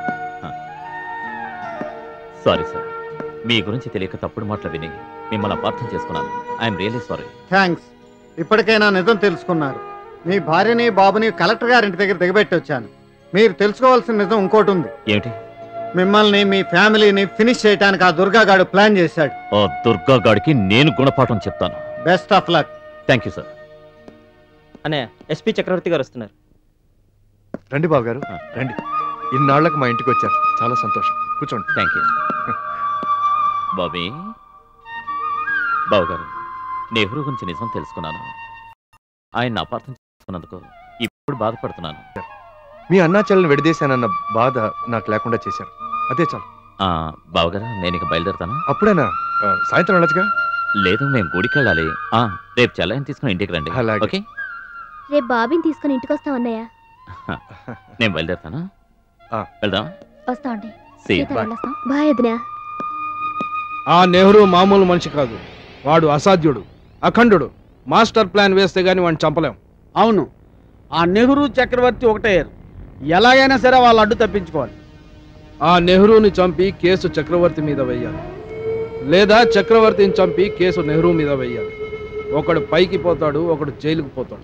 సారీ సార్ మీ గురించి తెలియక తప్పుడు మాటలు విని మిమ్మల్ని అపార్థం చేసుకున్నాను ఐఎమ్ రియలీ సారీ థ్యాంక్స్ ఇప్పటికైనా నిజం తెలుసుకున్నారు మీ భార్యని బాబుని కలెక్టర్ గారింటి దగ్గర దిగబెట్టి వచ్చాను మీరు తెలుసుకోవాల్సిన నిజం ఇంకోటి ఉంది ఏమిటి మిమ్మల్ని మీ ఫ్యామిలీని ఫినిష్ చేయడానికి ఆ దుర్గాగాడు ప్లాన్ చేశాడు ఆ దుర్గా గాడికి నేను గుణపాఠం చెప్తాను best of luck thank you sir అనే ఎస్పీ చక్రవర్తి గారు వస్తున్నారు రండి బాబు గారు రండి ఇన్నాళ్లకు మా ఇంటికి వచ్చారు చాలా సంతోషం కూర్చోండి థ్యాంక్ యూ బాబీ బాబు గారు నెహ్రూ గురించి నిజం తెలుసుకున్నాను ఆయన అపార్థం చేసుకున్నందుకు ఇప్పుడు బాధపడుతున్నాను మీ అన్నా చెల్లెని విడదీశానన్న బాధ నాకు లేకుండా చేశారు అదే చాలు ఆ, బావగారు నేను ఇక బయలుదేరుతాను అప్పుడేనా ఆ, సాయంత్రం వెళ్ళొచ్చుగా లేదు మేము గుడికి వెళ్ళాలి ఆ, రేపు చెల్లెని తీసుకుని ఇంటికి రండి అలాగే. ఓకే రేపు బాబీని తీసుకుని ఇంటికి వస్తాం అన్నయ్య నేను బయలుదేరుతాను వెళ్దాం వస్తామండి See you. సీత వెళ్ళొస్తాం బాయ్ వదినా ఆ నెహ్రూ మామూలు మనిషి కాదు వాడు అసాధ్యుడు అఖండుడు మాస్టర్ ప్లాన్ వేస్తే గాని వాడిని చంపలేం అవును ఆ నెహ్రూ చక్రవర్తి ఒకటయ్యారు ఎలాగైనా సరే వాళ్ళు అడ్డు తప్పించుకోవాలి ఆ నెహ్రూని చంపి కేసు చక్రవర్తి మీద వెయ్యాలి లేదా చక్రవర్తిని చంపి కేసు నెహ్రూ మీద వెయ్యాలి ఒకడు పైకి పోతాడు ఒకడు జైలుకు పోతాడు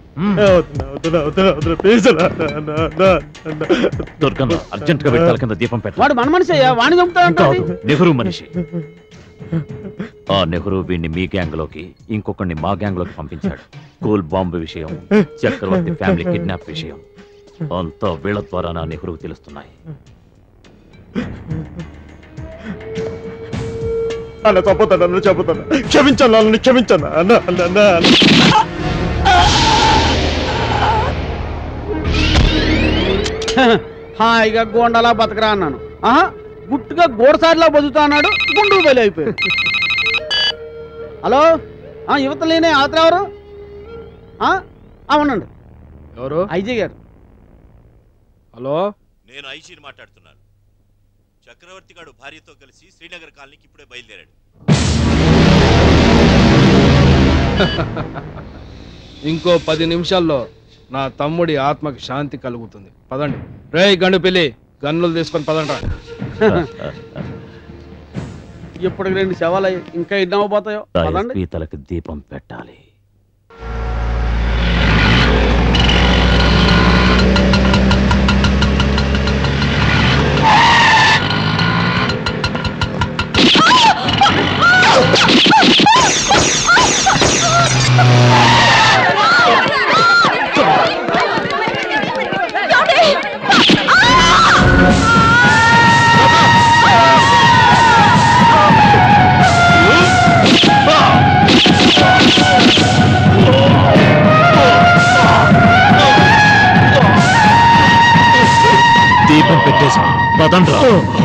దుర్గమ్మ అర్జెంట్ గా వెళ్ళి తల కింద దీపం పెట్ట వాడు మన మనిషి అయ్యా వాణి చంపుతా కాదు నెహ్రూ మనిషి ఆ నెహ్రూ వీడిని మీ గ్యాంగ్ లోకి ఇంకొకరిని మా గ్యాంగ్ లోకి పంపించాడు కూల్ బాంబు విషయం చక్రవర్తి ఫ్యామిలీ కిడ్నాప్ విషయం అంతా వీళ్ళ ద్వారా నా నెహ్రూ తెలుస్తున్నాయి అన్న తప్పుతాను అన్న చెబుతాను క్షమించాను నన్ను క్షమించాను అన్న అన్న అన్న అన్న. హాయిగా గోండలా బతకరా అన్నాను ఆహా గుట్టుగా గోడసారిలా బతుకుతా అన్నాడు గుండు బలి అయిపోయాడు హలో ఆ, యువతలేనే అవతల ఎవరు ఆ, అవునండి ఎవరు ఐజీ గారు హలో నేను ఐజీని మాట్లాడుతున్నాను చక్రవర్తి గారు భార్యతో కలిసి శ్రీనగర్ కాలనీకి ఇప్పుడే బయలుదేరాడు ఇంకో పది నిమిషాల్లో నా తమ్ముడి ఆత్మకి శాంతి కలుగుతుంది పదండి రే గండు పిల్లి గన్నులు తీసుకొని పదండి ఇప్పటికి రెండు శవాలు అయ్యాయి. ఇంకా ఎన్ని అవ్వబోతాయో పదండి ఎస్పీ తలకి దీపం పెట్టాలి దీపం పెట్టేసి పదండ్రా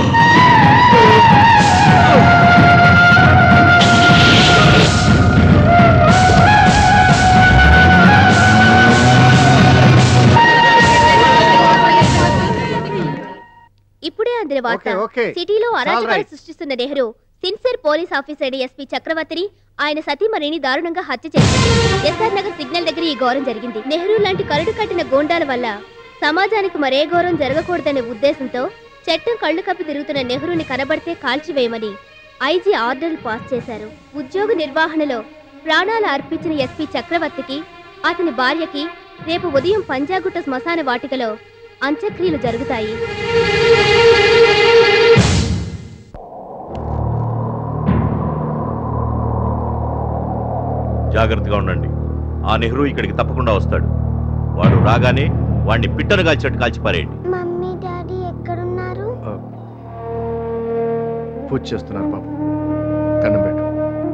ఇప్పుడే అందిన వార్త ఓకే, ఓకే. సిటీలో All అరాచకాలు right. సృష్టిస్తున్న Nehru sincere police officer SP చక్రవర్తిని ఆయన సతీమణిని దారుణంగా హత్య చేశారు ఎస్ఆర్ నగర్ సిగ్నల్ దగ్గర ఈ ఘోరం జరిగింది నెహ్రూ లాంటి కరడు కట్టిన గోండాల వల్ల సమాజానికి మరే ఘోరం జరగకూడదనే ఉద్దేశంతో చట్టం కళ్ళు కప్పి తిరుగుతున్న నెహ్రూని కనబడితే కాల్చివేయమని ఐజీ ఆర్డర్లు పాస్ చేశారు ఉద్యోగ నిర్వహణలో ప్రాణాలు అర్పించిన ఎస్పీ చక్రవర్తికి అతని భార్యకి రేపు ఉదయం పంజాగుట్ట శ్మశాన వాటికలో అంత్యక్రియలు జరుగుతాయి జాగ్రత్తగా ఉండండి ఆ నెహ్రూ ఇక్కడికి తప్పకుండా వస్తాడు వాడు రాగానే వాడిని పిట్టను కాల్చినట్టు కాల్చి పారేయండి మమ్మీ డాడీ ఎక్కడున్నారు పూజ చేస్తున్నారు బాబు దండం పెట్టు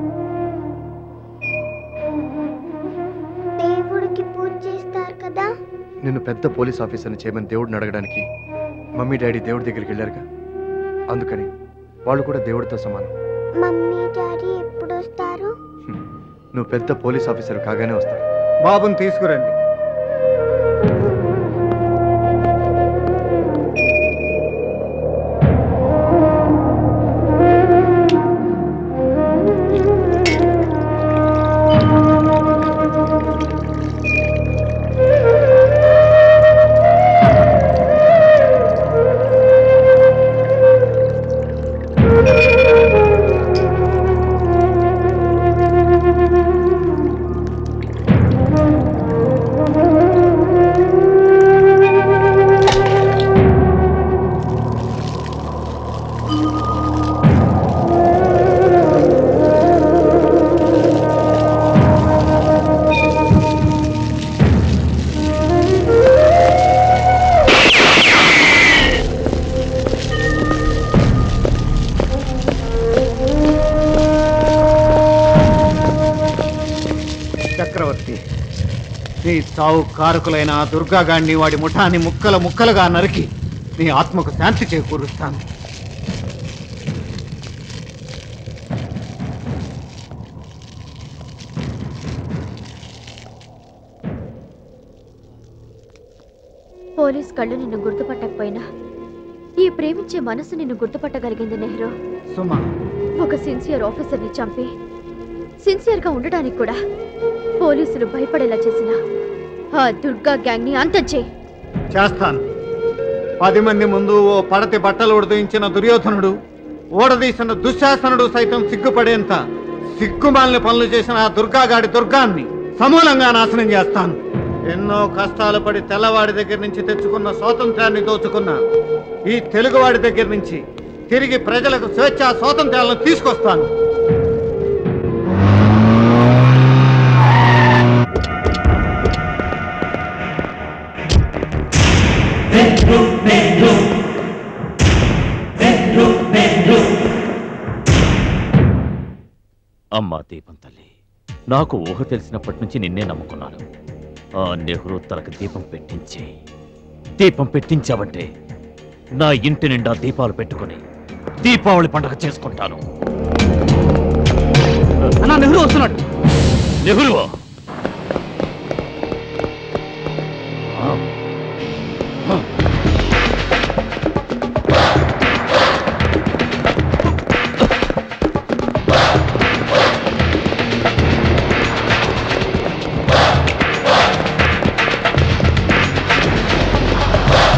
దేవుడికి పూజ చేస్తారు కదా నిన్ను పెద్ద పోలీస్ ఆఫీసర్ని చేయమని దేవుడిని అడగడానికి మమ్మీ డాడీ దేవుడి దగ్గరికి వెళ్ళారుగా అందుకని వాళ్ళు కూడా దేవుడితో సమానం మమ్మీ డాడీ ఎప్పుడు వస్తారు నువ్వు పెద్ద పోలీస్ ఆఫీసర్ కాగానే వస్తారు బాబుని తీసుకురండి చక్రవర్తి నీ చావు కారకులైన ఆ దుర్గాగాడిని వాడి ముఠాన్ని ముక్కల ముక్కలుగా నరికి నీ ఆత్మకు శాంతి చేకూరుస్తాను పోలీస్ కళ్ళు నిన్ను గుర్తుపట్టకపోయినా ఈ ప్రేమించే మనసు నిన్ను గుర్తుపట్టగలిగింది నెహ్రూ సుమా ఒక సిన్సియర్ ఆఫీసర్ని చంపి సిన్సియర్గా ఉండడానికి కూడా పోలీసులు భయపడేలా చేసిన ఆ దుర్గా గ్యాంగ్ని అంతం చేయి చేస్తాను పది మంది ముందు ఓ పడతి బట్టలు ఉడదీయించిన దుర్యోధనుడు ఓడదీసిన దుశ్శాసనుడు సైతం సిగ్గుపడేంత సిగ్గుమాలిన పనులు చేసిన ఆ దుర్గాగాడి దుర్గాన్ని సమూలంగా నాశనం చేస్తాను ఎన్నో కష్టాలు పడి తెల్లవాడి దగ్గర నుంచి తెచ్చుకున్న స్వాతంత్రాన్ని దోచుకున్న ఈ తెలుగువాడి దగ్గర నుంచి తిరిగి ప్రజలకు స్వేచ్ఛ స్వాతంత్రాలను తీసుకొస్తాను అమ్మా దీపం తల్లి నాకు ఊహ తెలిసినప్పటి నుంచి నిన్నే నమ్ముకున్నాను ఆ నెహ్రూ తలకు దీపం పెట్టించి దీపం పెట్టించావంటే నా ఇంటి నిండా దీపాలు పెట్టుకొని దీపావళి పండగ చేసుకుంటాను అన్నా నెహ్రూ వస్తున్నాడు నెహ్రూ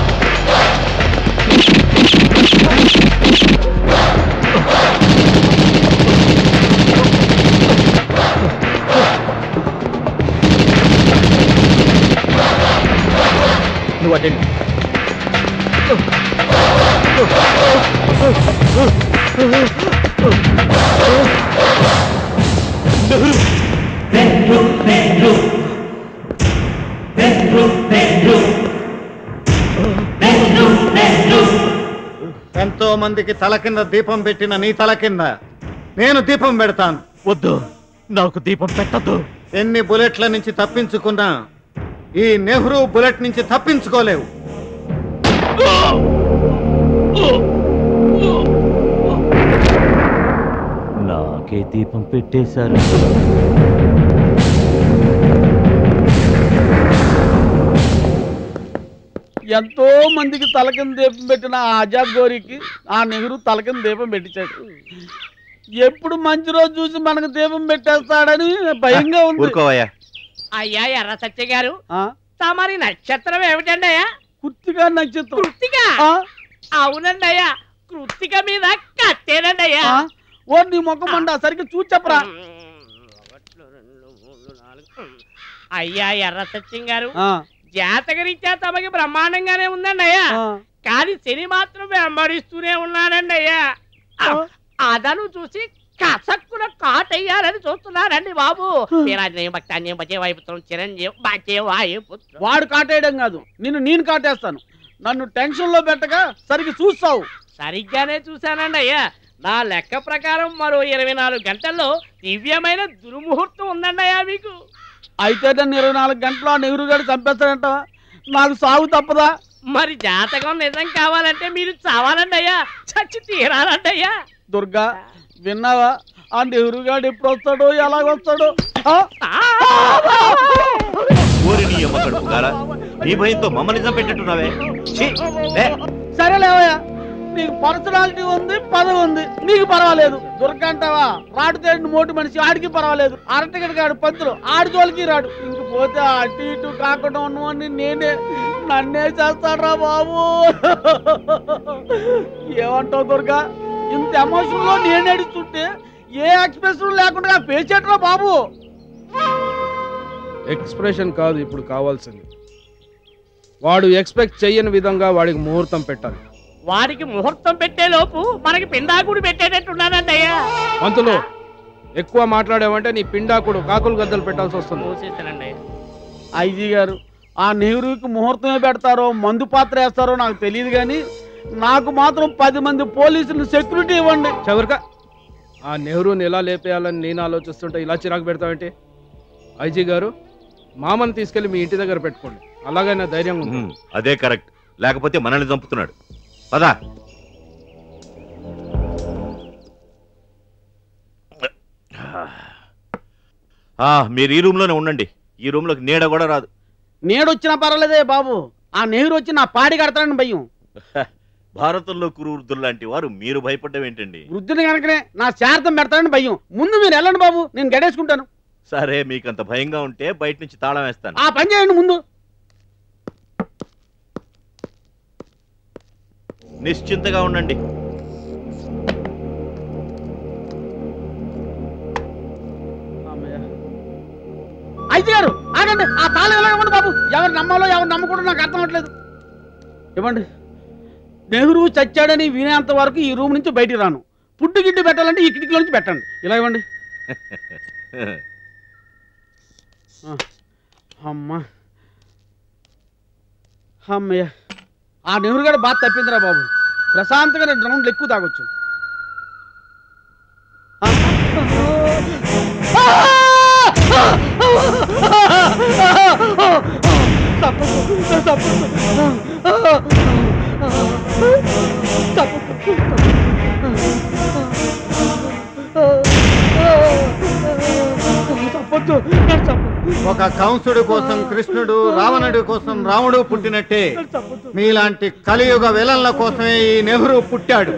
ఆ పదండి ఎంతో మందికి తల కింద దీపం పెట్టిన నీ తల కింద నేను దీపం పెడతాను వద్దు నాకు దీపం పెట్టద్దు ఎన్ని బుల్లెట్ల నుంచి తప్పించుకున్నా ఈ నెహ్రూ బుల్లెట్ నుంచి తప్పించుకోలేవు నాకే దీపం పెట్టేశారు ఎంతో మందికి తలకింద దీపం పెట్టిన ఆ ఆజాద్ గోరికి ఆ నెహ్రూ తలకింద దీపం పెట్టించాడు ఎప్పుడు మంచి రోజు చూసి మనకు దీపం పెట్టేస్తాడని భయంగా ఉంది ఊరుకోవయ్యా అయ్యా ఎర్ర సత్య గారు ఆ? తమరి నక్షత్రం ఏమిటండి అయ్యా కృత్తిగా నక్షత్రం కృత్తిక అవునండి అయ్యా కృత్తిక మీద కట్టేనండి అయ్యా ఆ? ఓ నీ ముఖం అండ సరిగ్గా చూసి చెప్పరా అయ్యా ఎర్ర సత్యం గారు ఆ. జాతకరీత్యా తమకి బ్రహ్మాండంగానే ఉందండి అయ్యా కానీ శని మాత్రం వెంబడిస్తూనే ఉన్నానండి అయ్యా అదను చూసి కసక్కున కాటయ్యాలని చూస్తున్నారండి బాబు వీరాజనేయం భక్తాన్యం భజే వాయుపుత్రం చిరంజీవి భజే వాయుపుత్రం వాడు కాటేయడం కాదు నిన్ను నేను కాటేస్తాను నన్ను టెన్షన్ లో పెట్టగా సరిగ్గా చూస్తావు సరిగ్గానే చూశానండి అయ్యా నా లెక్క ప్రకారం మరో ఇరవై నాలుగు గంటల్లో దివ్యమైన దుర్ముహూర్తం ఉందండి అయ్యా మీకు అయితే నన్ను ఇరవై నాలుగు గంటలు ఆ నెహ్రూ గారు చంపేస్తాడంట నాకు సాగు తప్పదా మరి జాతకం నిజం కావాలంటే మీరు చావాలండి అయ్యా చచ్చి తీరాలండి అయ్యా దుర్గా విన్నావా ఆ నెహ్రూ గారు ఎప్పుడు వస్తాడో ఎలాగొస్తాడో ఆ? ఊరి నీ అమ్మ కడుపు గారా నీ భయంతో మమ్మల్ని చంపెట్టున్నావే ఛీ, లే. సరే లేవయ్యా నీకు పర్సనాలిటీ ఉంది పదవి ఉంది నీకు పర్వాలేదు దుర్గ అంటావా రాటు తేడిన మోటి మనిషి ఆడికి పర్వాలేదు అరటిగడి గాడు పంతులు ఆడి జోలికి రాడు ఇంక పోతే అటు ఇటు కాకుండా ఉన్నవన్నీ నేనే నన్నే చేస్తాడ్రా బాబు ఏమంటావు దుర్గా ఇంత ఎమోషన్ లో నేను నడుస్తుంటే ఏ ఎక్స్ప్రెషన్ లేకుండా పేచేట్రా బాబు ఎక్స్ప్రెషన్ కాదు ఇప్పుడు కావాల్సింది వాడు ఎక్స్పెక్ట్ చెయ్యని విధంగా వాడికి ముహూర్తం పెట్టాలి వాడికి ముహూర్తం పెట్టే లోపు మనకి పిండాకుడు పెట్టేటట్టున్నానండి అయ్యా పంతులు ఎక్కువ మాట్లాడావంటే నీ పిండాకుడు కాకులు గద్దలు పెట్టాల్సి వస్తుంది మూసేసానండి అయ్యా ఐజీ గారు ఆ నెహ్రూకి ముహూర్తమే పెడతారో మందు పాత్ర వేస్తారో నాకు తెలియదు కానీ నాకు మాత్రం పది మంది పోలీసులు సెక్యూరిటీ ఇవ్వండి చవరక ఆ నెహ్రూని ఎలా లేపేయాలని నేను ఆలోచిస్తుంటే ఇలా చిరాకు పెడతావేంటి ఐజీ గారు మామని తీసుకెళ్లి మీ ఇంటి దగ్గర పెట్టుకోండి అలాగైనా ధైర్యంగా ఉంది ఉమ్, అదే కరెక్ట్ లేకపోతే మనల్ని చంపుతున్నాడు పదా ఆ, మీరు ఈ రూమ్ లోనే ఉండండి ఈ రూమ్ లోకి నీడ కూడా రాదు నేడొచ్చినా పర్వాలేదే బాబు ఆ నెహ్రూ వచ్చి నా పాడి కడతాడని భయం భారతంలో కురువృద్ధులు లాంటి వారు మీరు భయపడ్డం ఏంటండి వృద్ధుని కనుకనే నా శార్థం పెడతాడని భయం ముందు మీరు వెళ్ళండి బాబు నేను గడేసుకుంటాను సరే మీకు అంత భయంగా ఉంటే బయట నుంచి తాళం వేస్తాను ఆ పని చేయండి ముందు నిశ్చింతగా ఉండండి అయితే గారు ఆగండి ఆ తాళం ఎలా ఇవ్వండి బాబు ఎవరు నమ్మాలో ఎవరు నమ్మకూడదు నాకు అర్థం అవట్లేదు ఇవ్వండి నెహ్రూ చచ్చాడని వినేంత వరకు ఈ రూమ్ నుంచి బయటికి రాను పుట్టు గిడ్డు పెట్టాలంటే ఈ కిటికీలో నుంచి పెట్టండి ఇలా ఇవ్వండి ఆ, అమ్మా అమ్మయ్య ఆ నెహ్రూ గారు బాగా తప్పిందిరా బాబు ప్రశాంతంగా రెండు రౌండ్లు ఎక్కువ తాగొచ్చు ఒక కంసుడు కోసం కృష్ణుడు రావణుడి కోసం రాముడు పుట్టినట్టే మీలాంటి కలియుగ విలన్ల కోసమే ఈ నెహ్రూ పుట్టాడు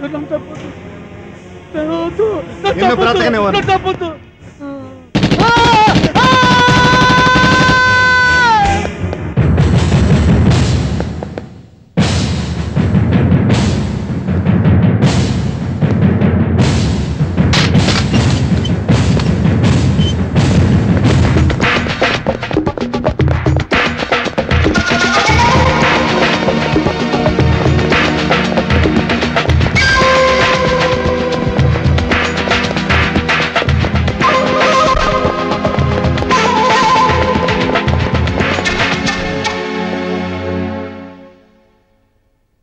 నిన్ను బ్రతకనివ్వను ఆ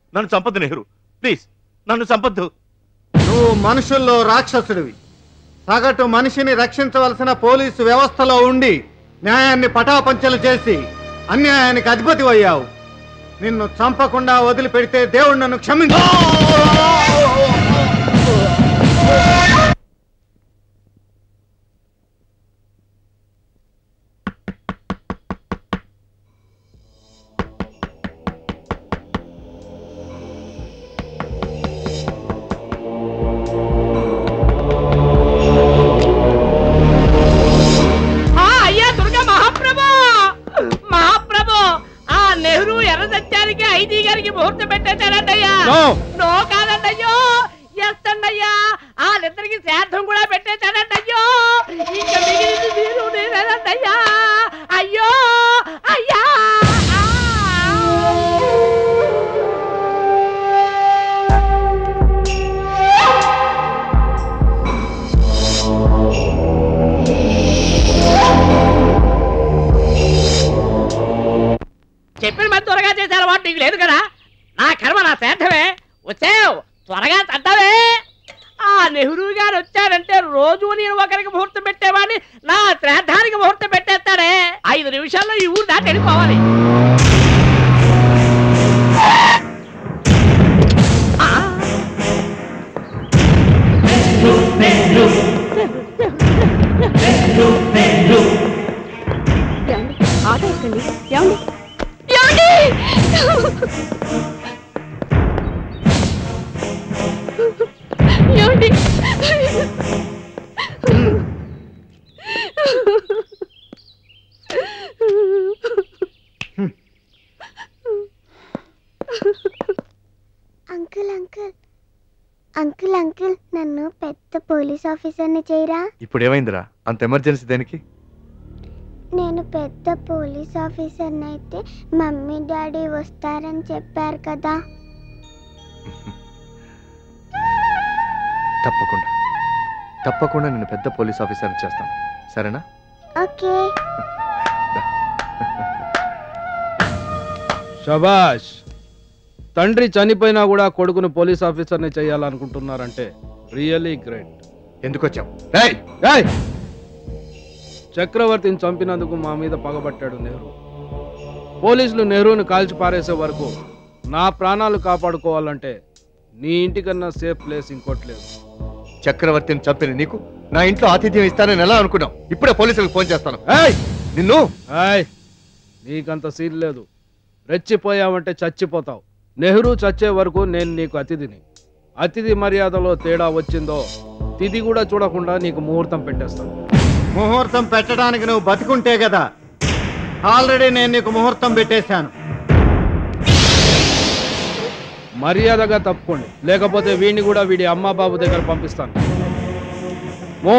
నన్ను చంపద్దు నెహ్రూ ప్లీజ్ నన్ను చంపద్దు నువ్వు మనుషుల్లో రాక్షసుడివి సగటు మనిషిని రక్షించవలసిన పోలీసు వ్యవస్థలో ఉండి న్యాయాన్ని పటాపంచలు చేసి అన్యాయానికి అధిపతి అయ్యావు నిన్ను చంపకుండా వదిలిపెడితే దేవుడు నన్ను క్షమించు ఆ, అయ్యా దుర్గా మహాప్రభు మహాప్రభు ఆ నెహ్రూ ఎర్ర సత్యానికి ఐదీ గారికి ముహూర్తం పెట్టేశారంటయ్యా No. నో కాదంటయ్యో ఎస్తండయ్యా వాళ్ళిద్దరికి శ్రాద్ధం కూడా పెట్టేశారంటయ్యో ఇంకా మిగిలింది మీరు నేనేనంటయ్యా అయ్యో అయ్యా చెప్పిన మరి త్వరగా చేశారు వాడు నీకు లేదు కదా నా కర్మ నా శ్రాద్ధమే వచ్చావు త్వరగా తడ్డవే ఆ నెహ్రూ గారు వచ్చారంటే రోజు నేను ఒకరికి ముహూర్తం పెట్టేవాడిని నా శ్రాద్ధానికి ముహూర్తం పెట్టేస్తాడే ఐదు నిమిషాల్లో ఈ ఊరు దాటి వెళ్ళిపోవాలి ఆటో ఎక్కండి ఏమండి ఏమండి అంకుల్ అంకుల్ అంకుల్ అంకుల్ నన్ను పెద్ద పోలీస్ ఆఫీసర్ని చేయరా ఇప్పుడు ఏమైందిరా అంత ఎమర్జెన్సీ దేనికి నేను పెద్ద పోలీస్ ఆఫీసర్ని అయితే మమ్మీ డాడీ వస్తారని చెప్పారు కదా తప్పకుండా తప్పకుండా నేను పెద్ద పోలీస్ ఆఫీసర్ చేస్తాను సరేనా ఓకే శబాష్ తండ్రి చనిపోయినా కూడా కొడుకును పోలీస్ ఆఫీసర్ని చేయాలనుకుంటున్నారంటే రియలీ గ్రేట్ ఎందుకు వచ్చావు చక్రవర్తిని చంపినందుకు మా మీద పగబట్టాడు నెహ్రూ పోలీసులు నెహ్రూని కాల్చి పారేసే వరకు నా ప్రాణాలు కాపాడుకోవాలంటే నీ ఇంటికన్నా సేఫ్ ప్లేస్ ఇంకోట్లేదు చక్రవర్తిని చంపిన నీకు నా ఇంట్లో ఆతిథ్యం ఇస్తానని ఎలా అనుకున్నావు ఇప్పుడే పోలీసులకు ఫోన్ చేస్తాను నిన్ను ఏయ్ నీకంత సీన్ లేదు రెచ్చిపోయావంటే చచ్చిపోతావు నెహ్రూ చచ్చే వరకు నేను నీకు అతిథిని అతిథి మర్యాదలో తేడా వచ్చిందో తిథి కూడా చూడకుండా నీకు ముహూర్తం పెట్టేస్తాను ముహూర్తం పెట్టడానికి నువ్వు బతికుంటే కదా ఆల్రెడీ నేను నీకు ముహూర్తం పెట్టేశాను మర్యాదగా తప్పుకోండి లేకపోతే వీడిని కూడా వీడి అమ్మా బాబు దగ్గర పంపిస్తాను మో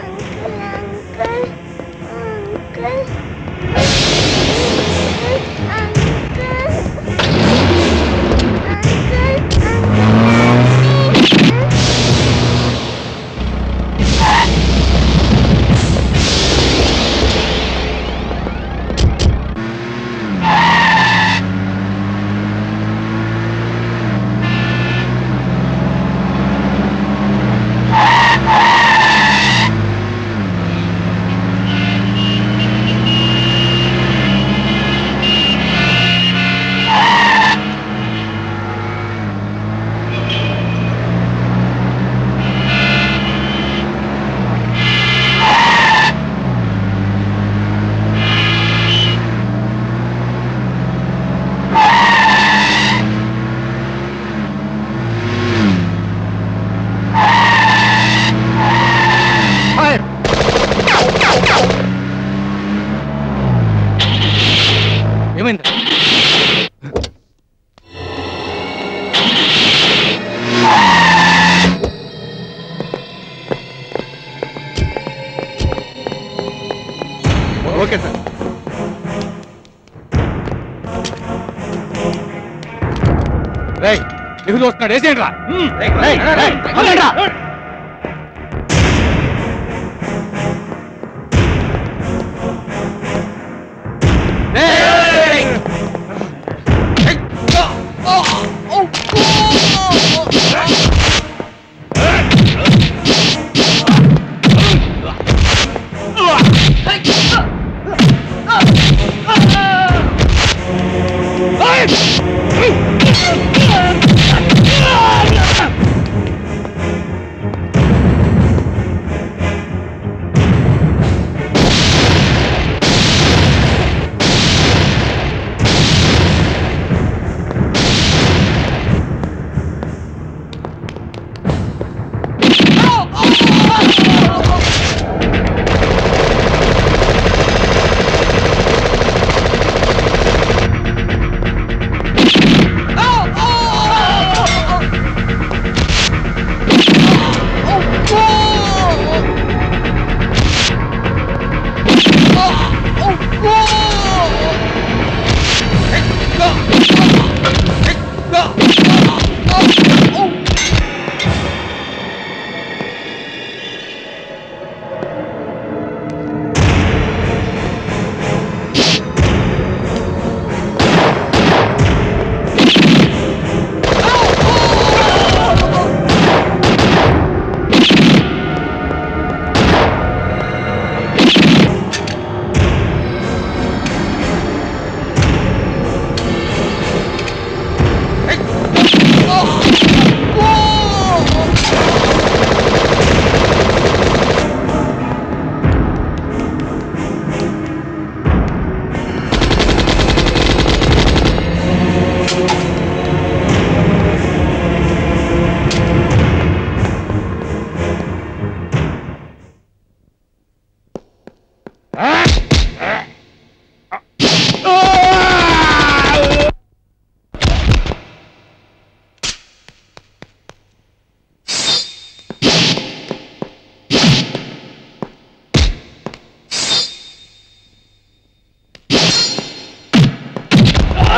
ఏమైంది ఓకే సార్ రేయ్ నెహ్రూ వస్తున్నాడు వేసేయండి రా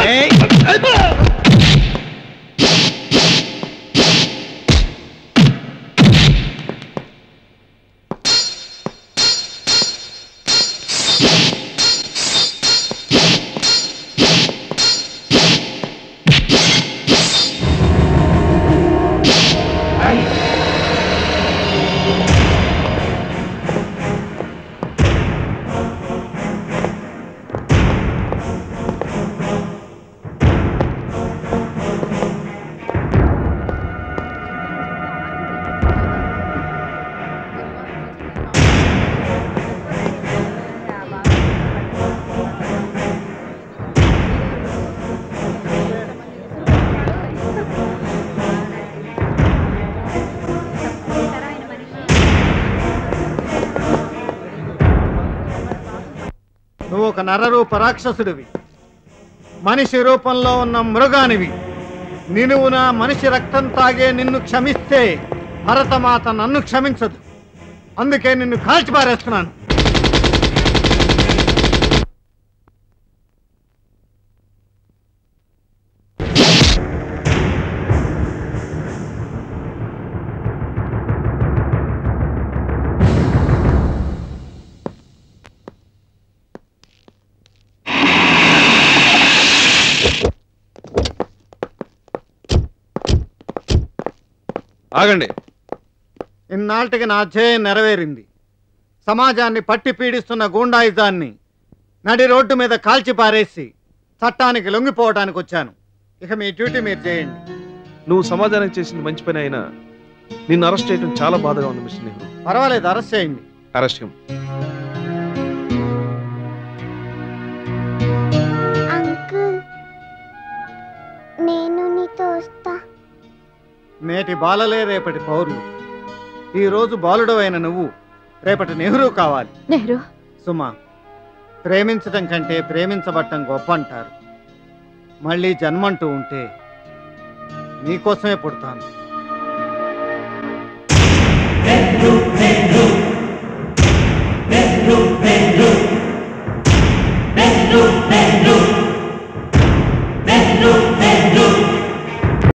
నువ్వు ఒక నరరూప రాక్షసుడివి మనిషి రూపంలో ఉన్న మృగానివి నినువున మనిషి రక్తం తాగే నిన్ను క్షమిస్తే భరతమాత నన్ను క్షమించదు అందుకే నిన్ను కాల్చి పారేస్తున్నాను ఆగండి ఇన్నాళ్ళకి నా ధ్యేయం నెరవేరింది సమాజాన్ని పట్టి పీడిస్తున్న గూండాయిజాన్ని నడి రోడ్డు మీద కాల్చి పారేసి చట్టానికి లొంగిపోవడానికి వచ్చాను ఇక మీ డ్యూటీ మీరు చేయండి నువ్వు సమాజానికి చేసింది మంచి పని అయినా నిన్ను అరెస్ట్ చేయడం చాలా బాధగా ఉంది మిస్టర్ నెహ్రూ పర్వాలేదు అరెస్ట్ చేయండి అరెస్ట్ అంకుల్ నేను నీతో వస్తా నేటి బాలలే రేపటి పౌరులు ఈ రోజు బాలుడు అయిన నువ్వు రేపటి నెహ్రూ కావాలి నెహ్రూ సుమా ప్రేమించటం కంటే ప్రేమించబట్టం గొప్ప అంటారు మళ్ళీ జన్మంటూ ఉంటే నీకోసమే పుడతాను